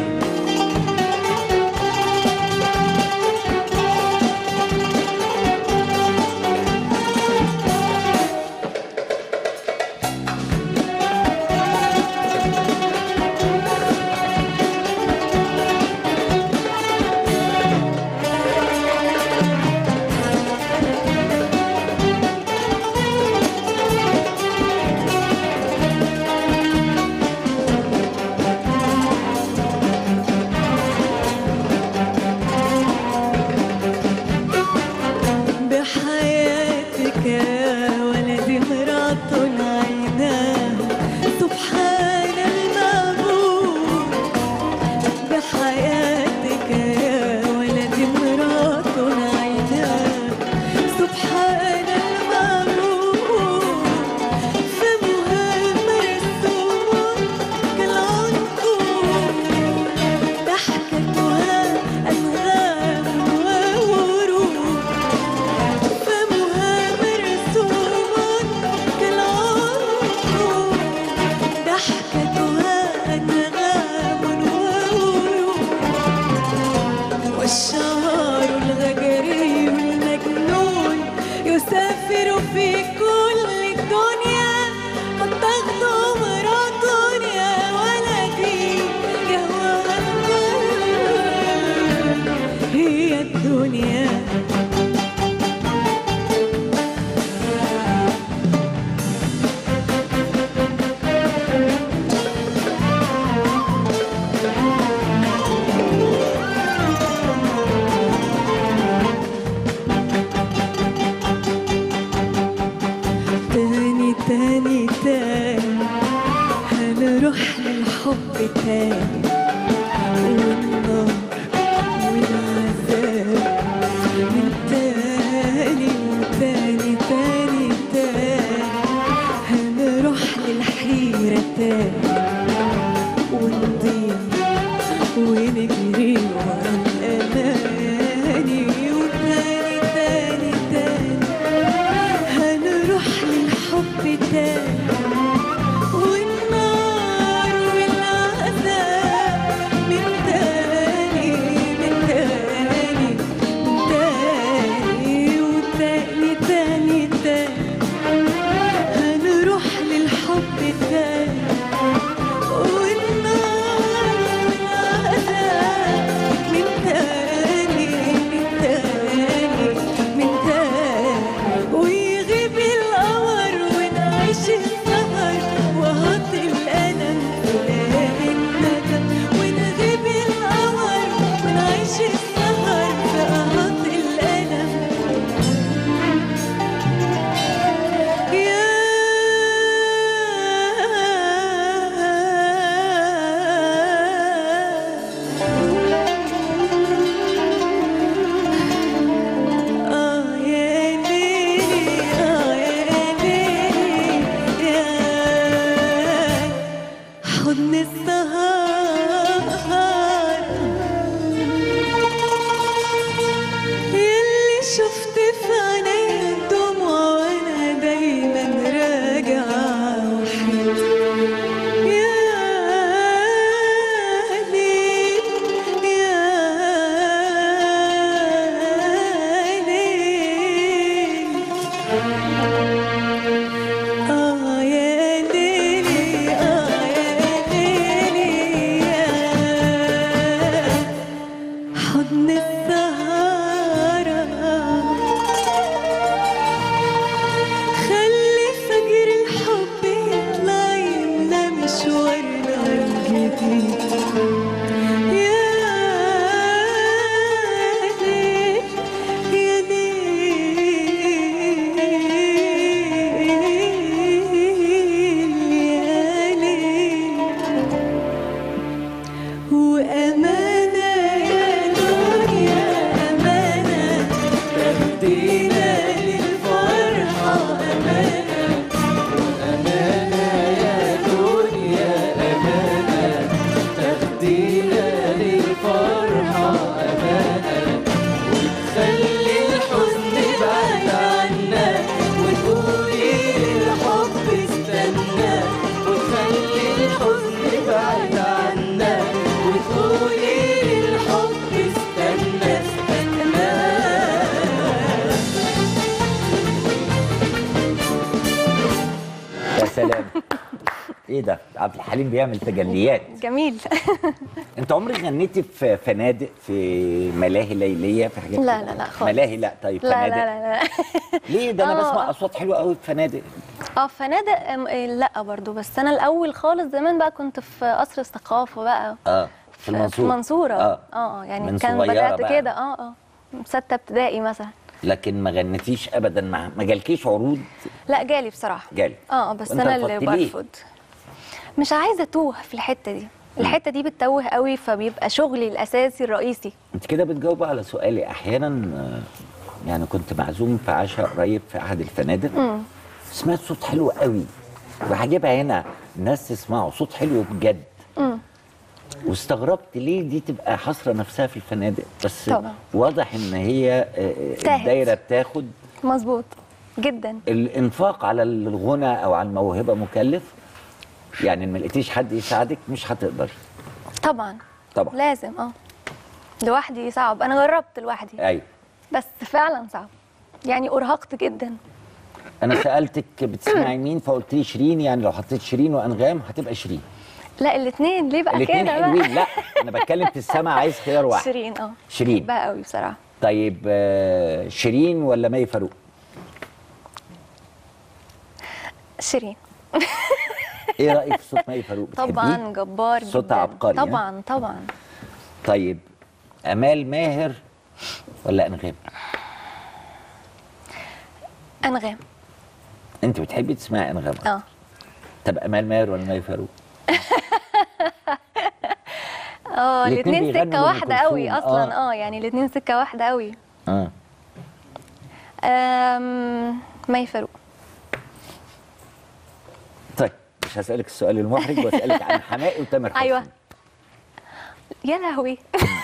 بحياتك يا ولدي مرات عيناه سبحان المعبود بحياتك يا ولدي مرات عيناه سبحان المعبود فمها مرسوم كالعنقود ضحكتها أنغام وورود فمها مرسوم كالعنقود ضحكتها أنغام وورود والشعر الغجري المجنون يسافر في كل الدنيا قد تغدو مرات يا ولدي يهواها الكل هي الدنيا تاني تاني تاني هنروح للحب تاني والنار والعذاب من تاني وتاني تاني تاني هنروح للحيرة تاني ونضيع ونجري ورا الأماني وتاني تاني تاني هنروح للحب تاني والنار والعذاب تاخدينا للفرحة أمانة وأمانة يا دنيا أمانة تاخدينا للفرحة أمانة وتخلي الحزن بعد عنا وتقولي للحب استنى وتخلي الحزن بعد عنا وتقولي للحب استنى استنى يا سلام ايه ده عبد الحليم بيعمل تجليات جميل انت عمرك غنيتي في فنادق في ملاهي ليليه في حاجات لا كده؟ لا لا خالص ملاهي لا طيب لا لا فنادق لا لا ليه ده انا آه. بسمع اصوات حلوه قوي في فنادق اه فنادق أم- إيه، لا برضو بس انا الاول خالص زمان بقى كنت في قصر الثقافه بقى اه في في المنصوره المنصوره اه اه يعني من كان صغيرة بدات بقى. كده اه اه سته ابتدائي مثلا لكن ما غنيتيش ابدا ما, ما جالكيش عروض لا جالي بصراحه جالي اه بس وأنت انا اللي رفضتي ليه؟ برفض مش عايزه اتوه في الحته دي الحته دي بتتوه قوي فبيبقى شغلي الاساسي الرئيسي انت كده بتجاوب على سؤالي احيانا آه، يعني كنت معزوم في عشاء قريب في احد الفنادق مم. سمعت صوت حلو قوي وهجيبها هنا الناس تسمعه صوت حلو بجد مم. واستغربت ليه دي تبقى حاصره نفسها في الفنادق بس طبعا. واضح ان هي آه، تاهت. الدايره بتاخد مظبوط جدا الانفاق على الغنى او على الموهبه مكلف يعني إن ما لقيتيش حد يساعدك مش هتقدري طبعا طبعا لازم اه لوحدي صعب انا جربت لوحدي ايوه بس فعلا صعب يعني ارهقت جدا انا سالتك بتسمعي مين فقلت لي شيرين يعني لو حطيت شيرين وانغام هتبقى شيرين لا الاثنين ليه بقى الاثنين كده حلوين بقى لا انا بتكلم في السمع عايز خيار واحد شيرين اه شيرين. بحبها قوي بصراحه طيب آه، شيرين ولا مي فاروق شيرين ايه رايك في صوت مي فاروق بتحبيه؟ طبعا جبار صوت جدا عبقري ها؟ طبعا طبعا طيب امال ماهر ولا انغام انغام انت بتحبي تسمعي انغام اه طب امال ماهر ولا مي فاروق اه الاتنين الاثنين بيغنوا سكه لأم واحده قوي كلثوم. اصلا آه. اه يعني الاثنين سكه واحده قوي اه أم... مي فاروق طيب مش هسالك السؤال المحرج واسالك عن حماقي وتامر حسني ايوه يا لهوي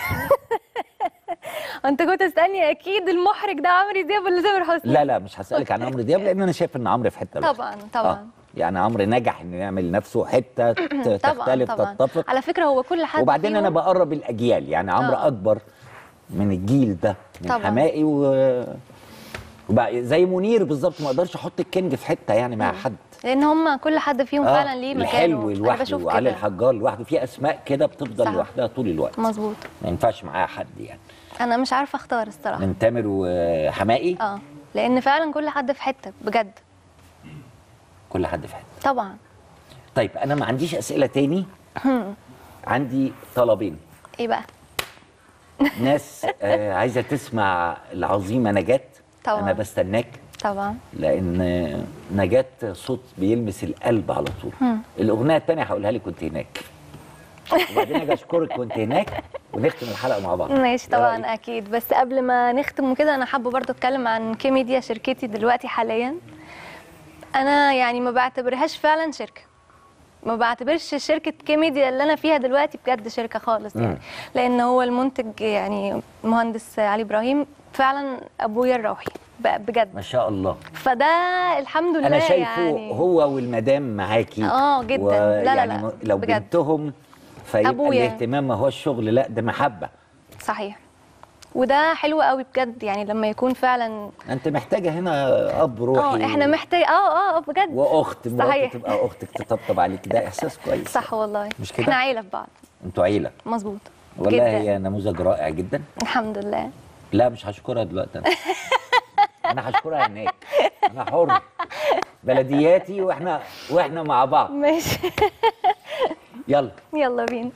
انت كنت تسالني اكيد المحرج ده عمرو دياب ولا تامر حسني لا لا مش هسالك عن عمرو دياب لان انا شايف ان عمرو في حته لوحده. طبعا طبعا آه. يعني عمرو نجح انه يعمل نفسه حته ت- طبعا تختلف طبعا تتفق على فكره هو كل حد وبعدين فيهم انا بقرب الاجيال يعني عمرو آه. اكبر من الجيل ده من طبعاً. حماقي و وبقى زي منير بالظبط ما اقدرش احط الكينج في حته يعني مع حد لان هم كل حد فيهم آه، فعلا ليه مكانه الحلو انا لوحده بشوف وعلي كده الحجار لوحده في اسماء كده بتفضل صح. لوحدها طول الوقت مظبوط ما ينفعش معاها حد يعني انا مش عارفه اختار الصراحه من تامر وحماقي اه لان فعلا كل حد في حته بجد كل حد في حته طبعا طيب انا ما عنديش اسئله تاني عندي طلبين ايه بقى ناس آه عايزه تسمع العظيمه نجاة طبعا. انا بستناك طبعا لان نجاة صوت بيلمس القلب على طول هم. الاغنيه الثانيه هقولها لك كنت هناك وبعدين اجي اشكرك كنت هناك ونختم الحلقه مع بعض ماشي إيه رأيك؟ طبعا اكيد بس قبل ما نختم وكده انا حابه برضو اتكلم عن كيميديا شركتي دلوقتي حاليا انا يعني ما بعتبرهاش فعلا شركه ما بعتبرش شركه كيميديا اللي انا فيها دلوقتي بجد شركه خالص يعني مم. لان هو المنتج يعني مهندس علي ابراهيم فعلا ابويا الروحي ب- بجد ما شاء الله فده الحمد لله انا شايفه يعني هو والمدام معاكي آه، جداً. لا، لا، ويعني لا، م- لو بجد. بنتهم فيبقى أبويا. الاهتمام ما هو الشغل لا ده محبه صحيح وده حلو قوي بجد يعني لما يكون فعلا انت محتاجه هنا اب روحي اه احنا محتاج اه اه بجد واخت مراتي صحيح. تبقى اختك تطبطب عليك ده احساس كويس صح والله مش كده؟ احنا عيله في بعض انتوا عيله مظبوط والله جداً. هي نموذج رائع جدا الحمد لله لا مش هشكرها دلوقتي انا انا هشكرها هناك انا حر بلدياتي واحنا واحنا مع بعض ماشي يلا يلا بينا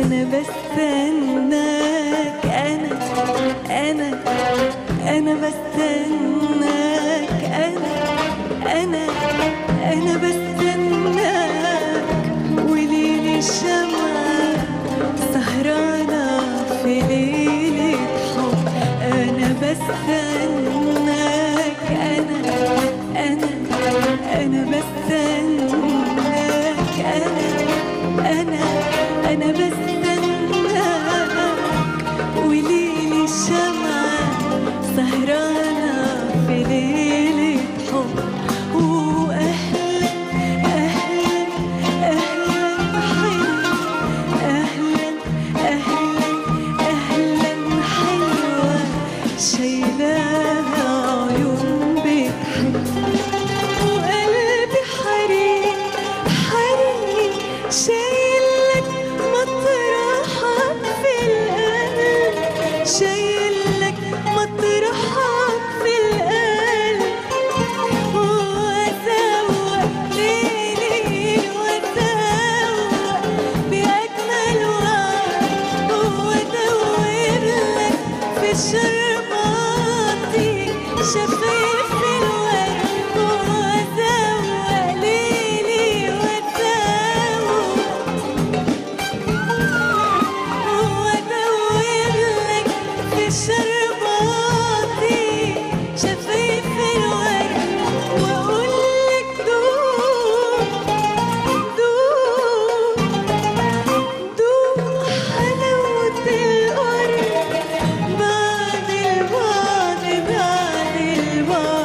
أنا بستناك أنا أنا أنا بستناك أنا أنا أنا بستناك وليل الشمعة سهرانة في ليلة حب أنا بستناك أنا أنا أنا بستناك أنا أنا أنا بستناك وليل الشمعة سهرانة في ليلة حب وأهلا أهلا أهلا حلو أهلا أهلا أهلا حلوة شايلاها عيون بتحب وقلبي حريق حريق شايلك مطرحك في القلب شايلك مطرحك في القلب وأزوق ليلي وأزوق بأجمل وعد وأدور لك في شرباتي شفايف الورد وأزوق ليلي وأزوق وأدور لك في شرباتي شفايف الورد وأقول لك دوب دوب دوب حلاوة القرب بعد البعد بعد البعد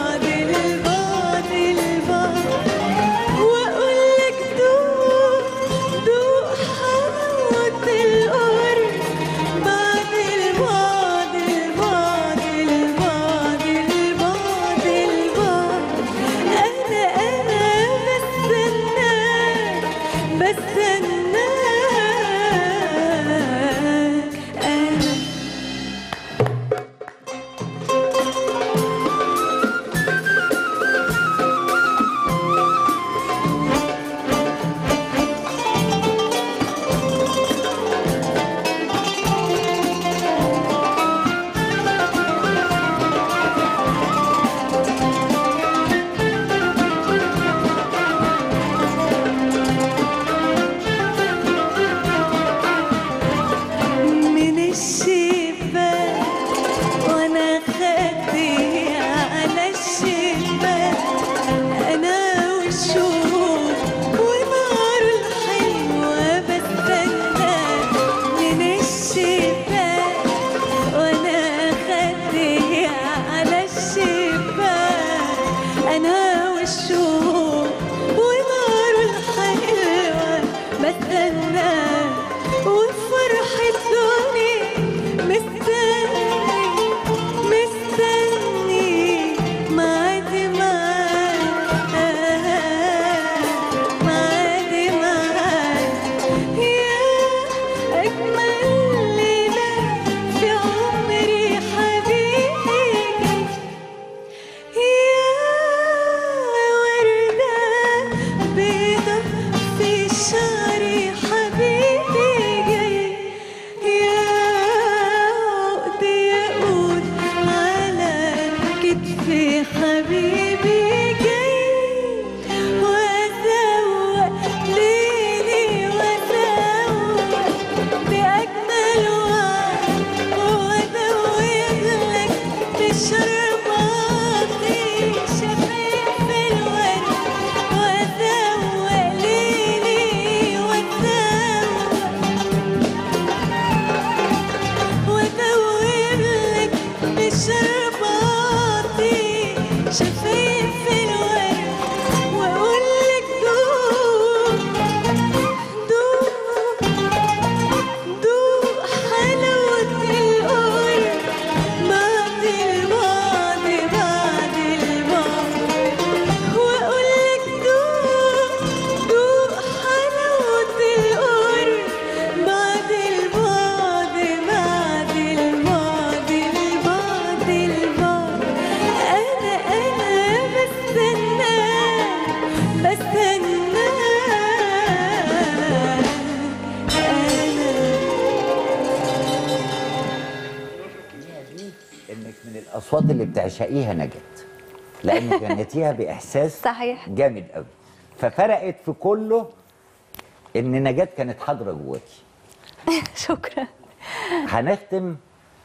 الاصوات اللي بتعشقيها نجاة لان غنيتيها باحساس صحيح جامد قوي ففرقت في كله ان نجاة كانت حاضره جواكي شكرا هنختم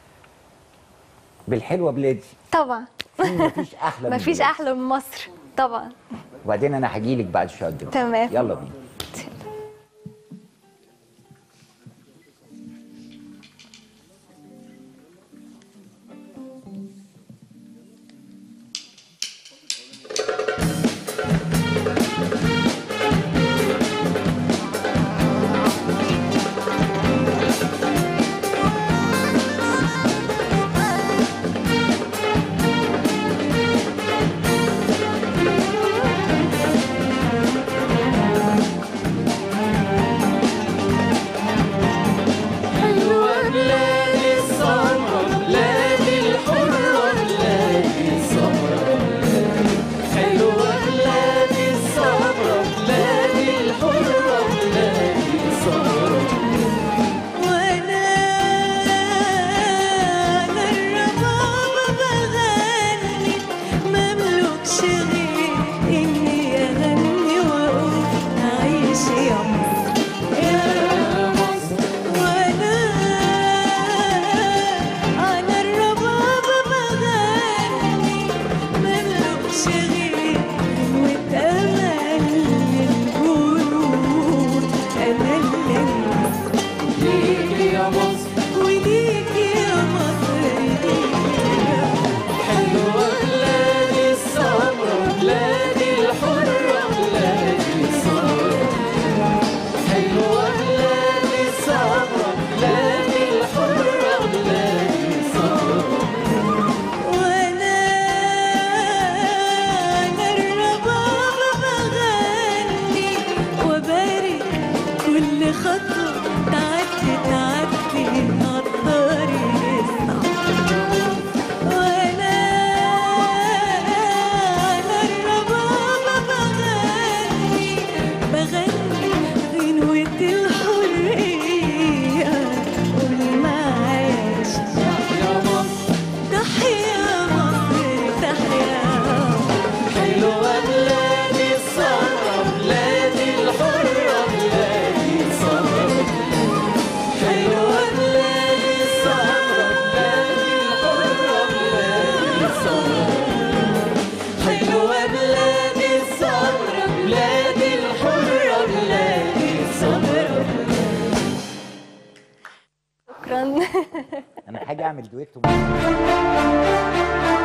بالحلوه بلادي طبعا مفيش احلى من مفيش بلادي. احلى من مصر طبعا وبعدين انا هجيلك بعد شويه الدراسة. تمام. يلا بينا حلوة بلادي السمرة بلادي الحرة بلادي السمرة حلوة بلادي السمرة بلادي الحرة بلادي السمرة وانا انا الربابة بغني مملكش غير اني اغني واقول عيش يا مصر يا مصر وانا انا الربابة بغني مملكش غير واتأمل للجنود امل للمصر ليكي يا مصر وليكي يا مصر حلوة بلادي السمرة بلادي الحرة بلادي السمرة حلوة بلادي السمرة بلادي الحرة بلادي السمرة وانا انا الربابة بغني وبارك كل خطوة تعدي تعدي عالطريق الصعب وانا انا الربابة بغني بغني غنوة الحرية قول معايا يا مصر تحيا مصر تحيا حلوة بلادي السمرة بلادي الحرة بلادي السمرة حلوة بلادي السمرة بلادي الحرة بلادي السمرة حلوة بلادي السمرة بلادي الحرة بلادي السمرة شكرا انا حاجه اعمل دويتو